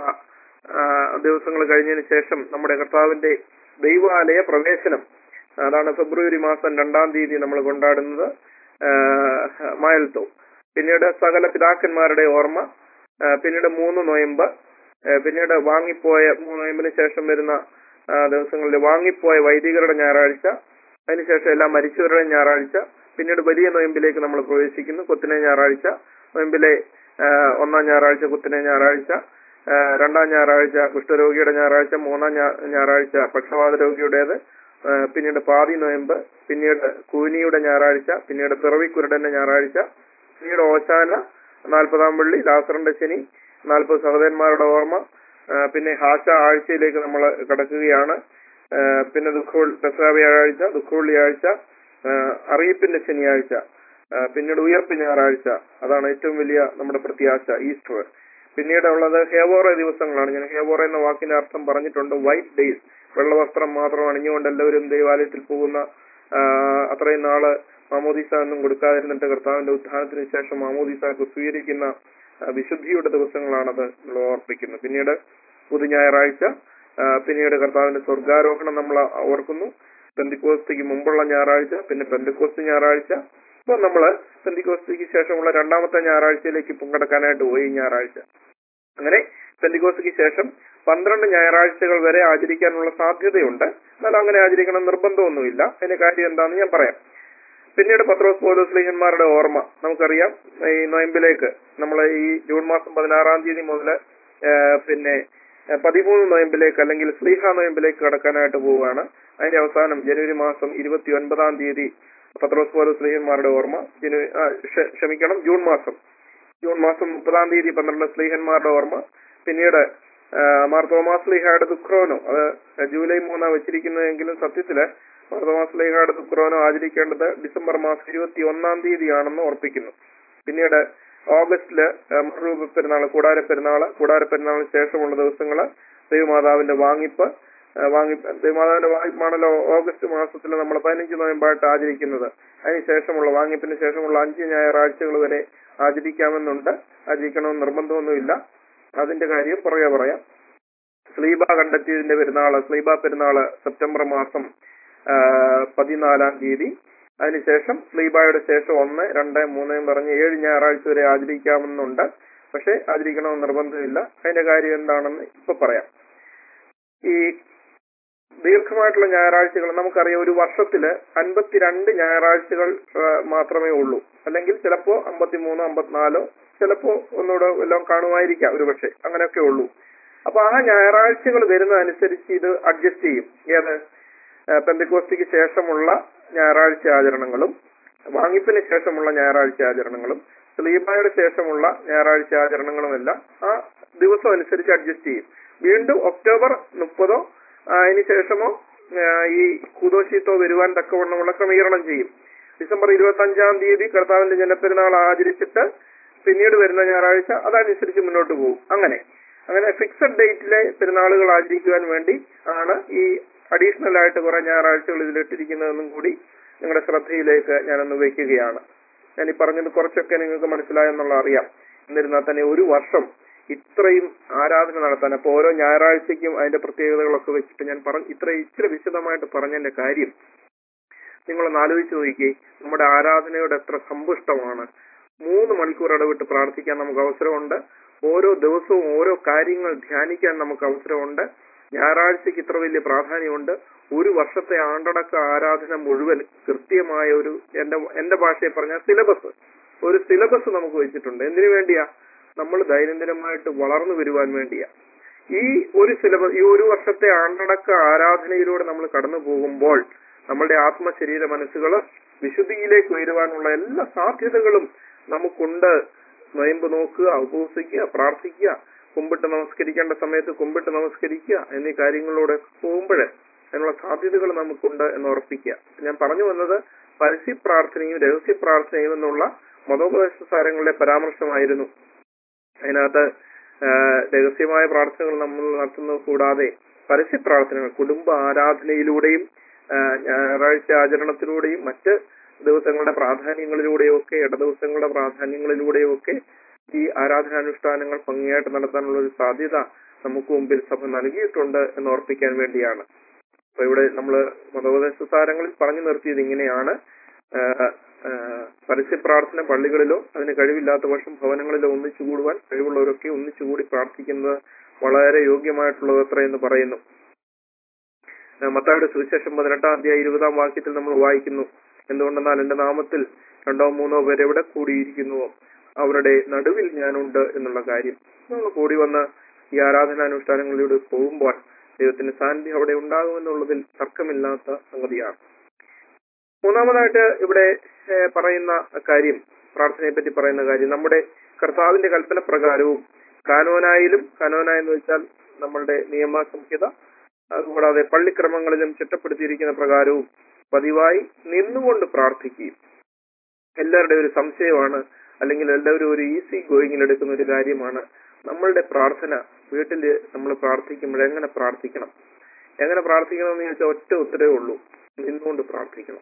ദിവസങ്ങൾ കഴിഞ്ഞതിന് ശേഷം നമ്മുടെ കർത്താവിന്റെ ദൈവാലയ പ്രവേശനം അതാണ് ഫെബ്രുവരി മാസം രണ്ടാം തീയതി നമ്മൾ കൊണ്ടാടുന്നത് ആ, മായൽത്തോ പിന്നീട് സകല പിതാക്കന്മാരുടെ ഓർമ്മ ആ, പിന്നീട് മൂന്ന് നോയമ്പ് ആ, പിന്നീട് വാങ്ങിപ്പോയ മൂന്ന് നോയമ്പിന് ശേഷം വരുന്ന ആ, ദിവസങ്ങളിൽ വാങ്ങിപ്പോയ വൈദികരുടെ ഞായറാഴ്ച അതിനുശേഷം എല്ലാം മരിച്ചവരുടെ ഞായറാഴ്ച പിന്നീട് വലിയ നോയമ്പിലേക്ക് നമ്മൾ പ്രവേശിക്കുന്നു കൊത്തിനെ ഞായറാഴ്ച നോയമ്പിലെ ആ, ഒന്നാം ഞായറാഴ്ച കുത്തിനെ ഞായറാഴ്ച ആ, രണ്ടാം ഞായറാഴ്ച കുഷ്ഠരോഗിയുടെ ഞായറാഴ്ച മൂന്നാം ഞാ- ഞായറാഴ്ച പക്ഷപാത രോഗിയുടേത് ആ, പിന്നീട് പാതി നോയമ്പ് പിന്നീട് കൂനിയുടെ ഞായറാഴ്ച പിന്നീട് പിറവിക്കുരുടന്റെ ഞായറാഴ്ച പിന്നീട് ഓശാന നാൽപ്പതാം പള്ളി ലാസറിന്റെ ശനി നാൽപ്പത് സഹോദരന്മാരുടെ ഓർമ്മ ആ, പിന്നെ ഹാശ ആഴ്ചയിലേക്ക് നമ്മൾ കടക്കുകയാണ് ആ, പിന്നെ ദുഃഖ പെസഹ വ്യാഴാഴ്ച ദുഃഖവെള്ളിയാഴ്ച ആ, അറിയിപ്പിന്റെ ശനിയാഴ്ച ആ, പിന്നീട് ഉയർപ്പ് ഞായറാഴ്ച അതാണ് ഏറ്റവും വലിയ നമ്മുടെ പ്രത്യാശ ഈസ്റ്റർ പിന്നീട് ഉള്ളത് ഹേവോറ ദിവസങ്ങളാണ് ഞാൻ ഹേവോറ എന്ന വാക്കിന്റെ അർത്ഥം പറഞ്ഞിട്ടുണ്ട് വൈറ്റ് ഡേയ്സ് വെള്ളവസ്ത്രം മാത്രം അണിഞ്ഞുകൊണ്ട് എല്ലാവരും ദൈവാലയത്തിൽ പോകുന്ന ആ, അത്രയും നാള് മാമോദീസ ഒന്നും കൊടുക്കാതിരുന്നിട്ട് കർത്താവിന്റെ ഉത്ഥാനത്തിന് ശേഷം മാമോദീസ സ്വീകരിക്കുന്ന ആ, വിശുദ്ധിയുടെ ദിവസങ്ങളാണത് നമ്മൾ ഓർപ്പിക്കുന്നത് പിന്നീട് പുതു ഞായറാഴ്ച ആ, പിന്നീട് കർത്താവിന്റെ സ്വർഗാരോഹണം നമ്മൾ ഓർക്കുന്നു പെന്തിക്കോസ്തിക്ക് മുമ്പുള്ള ഞായറാഴ്ച പിന്നെ പെന്തിക്കോസ്തി ഞായറാഴ്ച ഇപ്പൊ നമ്മള് പെന്തിക്കോസ്തിക്ക് ശേഷമുള്ള രണ്ടാമത്തെ ഞായറാഴ്ചയിലേക്ക് പങ്കെടുക്കാനായിട്ട് പോയി ഈ ഞായറാഴ്ച അങ്ങനെ പെന്തിക്കോസ്തിക്ക് ശേഷം പന്ത്രണ്ട് ഞായറാഴ്ചകൾ വരെ ആചരിക്കാനുള്ള സാധ്യതയുണ്ട് എന്നാൽ അങ്ങനെ ആചരിക്കണം നിർബന്ധമൊന്നുമില്ല അതിന്റെ കാര്യം എന്താണെന്ന് ഞാൻ പറയാം പിന്നീട് പത്രോസ് പോലോസ് ലീഹന്മാരുടെ ഓർമ്മ നമുക്കറിയാം ഈ നോയമ്പിലേക്ക് നമ്മൾ ഈ ജൂൺ മാസം പതിനാറാം തീയതി മുതൽ പിന്നെ ഏഹ് പതിമൂന്ന് നോയമ്പിലേക്ക് അല്ലെങ്കിൽ സ്ലീഹ നോയമ്പിലേക്ക് കടക്കാനായിട്ട് പോവുകയാണ് അതിന്റെ അവസാനം ജനുവരി മാസം ഇരുപത്തി ഒൻപതാം തീയതി പത്രോസ് പോലോസ് ലീഹന്മാരുടെ ഓർമ്മ ജനുവരി ആ, ക്ഷ- ക്ഷമിക്കണം ജൂൺ മാസം ജൂൺ മാസം മുപ്പതാം തീയതി പന്ത്രണ്ട് സ്ലീഹന്മാരുടെ ഓർമ്മ പിന്നീട് ആ, മാർ തോമാസ് ലീഹയുടെ ദുഃഖ്രോനോ അത് ജൂലൈ മൂന്നാണ് വെച്ചിരിക്കുന്നതെങ്കിലും സത്യത്തില് മാർ തോമാസ് ലീഹയുടെ ദുഃഖ്രോനോ ആചരിക്കേണ്ടത് ഡിസംബർ മാസം ഇരുപത്തി ഒന്നാം തീയതിയാണെന്ന് ഓർപ്പിക്കുന്നു പിന്നീട് ഓഗസ്റ്റില് ആ, മറുരൂപ പെരുന്നാൾ കൂടാര പെരുന്നാൾ കൂടാര പെരുന്നാളിന് ശേഷമുള്ള ദിവസങ്ങള് ദൈവമാതാവിന്റെ വാങ്ങിപ്പ് ആ, വാങ്ങി ദൈവമാതാവിന്റെ വാങ്ങിപ്പാണല്ലോ ഓഗസ്റ്റ് മാസത്തിൽ നമ്മൾ പതിനഞ്ച് നോയമ്പായിട്ട് ആചരിക്കുന്നത് അതിനുശേഷമുള്ള വാങ്ങിപ്പിന് ശേഷമുള്ള അഞ്ച് ഞായറാഴ്ചകൾ വരെ ആചരിക്കാമെന്നുണ്ട് ആചരിക്കണമെന്ന് നിർബന്ധമൊന്നുമില്ല അതിന്റെ കാര്യം പുറകെ പറയാം സ്ലീബ കണ്ടെത്തിയതിന്റെ പെരുന്നാള് സ്ലീബ പെരുന്നാള് സെപ്റ്റംബർ മാസം ആ, പതിനാലാം തീയതി അതിനുശേഷം സ്ലീബായുടെ ശേഷം ഒന്ന് രണ്ട് മൂന്ന് എന്ന് പറഞ്ഞ് ഏഴ് ഞായറാഴ്ച വരെ ആചരിക്കാമെന്നുണ്ട് പക്ഷെ ആചരിക്കണമെന്ന് നിർബന്ധമില്ല അതിന്റെ കാര്യം എന്താണെന്ന് ഇപ്പൊ പറയാം ഈ ദീർഘമായിട്ടുള്ള ഞായറാഴ്ചകൾ നമുക്കറിയാം ഒരു വർഷത്തില് അൻപത്തിരണ്ട് ഞായറാഴ്ചകൾ ആ, മാത്രമേ ഉള്ളൂ അല്ലെങ്കിൽ ചിലപ്പോ അമ്പത്തിമൂന്നോ അമ്പത്തിനാലോ ചിലപ്പോ ഒന്നുകൂടെ എല്ലാം കാണുമായിരിക്കാം ഒരു പക്ഷെ അങ്ങനെയൊക്കെ ഉള്ളൂ അപ്പൊ ആ ഞായറാഴ്ചകൾ വരുന്നതനുസരിച്ച് ഇത് അഡ്ജസ്റ്റ് ചെയ്യും ഏത് പെന്തക്കോസ്തിക്ക് ശേഷമുള്ള ഞായറാഴ്ച ആചരണങ്ങളും വാങ്ങിപ്പിന് ശേഷമുള്ള ഞായറാഴ്ച ആചരണങ്ങളും സ്ലീബായുടെ ശേഷമുള്ള ഞായറാഴ്ച ആചരണങ്ങളുമെല്ലാം ആ ദിവസം അനുസരിച്ച് അഡ്ജസ്റ്റ് ചെയ്യും വീണ്ടും ഒക്ടോബർ മുപ്പതോ അതിന് ശേഷമോ ആ, ഈ കുദോശീത്തോ വരുവാൻ തക്കവണ്ണമുള്ള ക്രമീകരണം ചെയ്യും ഡിസംബർ ഇരുപത്തി അഞ്ചാം തീയതി കർത്താവിന്റെ ജനപ്പെരുന്നാൾ ആചരിച്ചിട്ട് പിന്നീട് വരുന്ന ഞായറാഴ്ച അതനുസരിച്ച് മുന്നോട്ട് പോകും അങ്ങനെ അങ്ങനെ ഫിക്സഡ് ഡേറ്റിലെ പെരുന്നാളുകൾ ആചരിക്കുവാൻ വേണ്ടി ആണ് ഈ അഡീഷണൽ ആയിട്ട് കുറെ ഞായറാഴ്ചകൾ ഇതിലിട്ടിരിക്കുന്നതെന്നും കൂടി നിങ്ങളുടെ ശ്രദ്ധയിലേക്ക് ഞാനൊന്ന് വയ്ക്കുകയാണ് ഞാൻ ഈ പറഞ്ഞത് കുറച്ചൊക്കെ നിങ്ങൾക്ക് മനസ്സിലായെന്നുള്ള അറിയാം എന്നിരുന്നാൽ തന്നെ ഒരു വർഷം ഇത്രയും ആരാധന നടത്താൻ അപ്പൊ ഓരോ ഞായറാഴ്ചയ്ക്കും അതിന്റെ പ്രത്യേകതകളൊക്കെ വെച്ചിട്ട് ഞാൻ പറഞ്ഞു ഇത്ര ഇച്ചിരി വിശദമായിട്ട് പറഞ്ഞതിന്റെ കാര്യം നിങ്ങളൊന്ന് ആലോചിച്ച് നോക്കിക്കേ നമ്മുടെ ആരാധനയോട് എത്ര സമ്പുഷ്ടമാണ് മൂന്ന് മണിക്കൂർ ഇടവിട്ട് പ്രാർത്ഥിക്കാൻ നമുക്ക് അവസരമുണ്ട് ഓരോ ദിവസവും ഓരോ കാര്യങ്ങൾ ധ്യാനിക്കാൻ നമുക്ക് അവസരമുണ്ട് ഞായറാഴ്ചയ്ക്ക് ഇത്ര വലിയ പ്രാധാന്യമുണ്ട് ഒരു വർഷത്തെ ആണ്ടടക്ക ആരാധന മുഴുവൻ കൃത്യമായ ഒരു എന്റെ എന്റെ ഭാഷയിൽ പറഞ്ഞ സിലബസ് ഒരു സിലബസ് നമുക്ക് വെച്ചിട്ടുണ്ട് എന്തിനു വേണ്ടിയാ നമ്മൾ ദൈനംദിനമായിട്ട് വളർന്നു വരുവാൻ വേണ്ടിയാ ഈ ഒരു സിലബസ് ഈ ഒരു വർഷത്തെ ആണ്ടടക്ക ആരാധനയിലൂടെ നമ്മൾ കടന്നു പോകുമ്പോൾ നമ്മളുടെ ആത്മശരീര മനസ്സുകൾ വിശുദ്ധിയിലേക്ക് വരുവാനുള്ള എല്ലാ സാധ്യതകളും നമുക്കുണ്ട് നൊയമ്പ് നോക്കുക ഉപവസിക്കുക പ്രാർത്ഥിക്കുക കുമ്പിട്ട് നമസ്കരിക്കേണ്ട സമയത്ത് കുമ്പിട്ട് നമസ്കരിക്കുക എന്നീ കാര്യങ്ങളിലൂടെ പോകുമ്പോൾ അതിനുള്ള സാധ്യതകൾ നമുക്കുണ്ട് എന്ന് ഉറപ്പിക്കുക ഞാൻ പറഞ്ഞു വന്നത് പരസ്യ പ്രാർത്ഥനയും രഹസ്യ പ്രാർത്ഥനയും എന്നുള്ള മതോപദേശ സാരങ്ങളുടെ പരാമർശമായിരുന്നു അതിനകത്ത് ആ, രഹസ്യമായ പ്രാർത്ഥനകൾ നമ്മൾ നടത്തുന്നത് കൂടാതെ പരസ്യ പ്രാർത്ഥനകൾ കുടുംബ ആരാധനയിലൂടെയും ആ, ഞായറാഴ്ച ആചരണത്തിലൂടെയും മറ്റ് ദിവസങ്ങളുടെ പ്രാധാന്യങ്ങളിലൂടെയും ഒക്കെ ഇടദിവസങ്ങളുടെ പ്രാധാന്യങ്ങളിലൂടെയും ഒക്കെ ഈ ആരാധനാനുഷ്ഠാനങ്ങൾ ഭംഗിയായിട്ട് നടത്താനുള്ള ഒരു സാധ്യത നമുക്ക് മുമ്പിൽ സഭ നൽകിയിട്ടുണ്ട് എന്ന് ഓർപ്പിക്കാൻ വേണ്ടിയാണ് അപ്പൊ ഇവിടെ നമ്മൾ മതോപദേശ സാരങ്ങളിൽ പറഞ്ഞു നിർത്തിയത് ഇങ്ങനെയാണ് ആ, ആ, പരസ്യ പ്രാർത്ഥന പള്ളികളിലോ അതിന് കഴിവില്ലാത്ത പക്ഷം ഭവനങ്ങളിലോ ഒന്നിച്ചു കൂടുവാൻ കഴിവുള്ളവരൊക്കെ ഒന്നിച്ചുകൂടി പ്രാർത്ഥിക്കുന്നത് വളരെ യോഗ്യമായിട്ടുള്ളത് അത്ര എന്ന് പറയുന്നു ആ, മത്തായിയുടെ സുവിശേഷം പതിനെട്ടാം അധ്യായ ഇരുപതാം വാക്യത്തിൽ നമ്മൾ വായിക്കുന്നു എന്തുകൊണ്ടെന്നാൽ എന്റെ നാമത്തിൽ രണ്ടോ മൂന്നോ പേര് എവിടെ കൂടിയിരിക്കുന്നുവോ അവരുടെ നടുവിൽ ഞാനുണ്ട് എന്നുള്ള കാര്യം നമ്മൾ കൂടി വന്ന് ഈ ആരാധനാനുഷ്ഠാനങ്ങളിലൂടെ പോകുമ്പോൾ ദൈവത്തിന്റെ സാന്നിധ്യം അവിടെ ഉണ്ടാകുമെന്നുള്ളതിൽ തർക്കമില്ലാത്ത സംഗതിയാണ് മൂന്നാമതായിട്ട് ഇവിടെ ഏഹ്, പറയുന്ന കാര്യം പ്രാർത്ഥനയെ പറ്റി പറയുന്ന കാര്യം നമ്മുടെ കർത്താവിന്റെ കൽപ്പന പ്രകാരവും കാനോനായാലും കാനോന എന്ന് വെച്ചാൽ നമ്മളുടെ നിയമ സംഹിത അതുകൂടാതെ പള്ളിക്രമങ്ങളിലും ചിട്ടപ്പെടുത്തിയിരിക്കുന്ന പ്രകാരവും പതിവായി നിന്നുകൊണ്ട് പ്രാർത്ഥിക്കുകയും എല്ലാവരുടെയും ഒരു സംശയമാണ് അല്ലെങ്കിൽ എല്ലാവരും ഒരു ഈസി ഗോയിങ്ങിൽ എടുക്കുന്ന ഒരു കാര്യമാണ് നമ്മളുടെ പ്രാർത്ഥന വീട്ടിൽ നമ്മൾ പ്രാർത്ഥിക്കുമ്പോൾ എങ്ങനെ പ്രാർത്ഥിക്കണം എങ്ങനെ പ്രാർത്ഥിക്കണം എന്ന് ചോദിച്ചാൽ ഒറ്റ ഉത്തരവേ ഉള്ളൂ നിന്നുകൊണ്ട് പ്രാർത്ഥിക്കണം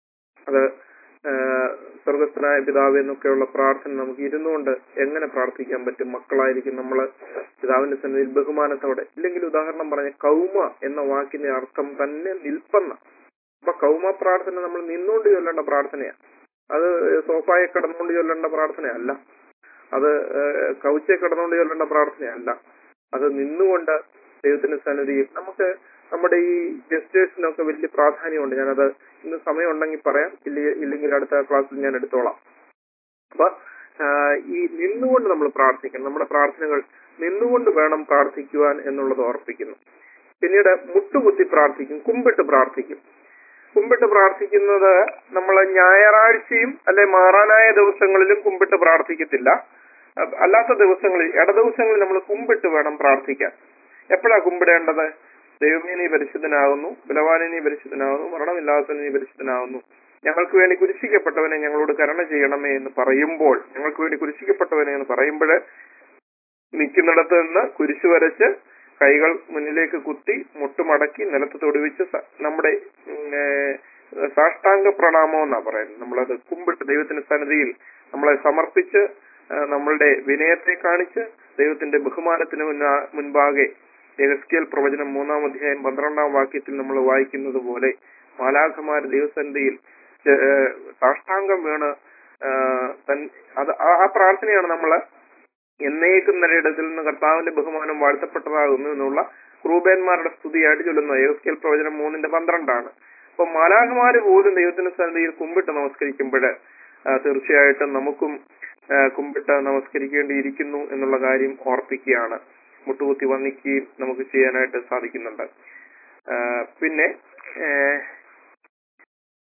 അത് ആ, സ്വർഗസ്ഥനായ പിതാവ് എന്നൊക്കെയുള്ള പ്രാർത്ഥന നമുക്ക് ഇരുന്നുകൊണ്ട് എങ്ങനെ പ്രാർത്ഥിക്കാൻ പറ്റും മക്കളായിരിക്കും നമ്മള് പിതാവിന്റെ സന്നിധിയിൽ ബഹുമാനത്തോടെ ഇല്ലെങ്കിൽ ഉദാഹരണം പറഞ്ഞ കൗമ എന്ന വാക്കിന്റെ അർത്ഥം തന്നെ നിൽപ്പന്ന അപ്പൊ കൗമ പ്രാർത്ഥന നമ്മൾ നിന്നുകൊണ്ട് ചൊല്ലേണ്ട പ്രാർത്ഥനയാണ് അത് സോഫായെ കിടന്നുകൊണ്ട് ചൊല്ലേണ്ട പ്രാർത്ഥനയല്ല അത് ഏഹ്, കൗച്ചെ കിടന്നുകൊണ്ട് ചൊല്ലേണ്ട പ്രാർത്ഥനയല്ല അത് നിന്നുകൊണ്ട് ദൈവത്തിന്റെ സന്നിധിയിൽ നമുക്ക് നമ്മുടെ ഈ ജസ്റ്റേഴ്സിനൊക്കെ വലിയ പ്രാധാന്യമുണ്ട് ഞാനത് ഇന്ന് സമയമുണ്ടെങ്കിൽ പറയാം ഇല്ല- ഇല്ലെങ്കിൽ അടുത്ത ക്ലാസ്സിൽ ഞാൻ എടുത്തോളാം അപ്പൊ ആഹ്, ഈ നിന്നുകൊണ്ട് നമ്മൾ പ്രാർത്ഥിക്കണം നമ്മുടെ പ്രാർത്ഥനകൾ നിന്നുകൊണ്ട് വേണം പ്രാർത്ഥിക്കുവാൻ എന്നുള്ളത് ഓർപ്പിക്കുന്നു പിന്നീട് മുട്ടുകുത്തി പ്രാർത്ഥിക്കും കുമ്പിട്ട് പ്രാർത്ഥിക്കും കുമ്പിട്ട് പ്രാർത്ഥിക്കുന്നത് നമ്മൾ ഞായറാഴ്ചയും അല്ലെ മാറാനായ ദിവസങ്ങളിലും കുമ്പിട്ട് പ്രാർത്ഥിക്കത്തില്ല അഹ് അല്ലാത്ത ദിവസങ്ങളിൽ ഇടദിവസങ്ങളിൽ നമ്മൾ കുമ്പിട്ട് വേണം പ്രാർത്ഥിക്കാൻ എപ്പോഴാ കുമ്പിടേണ്ടത് ദൈവമേ നീ പരിശുദ്ധനാകുന്നു ബലവാനെ നീ പരിശുദ്ധനാകുന്നു മരണമില്ലാത്തവനെ നീ പരിശുദ്ധനാകുന്നു ഞങ്ങൾക്ക് വേണ്ടി കുരിശിക്കപ്പെട്ടവനെ ഞങ്ങളോട് കരുണ ചെയ്യണമേ എന്ന് പറയുമ്പോൾ ഞങ്ങൾക്ക് വേണ്ടി കുരിശിക്കപ്പെട്ടവനെ എന്ന് പറയുമ്പോൾ നിൽക്കുന്നിടത്ത് നിന്ന് കുരിശ് വരച്ച് കൈകൾ മുന്നിലേക്ക് കുത്തി മുട്ടുമടക്കി നിലത്ത് തൊടുവിച്ച് സ- നമ്മുടെ ഉം, ഏഹ്, സാഷ്ടാംഗ പ്രണാമം എന്നാ പറയുന്നത് നമ്മളത് കുമ്പിട്ട് ദൈവത്തിന്റെ സന്നിധിയിൽ നമ്മളെ സമർപ്പിച്ച് ആ, നമ്മളുടെ വിനയത്തെ കാണിച്ച് ദൈവത്തിന്റെ ബഹുമാനത്തിന് മുന്നാ- മുൻപാകെ എഗസ്കിയൽ പ്രവചനം മൂന്നാം അധ്യായം പന്ത്രണ്ടാം വാക്യത്തിൽ നമ്മൾ വായിക്കുന്നത് പോലെ മാലാഖമാർ ദൈവസന്നിധിയിൽ ചെ- ഏഹ്, സാഷ്ടാംഗം വീണ് ആ, തൻ- അത് ആ ആ പ്രാർത്ഥനയാണ് നമ്മള് എന്നേക്കും നിലയിടത്തിൽ നിന്ന് കർത്താവിന്റെ ബഹുമാനം വാഴ്ത്തപ്പെട്ടതാകുന്നു എന്നുള്ള ക്രൂബേന്മാരുടെ സ്തുതിയായിട്ട് ചൊല്ലുന്നത് യോസ്കേൽ പ്രവചനം മൂന്നിന്റെ പന്ത്രണ്ടാണ് അപ്പൊ മാലാഖമാര് പോലും ദൈവത്തിന്റെ സന്നിധിയിൽ കുമ്പിട്ട് നമസ്കരിക്കുമ്പോൾ തീർച്ചയായിട്ടും നമുക്കും ആ, കുമ്പിട്ട് നമസ്കരിക്കേണ്ടിയിരിക്കുന്നു എന്നുള്ള കാര്യം ഓർപ്പിക്കുകയാണ് മുട്ടുകുത്തി വന്നിക്കുകയും നമുക്ക് ചെയ്യാനായിട്ട് സാധിക്കുന്നുണ്ട് ആ, പിന്നെ ഏഹ്,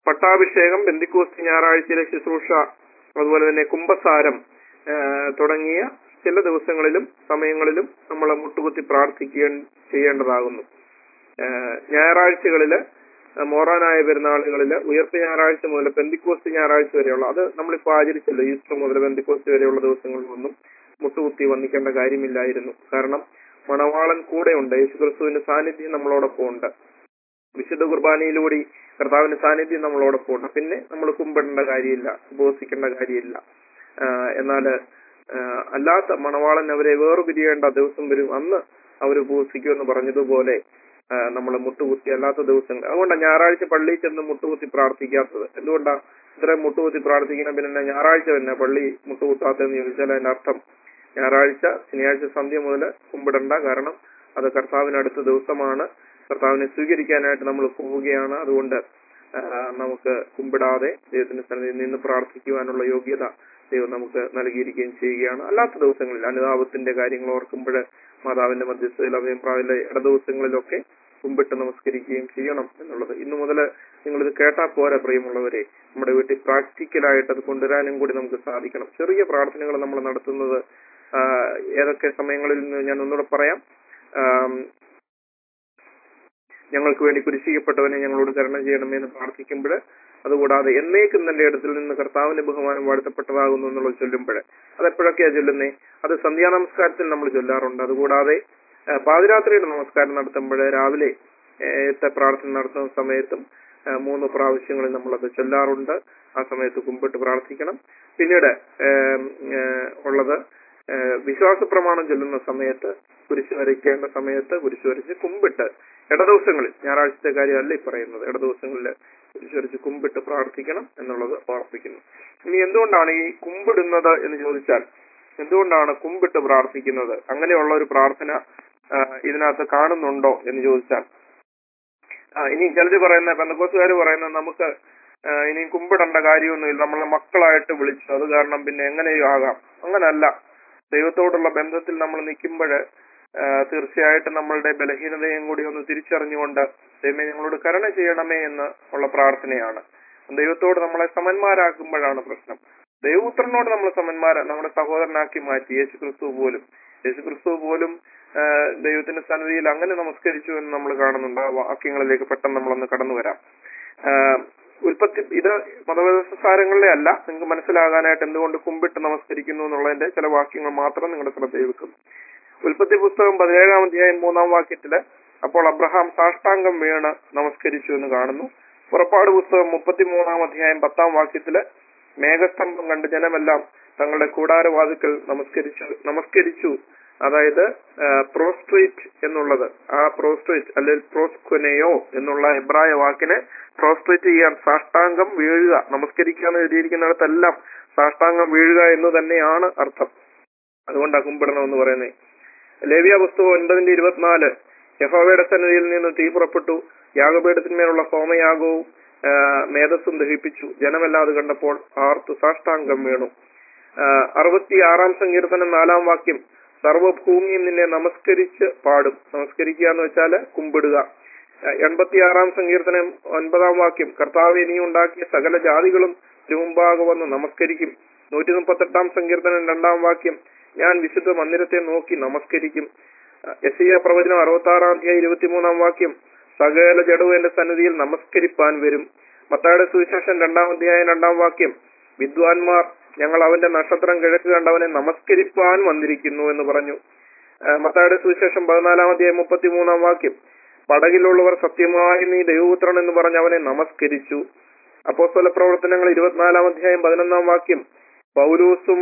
പട്ടാഭിഷേകം ബന്ദിക്കോസ്തി ഞായറാഴ്ചയിലെ ശുശ്രൂഷ അതുപോലെ തന്നെ കുംഭസാരം ആ, തുടങ്ങിയ ചില ദിവസങ്ങളിലും സമയങ്ങളിലും നമ്മൾ മുട്ടുകുത്തി പ്രാർത്ഥിക്കുക ചെയ്യേണ്ടതാകുന്നു ആ, ഞായറാഴ്ചകളില് മോറാനായ പെരുന്നാളുകളില് ഉയർപ്പ് ഞായറാഴ്ച മുതൽ പെന്തിക്കോസ്തി ഞായറാഴ്ച വരെയുള്ള അത് നമ്മളിപ്പോ ആചരിച്ചല്ലോ ഈസ്റ്റർ മുതൽ പെന്തിക്കോസ്തി വരെയുള്ള ദിവസങ്ങളിലൊന്നും മുട്ടുകുത്തി വന്നിക്കേണ്ട കാര്യമില്ലായിരുന്നു കാരണം മണവാളൻ കൂടെയുണ്ട് യേശുക്രിസ്തുവിന്റെ സാന്നിധ്യം നമ്മളോടൊപ്പം ഉണ്ട് വിശുദ്ധ കുർബാനയിലൂടെ കർത്താവിന്റെ സാന്നിധ്യം നമ്മളോടൊപ്പം ഉണ്ട് പിന്നെ നമ്മൾ കുമ്പിടേണ്ട കാര്യമില്ല ഉപവസിക്കേണ്ട കാര്യമില്ല ആഹ് എന്നാല് ആഹ് അല്ലാത്ത മണവാളൻ അവരെ വേർപിരിയേണ്ട ദിവസം വരും അന്ന് അവർ ഉപവസിക്കുമെന്ന് പറഞ്ഞതുപോലെ നമ്മൾ മുട്ടുകുത്തി അല്ലാത്ത ദിവസങ്ങൾ അതുകൊണ്ടാണ് ഞായറാഴ്ച പള്ളിയിൽ ചെന്ന് മുട്ടുകുത്തി പ്രാർത്ഥിക്കാത്തത് എന്തുകൊണ്ടാ ഇത്രയും മുട്ടുകുത്തി പ്രാർത്ഥിക്കണം പിന്നെ ഞായറാഴ്ച തന്നെ പള്ളി മുട്ടുകുത്താത്തതെന്ന് ചോദിച്ചാൽ അതിന്റെ അർത്ഥം ഞായറാഴ്ച ശനിയാഴ്ച സന്ധ്യ മുതൽ കുമ്പിടണ്ട കാരണം അത് കർത്താവിന് അടുത്ത ദിവസമാണ് കർത്താവിനെ സ്വീകരിക്കാനായിട്ട് നമ്മൾ പോവുകയാണ് അതുകൊണ്ട് ആ, നമുക്ക് കുമ്പിടാതെ ദൈവത്തിന്റെ സന്നിധിയിൽ നിന്ന് പ്രാർത്ഥിക്കുവാനുള്ള യോഗ്യത ദൈവം നമുക്ക് നൽകിയിരിക്കുകയും ചെയ്യുകയാണ് അല്ലാത്ത ദിവസങ്ങളിൽ അനുതാപത്തിന്റെ കാര്യങ്ങൾ ഓർക്കുമ്പോൾ മാതാവിന്റെ മധ്യസ്ഥയിൽ അഭയം പ്രാവിലെ ഇട ദിവസങ്ങളിലൊക്കെ കുമ്പിട്ട് നമസ്കരിക്കുകയും ചെയ്യണം എന്നുള്ളത് ഇന്നു മുതൽ നിങ്ങളിത് കേട്ടാൽ പോരാ പ്രിയമുള്ളവരെ നമ്മുടെ വീട്ടിൽ പ്രാക്ടിക്കലായിട്ട് അത് കൊണ്ടുവരാനും കൂടി നമുക്ക് സാധിക്കണം ചെറിയ പ്രാർത്ഥനകൾ നമ്മൾ നടത്തുന്നത് ആ, ഏതൊക്കെ സമയങ്ങളിൽ നിന്ന് ഞാൻ ഒന്നുകൂടെ പറയാം ആം, ഞങ്ങൾക്ക് വേണ്ടി കുരിശിക്കപ്പെട്ടവനെ ഞങ്ങളോട് കരുണ ചെയ്യണമേ എന്ന് പ്രാർത്ഥിക്കുമ്പോൾ അതുകൂടാതെ എന്നേക്കും തന്റെ ഇടത്തിൽ നിന്ന് കർത്താവിന്റെ ബഹുമാനം വാഴ്ത്തപ്പെട്ടതാകുന്നു എന്നുള്ളത് ചൊല്ലുമ്പോൾ അതെപ്പോഴൊക്കെയാ ചൊല്ലുന്നേ അത് സന്ധ്യാ നമസ്കാരത്തിൽ നമ്മൾ ചൊല്ലാറുണ്ട് അതുകൂടാതെ ആ, പാതിരാത്രിയുടെ നമസ്കാരം നടത്തുമ്പോൾ രാവിലെ ഏത്തെ പ്രാർത്ഥന നടത്തുന്ന സമയത്തും ആ, മൂന്ന് പ്രാവശ്യങ്ങളിൽ നമ്മളത് ചൊല്ലാറുണ്ട് ആ സമയത്ത് കുമ്പിട്ട് പ്രാർത്ഥിക്കണം പിന്നീട് ഏം, ഏ, ഉള്ളത് ഏ, വിശ്വാസ പ്രമാണം ചൊല്ലുന്ന സമയത്ത് കുരിശ് വരയ്ക്കേണ്ട സമയത്ത് കുരിശ് വരച്ച് കുമ്പിട്ട് ഇടദിവസങ്ങളിൽ ഞായറാഴ്ചത്തെ കാര്യമല്ല ഈ പറയുന്നത് ഇടദിവസങ്ങളിൽ കുരിശ് വരച്ച് കുമ്പിട്ട് പ്രാർത്ഥിക്കണം എന്നുള്ളത് ഓർപ്പിക്കുന്നു ഇനി എന്തുകൊണ്ടാണ് ഈ കുമ്പിടുന്നത് എന്ന് ചോദിച്ചാൽ എന്തുകൊണ്ടാണ് കുമ്പിട്ട് പ്രാർത്ഥിക്കുന്നത് അങ്ങനെയുള്ള ഒരു പ്രാർത്ഥന ആ, ഇതിനകത്ത് കാണുന്നുണ്ടോ എന്ന് ചോദിച്ചാൽ ആ, ഇനി ചിലര് പറയുന്ന പെന്തക്കോസുകാർ പറയുന്ന നമുക്ക് ആ, ഇനി കുമ്പിടേണ്ട കാര്യമൊന്നുമില്ല നമ്മളെ മക്കളായിട്ട് വിളിച്ചു അത് കാരണം പിന്നെ എങ്ങനെയും ആകാം അങ്ങനല്ല ദൈവത്തോടുള്ള ബന്ധത്തിൽ നമ്മൾ നിൽക്കുമ്പോൾ തീർച്ചയായിട്ടും നമ്മളുടെ ബലഹീനതയും കൂടി ഒന്ന് തിരിച്ചറിഞ്ഞുകൊണ്ട് ദൈവമേ ഞങ്ങളോട് കരുണ ചെയ്യണമേ എന്ന് ഉള്ള പ്രാർത്ഥനയാണ് ദൈവത്തോട് നമ്മളെ സമന്മാരാക്കുമ്പോഴാണ് പ്രശ്നം ദൈവപുത്രനോട് നമ്മൾ സമന്മാര നമ്മുടെ സഹോദരനാക്കി മാറ്റി യേശു ക്രിസ്തു പോലും യേശു ക്രിസ്തു പോലും ആ, ദൈവത്തിന്റെ സന്നിധിയിൽ അങ്ങനെ നമസ്കരിച്ചു എന്ന് നമ്മൾ കാണുന്നുണ്ട് ആ വാക്യങ്ങളിലേക്ക് പെട്ടെന്ന് നമ്മളൊന്ന് കടന്നു വരാം ആ, ഉൽപ്പത്തി ഇത് മതവ്യവസാരങ്ങളിലെ അല്ല നിങ്ങൾക്ക് മനസ്സിലാകാനായിട്ട് എന്തുകൊണ്ട് കുമ്പിട്ട് നമസ്കരിക്കുന്നു എന്നുള്ളതിന്റെ ചില വാക്യങ്ങൾ മാത്രം നിങ്ങളുടെ ശ്രദ്ധയിൽ വെക്കുന്നു ഉൽപ്പത്തി പുസ്തകം പതിനേഴാം അധ്യായം മൂന്നാം വാക്യത്തില് അപ്പോൾ അബ്രഹാം സാഷ്ടാംഗം വീണ് നമസ്കരിച്ചു എന്ന് കാണുന്നു പുറപ്പാട് പുസ്തകം മുപ്പത്തിമൂന്നാം അധ്യായം പത്താം വാക്യത്തില് മേഘസ്തംഭം കണ്ട് ജനമെല്ലാം തങ്ങളുടെ കൂടാരവാതുക്കൾ നമസ്കരിച്ചു നമസ്കരിച്ചു അതായത് പ്രോസ്ട്രേറ്റ് എന്നുള്ളത് ആ പ്രോസ്ട്രേറ്റ് അല്ലെങ്കിൽ പ്രോസ്ക്വനയോ എന്നുള്ള എബ്രായ വാക്കിന് പ്രോസ്ട്രേറ്റ് ചെയ്യാൻ സാഷ്ടാംഗം വീഴുക നമസ്കരിക്കുക എന്ന് എഴുതിയിരിക്കുന്നിടത്തെല്ലാം സാഷ്ടാംഗം വീഴുക എന്ന് തന്നെയാണ് അർത്ഥം അതുകൊണ്ടാണ് കുമ്പിടണം എന്ന് പറയുന്നത് ലേവിയ പുസ്തകം ഒൻപതിന്റെ ഇരുപത്തിനാല് യഹോവയുടെ സന്നിധിയിൽ നിന്ന് തീ പുറപ്പെട്ടു യാഗപീഠത്തിന്മേലുള്ള ഹോമയാഗവും ആ, മേധസ്സും ദഹിപ്പിച്ചു ജനമെല്ലാം അത് കണ്ടപ്പോൾ ആർത്തു സാഷ്ടാംഗം വീണു അറുപത്തി ആറാം സങ്കീർത്തനം നാലാം വാക്യം സർവഭൂമിയും നിന്നെ നമസ്കരിച്ച് പാടും നമസ്കരിക്കുക എന്ന് വെച്ചാല് കുമ്പിടുക എൺപത്തിയാറാം സങ്കീർത്തനം ഒൻപതാം വാക്യം കർത്താവ് നീ ഉണ്ടാക്കിയ സകല ജാതികളും തിരുമുമ്പാകെ വന്ന് നമസ്കരിക്കും നൂറ്റി മുപ്പത്തെട്ടാം സങ്കീർത്തനം രണ്ടാം വാക്യം ഞാൻ വിശുദ്ധ മന്ദിരത്തെ നോക്കി നമസ്കരിക്കും എസ് ഐ പ്രവചനം അറുപത്തി ആറാം അധ്യായം ഇരുപത്തിമൂന്നാം വാക്യം സകല ജഡവും എന്റെ സന്നിധിയിൽ നമസ്കരിപ്പാൻ വരും മത്തായുടെ സുവിശേഷം രണ്ടാം അധ്യായം രണ്ടാം വാക്യം വിദ്വാൻമാർ ഞങ്ങൾ അവന്റെ നക്ഷത്രം കിഴക്ക് കണ്ടവനെ നമസ്കരിപ്പാൻ വന്നിരിക്കുന്നു എന്ന് പറഞ്ഞു ആ, മത്തായുടെ സുവിശേഷം പതിനാലാം അധ്യായം മുപ്പത്തിമൂന്നാം വാക്യം പടകിലുള്ളവർ സത്യമായി നീ ദൈവപുത്രൻ എന്ന് പറഞ്ഞ് അവനെ നമസ്കരിച്ചു അപ്പോസ്തല പ്രവർത്തനങ്ങൾ ഇരുപത്തിനാലാം അധ്യായം പതിനൊന്നാം വാക്യം പൗലൂസും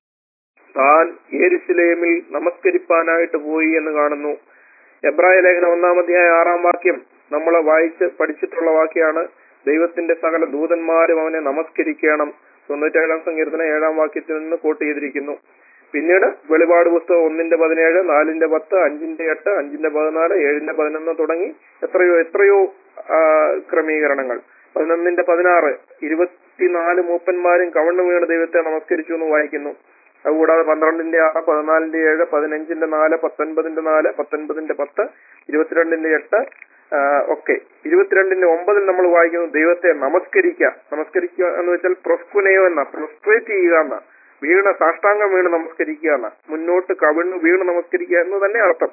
താൻ യേരുശലേമിൽ നമസ്കരിപ്പാനായിട്ട് പോയി എന്ന് കാണുന്നു എബ്രായ ലേഖനം ഒന്നാം അധ്യായം ആറാം വാക്യം നമ്മൾ വായിച്ച് പഠിച്ചിട്ടുള്ള വാക്യാണ് ദൈവത്തിന്റെ സകല ദൂതന്മാരും അവനെ നമസ്കരിക്കണം തൊണ്ണൂറ്റേഴാം സങ്കീർത്തന ഏഴാം വാക്യത്തിൽ നിന്ന് കോട്ട് ചെയ്തിരിക്കുന്നു പിന്നീട് വെളിപാട് പുസ്തകം ഒന്നിന്റെ പതിനേഴ് നാലിന്റെ പത്ത് അഞ്ചിന്റെ എട്ട് അഞ്ചിന്റെ പതിനാല് ഏഴിന്റെ പതിനൊന്ന് തുടങ്ങി എത്രയോ എത്രയോ ആ, ക്രമീകരണങ്ങൾ പതിനൊന്നിന്റെ പതിനാറ് ഇരുപത്തിനാല് മൂപ്പന്മാരും കവണ്ണു വീണ് ദൈവത്തെ നമസ്കരിച്ചു എന്ന് വായിക്കുന്നു അതുകൂടാതെ പന്ത്രണ്ടിന്റെ ആറ് പതിനാലിന്റെ ഏഴ് പതിനഞ്ചിന്റെ നാല് പത്തൊൻപതിന്റെ നാല് പത്തൊൻപതിന്റെ പത്ത് ഇരുപത്തിരണ്ടിന്റെ എട്ട് ആ, ഒക്കെ ഇരുപത്തിരണ്ടിന്റെ ഒമ്പതിൽ നമ്മൾ വായിക്കുന്നത് ദൈവത്തെ നമസ്കരിക്കുക നമസ്കരിക്കുക എന്ന് വെച്ചാൽ പ്രൊസ്കുനയോ എന്ന പ്രൊസ്ട്രേറ്റ് ചെയ്യുക എന്ന വീണ് സാഷ്ടാംഗം വീണ് നമസ്കരിക്കുക എന്ന മുന്നോട്ട് കവിണ് വീണ് നമസ്കരിക്കുക എന്ന് തന്നെ അർത്ഥം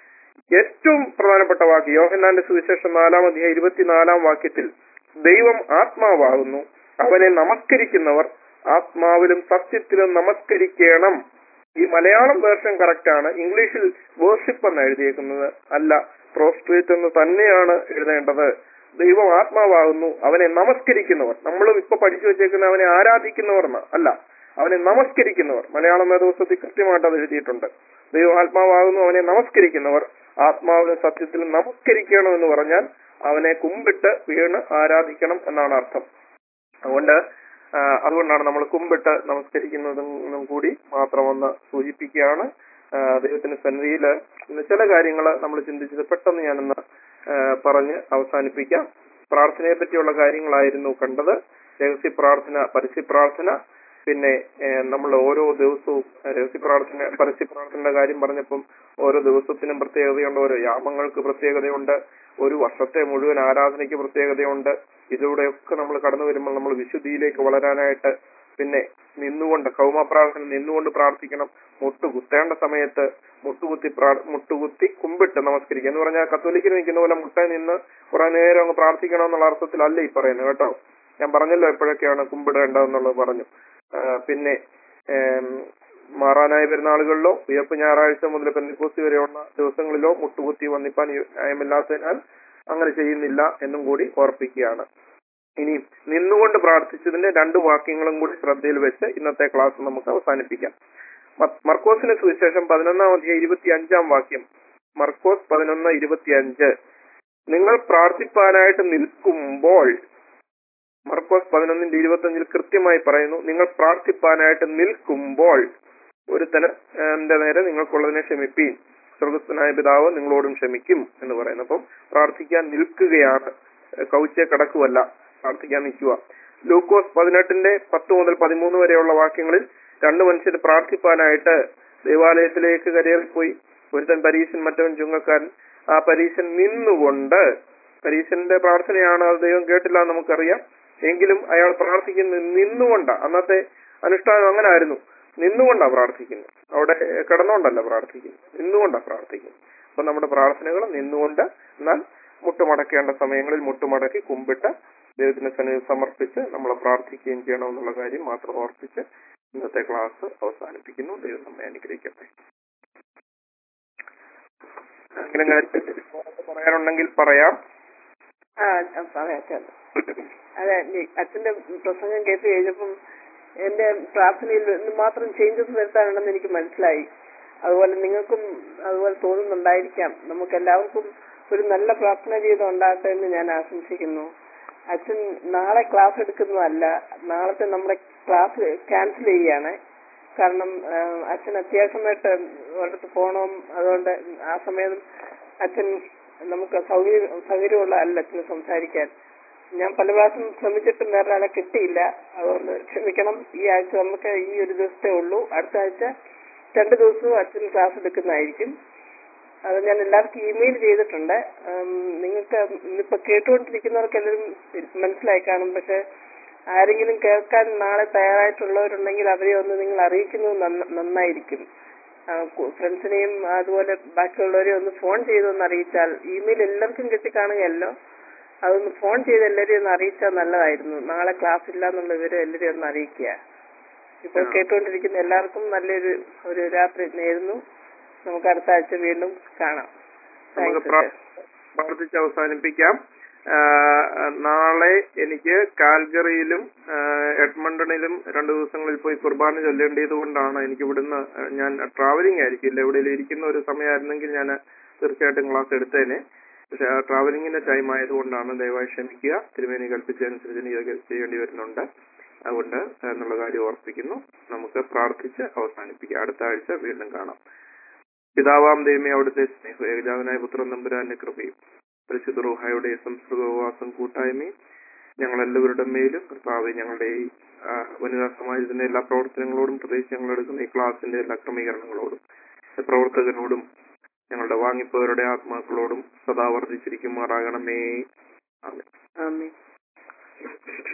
ഏറ്റവും പ്രധാനപ്പെട്ട വാക്ക് യോഹന്നാന്റെ സുവിശേഷം നാലാം അധ്യായം ഇരുപത്തിനാലാം വാക്യത്തിൽ ദൈവം ആത്മാവാകുന്നു അവനെ നമസ്കരിക്കുന്നവർ ആത്മാവിലും സത്യത്തിലും നമസ്കരിക്കണം ഈ മലയാളം വേർഷൻ കറക്റ്റ് ആണ് ഇംഗ്ലീഷിൽ വേർഷിപ്പ് എന്ന് എഴുതിയേക്കുന്നത് അല്ല പ്രോസ്ട്രേറ്റ് എന്ന് തന്നെയാണ് എഴുതേണ്ടത് ദൈവം ആത്മാവാകുന്നു അവനെ നമസ്കരിക്കുന്നവർ നമ്മളും ഇപ്പൊ പഠിച്ചു വെച്ചേക്കുന്ന അവനെ ആരാധിക്കുന്നവർ എന്ന അല്ല അവനെ നമസ്കരിക്കുന്നവർ മലയാളം വേദപുസ്തകത്തിൽ കൃത്യമായിട്ട് അത് എഴുതിയിട്ടുണ്ട് ദൈവം ആത്മാവാകുന്നു അവനെ നമസ്കരിക്കുന്നവർ ആത്മാവിലും സത്യത്തിലും നമസ്കരിക്കണം എന്ന് പറഞ്ഞാൽ അവനെ കുമ്പിട്ട് വീണ് ആരാധിക്കണം എന്നാണ് അർത്ഥം അതുകൊണ്ട് ആ, അതുകൊണ്ടാണ് നമ്മൾ കുമ്പിട്ട് നമസ്കരിക്കുന്നതും കൂടി മാത്രമൊന്ന് സൂചിപ്പിക്കുകയാണ് ആ, ദൈവത്തിന്റെ സന്നിധിയിൽ ഇന്ന് ചില കാര്യങ്ങൾ നമ്മൾ ചിന്തിച്ചത് പെട്ടെന്ന് ഞാനൊന്ന് ആ, പറഞ്ഞ് അവസാനിപ്പിക്കാം പ്രാർത്ഥനയെ പറ്റിയുള്ള കാര്യങ്ങളായിരുന്നു കണ്ടത് രഹസ്യ പ്രാർത്ഥന പരസ്യ പ്രാർത്ഥന പിന്നെ നമ്മൾ ഓരോ ദിവസവും രഹസ്യ പ്രാർത്ഥന പരസ്യ പ്രാർത്ഥനയുടെ കാര്യം പറഞ്ഞപ്പം ഓരോ ദിവസത്തിനും പ്രത്യേകതയുണ്ട് ഓരോ യാമങ്ങൾക്ക് പ്രത്യേകതയുണ്ട് ഒരു വർഷത്തെ മുഴുവൻ ആരാധനയ്ക്ക് പ്രത്യേകതയുണ്ട് ഇതിലൂടെയൊക്കെ നമ്മൾ കടന്നു വരുമ്പോൾ നമ്മൾ വിശുദ്ധിയിലേക്ക് വളരാനായിട്ട് പിന്നെ നിന്നുകൊണ്ട് കൗമ പ്രാർത്ഥന നിന്നുകൊണ്ട് പ്രാർത്ഥിക്കണം മുട്ടുകുത്തേണ്ട സമയത്ത് മുട്ടുകുത്തി പ്രാ- മുട്ടുകുത്തി കുമ്പിട്ട് നമസ്കരിക്കുക എന്ന് പറഞ്ഞാൽ കത്തോലിക്കിന് നിൽക്കുന്ന പോലെ മുട്ട നിന്ന് കുറെ നേരം അങ്ങ് പ്രാർത്ഥിക്കണം എന്നുള്ള അർത്ഥത്തിലല്ല ഈ പറയുന്നത് കേട്ടോ ഞാൻ പറഞ്ഞല്ലോ എപ്പോഴൊക്കെയാണ് കുമ്പിടേണ്ടതെന്നുള്ളത് പറഞ്ഞു ആ, പിന്നെ ഏം, മാറാനായ പെരുന്നാളുകളിലോ ഉയർപ്പ് ഞായറാഴ്ച മുതൽ പെന്തിക്കോസ്തി വരെയുള്ള ദിവസങ്ങളിലോ മുട്ടുകുത്തി വന്നിപ്പാൻ ന്യായമില്ലാത്തതിനാൽ അങ്ങനെ ചെയ്യുന്നില്ല എന്നും കൂടി ഓർപ്പിക്കുകയാണ് ഇനി നിന്നുകൊണ്ട് പ്രാർത്ഥിച്ചതിന്റെ രണ്ട് വാക്യങ്ങളും കൂടി ശ്രദ്ധയിൽ വെച്ച് ഇന്നത്തെ ക്ലാസ് നമുക്ക് അവസാനിപ്പിക്കാം മ- മർക്കോസിന് സുവിശേഷം പതിനൊന്നാം അധ്യായം ഇരുപത്തി അഞ്ചാം വാക്യം മർക്കോസ് പതിനൊന്ന് ഇരുപത്തി അഞ്ച് നിങ്ങൾ പ്രാർത്ഥിപ്പാനായിട്ട് നിൽക്കുമ്പോൾ മർക്കോസ് പതിനൊന്നിന്റെ ഇരുപത്തി അഞ്ചിൽ കൃത്യമായി പറയുന്നു നിങ്ങൾ പ്രാർത്ഥിപ്പാനായിട്ട് നിൽക്കുമ്പോൾ ഒരുത്തന് എന്റെ നേരെ നിങ്ങൾക്കുള്ളതിനെ ക്ഷമിപ്പീൻ സ്വർഗസ്ഥനായ പിതാവ് നിങ്ങളോടും ക്ഷമിക്കും എന്ന് പറയുന്നു അപ്പം പ്രാർത്ഥിക്കാൻ നിൽക്കുകയാണ് കൗച്ചെ കടക്കുവല്ല പ്രാർത്ഥിക്കാൻ നിൽക്കുക ലൂക്കോസ് പതിനെട്ടിന്റെ പത്ത് മുതൽ പതിമൂന്ന് വരെയുള്ള വാക്യങ്ങളിൽ രണ്ട് മനുഷ്യർ പ്രാർത്ഥിപ്പാനായിട്ട് ദേവാലയത്തിലേക്ക് കരയേറിപ്പോയി ഒരുത്തൻ പരീശൻ മറ്റവൻ ചുങ്കക്കാരൻ ആ പരീശൻ നിന്നുകൊണ്ട് പരീശന്റെ പ്രാർത്ഥനയാണ് അത് ദൈവം കേട്ടില്ല എന്ന് നമുക്കറിയാം എങ്കിലും അയാൾ പ്രാർത്ഥിക്കുന്നത് നിന്നുകൊണ്ടാ അന്നത്തെ അനുഷ്ഠാനം അങ്ങനെ ആയിരുന്നു നിന്നുകൊണ്ടാ പ്രാർത്ഥിക്കുന്നത് അവിടെ കിടന്നുകൊണ്ടല്ല പ്രാർത്ഥിക്കുന്നത് നിന്നുകൊണ്ടാ പ്രാർത്ഥിക്കുന്നത് അപ്പൊ നമ്മുടെ പ്രാർത്ഥനകൾ നിന്നുകൊണ്ട് എന്നാൽ മുട്ടുമടക്കേണ്ട സമയങ്ങളിൽ മുട്ടുമടക്കി കുമ്പിട്ട് ദൈവത്തിന് സന്നിധി സമർപ്പിച്ച് നമ്മൾ പ്രാർത്ഥിക്കുകയും ചെയ്യണം എന്നുള്ള കാര്യം മാത്രം ഓർപ്പിച്ച് ഇന്നത്തെ ക്ലാസ് അവസാനിപ്പിക്കുന്നു ദൈവം നമ്മെ അനുഗ്രഹിക്കട്ടെ അങ്ങനെ പറയാനുണ്ടെങ്കിൽ പറയാം ആ ഞാൻ പറയാം അതെ നീ- അച്ഛന്റെ പ്രസംഗം കേട്ട് കഴിഞ്ഞപ്പം എന്റെ പ്രാർത്ഥനയിൽ മാത്രം ചേഞ്ചസ് വരുത്താനുണ്ടെന്ന് എനിക്ക് മനസ്സിലായി അതുപോലെ നിങ്ങൾക്കും അതുപോലെ തോന്നുന്നുണ്ടായിരിക്കാം നമുക്ക് എല്ലാവർക്കും ഒരു നല്ല പ്രാർത്ഥന ജീവിതം ഉണ്ടാകട്ടെ എന്ന് ഞാൻ ആശംസിക്കുന്നു അച്ഛൻ നാളെ ക്ലാസ് എടുക്കുന്നതല്ല നാളത്തെ നമ്മുടെ ക്ലാസ് ക്യാൻസൽ ചെയ്യാണ് കാരണം ആ, അച്ഛൻ അത്യാവശ്യമായിട്ട് ഒരിടത്ത് പോകണം അതുകൊണ്ട് ആ സമയം അച്ഛൻ നമുക്ക് സൗകര്യം സൗകര്യമുള്ള അല്ല അച്ഛന് സംസാരിക്കാൻ ഞാൻ പല പ്രാവശ്യം ശ്രമിച്ചിട്ടും വേറെ ആളെ കിട്ടിയില്ല അതുകൊണ്ട് ക്ഷമിക്കണം ഈ ആഴ്ച നമുക്ക് ഈ ഒരു ദിവസത്തെ ഉള്ളൂ അടുത്ത ആഴ്ച രണ്ട് ദിവസവും അച്ഛൻ ക്ലാസ് എടുക്കുന്നതായിരിക്കും അത് ഞാൻ എല്ലാവർക്കും ഇമെയിൽ ചെയ്തിട്ടുണ്ട് ഉം, നിങ്ങൾക്ക് ഇന്നിപ്പോ കേട്ടുകൊണ്ടിരിക്കുന്നവർക്ക് എല്ലാവരും മനസ്സിലായി കാണും പക്ഷെ ആരെങ്കിലും കേൾക്കാൻ നാളെ തയ്യാറായിട്ടുള്ളവരുണ്ടെങ്കിൽ അവരെ ഒന്ന് നിങ്ങൾ അറിയിക്കുന്നത് നന്ന- നന്നായിരിക്കും ഫ്രണ്ട്സിനെയും അതുപോലെ ബാക്കിയുള്ളവരെയും ഒന്ന് ഫോൺ ചെയ്തൊന്ന് അറിയിച്ചാൽ ഇമെയിൽ എല്ലാവർക്കും കിട്ടിക്കാണുകയല്ലോ അതൊന്ന് ഫോൺ ചെയ്ത് എല്ലാവരെയും ഒന്ന് അറിയിച്ചാൽ നല്ലതായിരുന്നു നാളെ ക്ലാസ് ഇല്ല എന്നുള്ള വിവരം എല്ലാവരെയും ഒന്ന് അറിയിക്കുക ഇപ്പോൾ ആ. കേട്ടുകൊണ്ടിരിക്കുന്ന എല്ലാവർക്കും നല്ലൊരു ഒരു രാത്രി നേരുന്നു നമുക്ക് അടുത്ത ആഴ്ച വീണ്ടും കാണാം നമുക്ക് Thanks, പ്രാ- sir. പ്രാർത്ഥിച്ച് അവസാനിപ്പിക്കാം ആ, നാളെ എനിക്ക് കാൽഗറിയിലും ആ, എഡ്മണ്ടണിലും രണ്ടു ദിവസങ്ങളിൽ പോയി കുർബാന ചൊല്ലേണ്ടത് കൊണ്ടാണ് എനിക്ക് ഇവിടുന്ന് ഞാൻ ട്രാവലിംഗ് ആയിരിക്കില്ല എവിടെയെങ്കിലും ഇരിക്കുന്ന ഒരു സമയമായിരുന്നെങ്കിൽ ഞാൻ തീർച്ചയായിട്ടും ക്ലാസ് എടുത്തേനെ പക്ഷെ ആ ട്രാവലിംഗിന്റെ ടൈം ആയതുകൊണ്ടാണ് ദയവായി ക്ഷമിക്കുക തിരുമേനി കൽപ്പിച്ചതനുസരിച്ച് എനിക്ക് ചെയ്യേണ്ടി വരുന്നുണ്ട് അതുകൊണ്ട് എന്നുള്ള കാര്യം ഓർപ്പിക്കുന്നു നമുക്ക് പ്രാർത്ഥിച്ച് അവസാനിപ്പിക്കാം അടുത്ത ആഴ്ച വീണ്ടും കാണാം പിതാവാം ദൈവമേ അവിടുത്തെ സ്നേഹ ഏകജാതനായ പുത്രൻ നമ്പുരാന്റെ കൃപയും പരിശുദ്ധ റൂഹായുടെ സംസ്കൃതവാസം കൂട്ടായ്മയും ഞങ്ങൾ എല്ലാവരുടെ മേലും കർത്താവ് ഞങ്ങളുടെ ഈ ആ, വനിതാ സമാജത്തിന്റെ എല്ലാ പ്രവർത്തനങ്ങളോടും പ്രത്യേകിച്ച് ഞങ്ങൾ എടുക്കുന്ന ഈ ക്ലാസിന്റെ എല്ലാ ക്രമീകരണങ്ങളോടും പ്രവർത്തകനോടും ഞങ്ങളുടെ വാങ്ങിപ്പോയവരുടെ ആത്മാക്കളോടും സദാ വർദ്ധിച്ചിരിക്കുമാറാകണമേ ആമേൻ ആമേ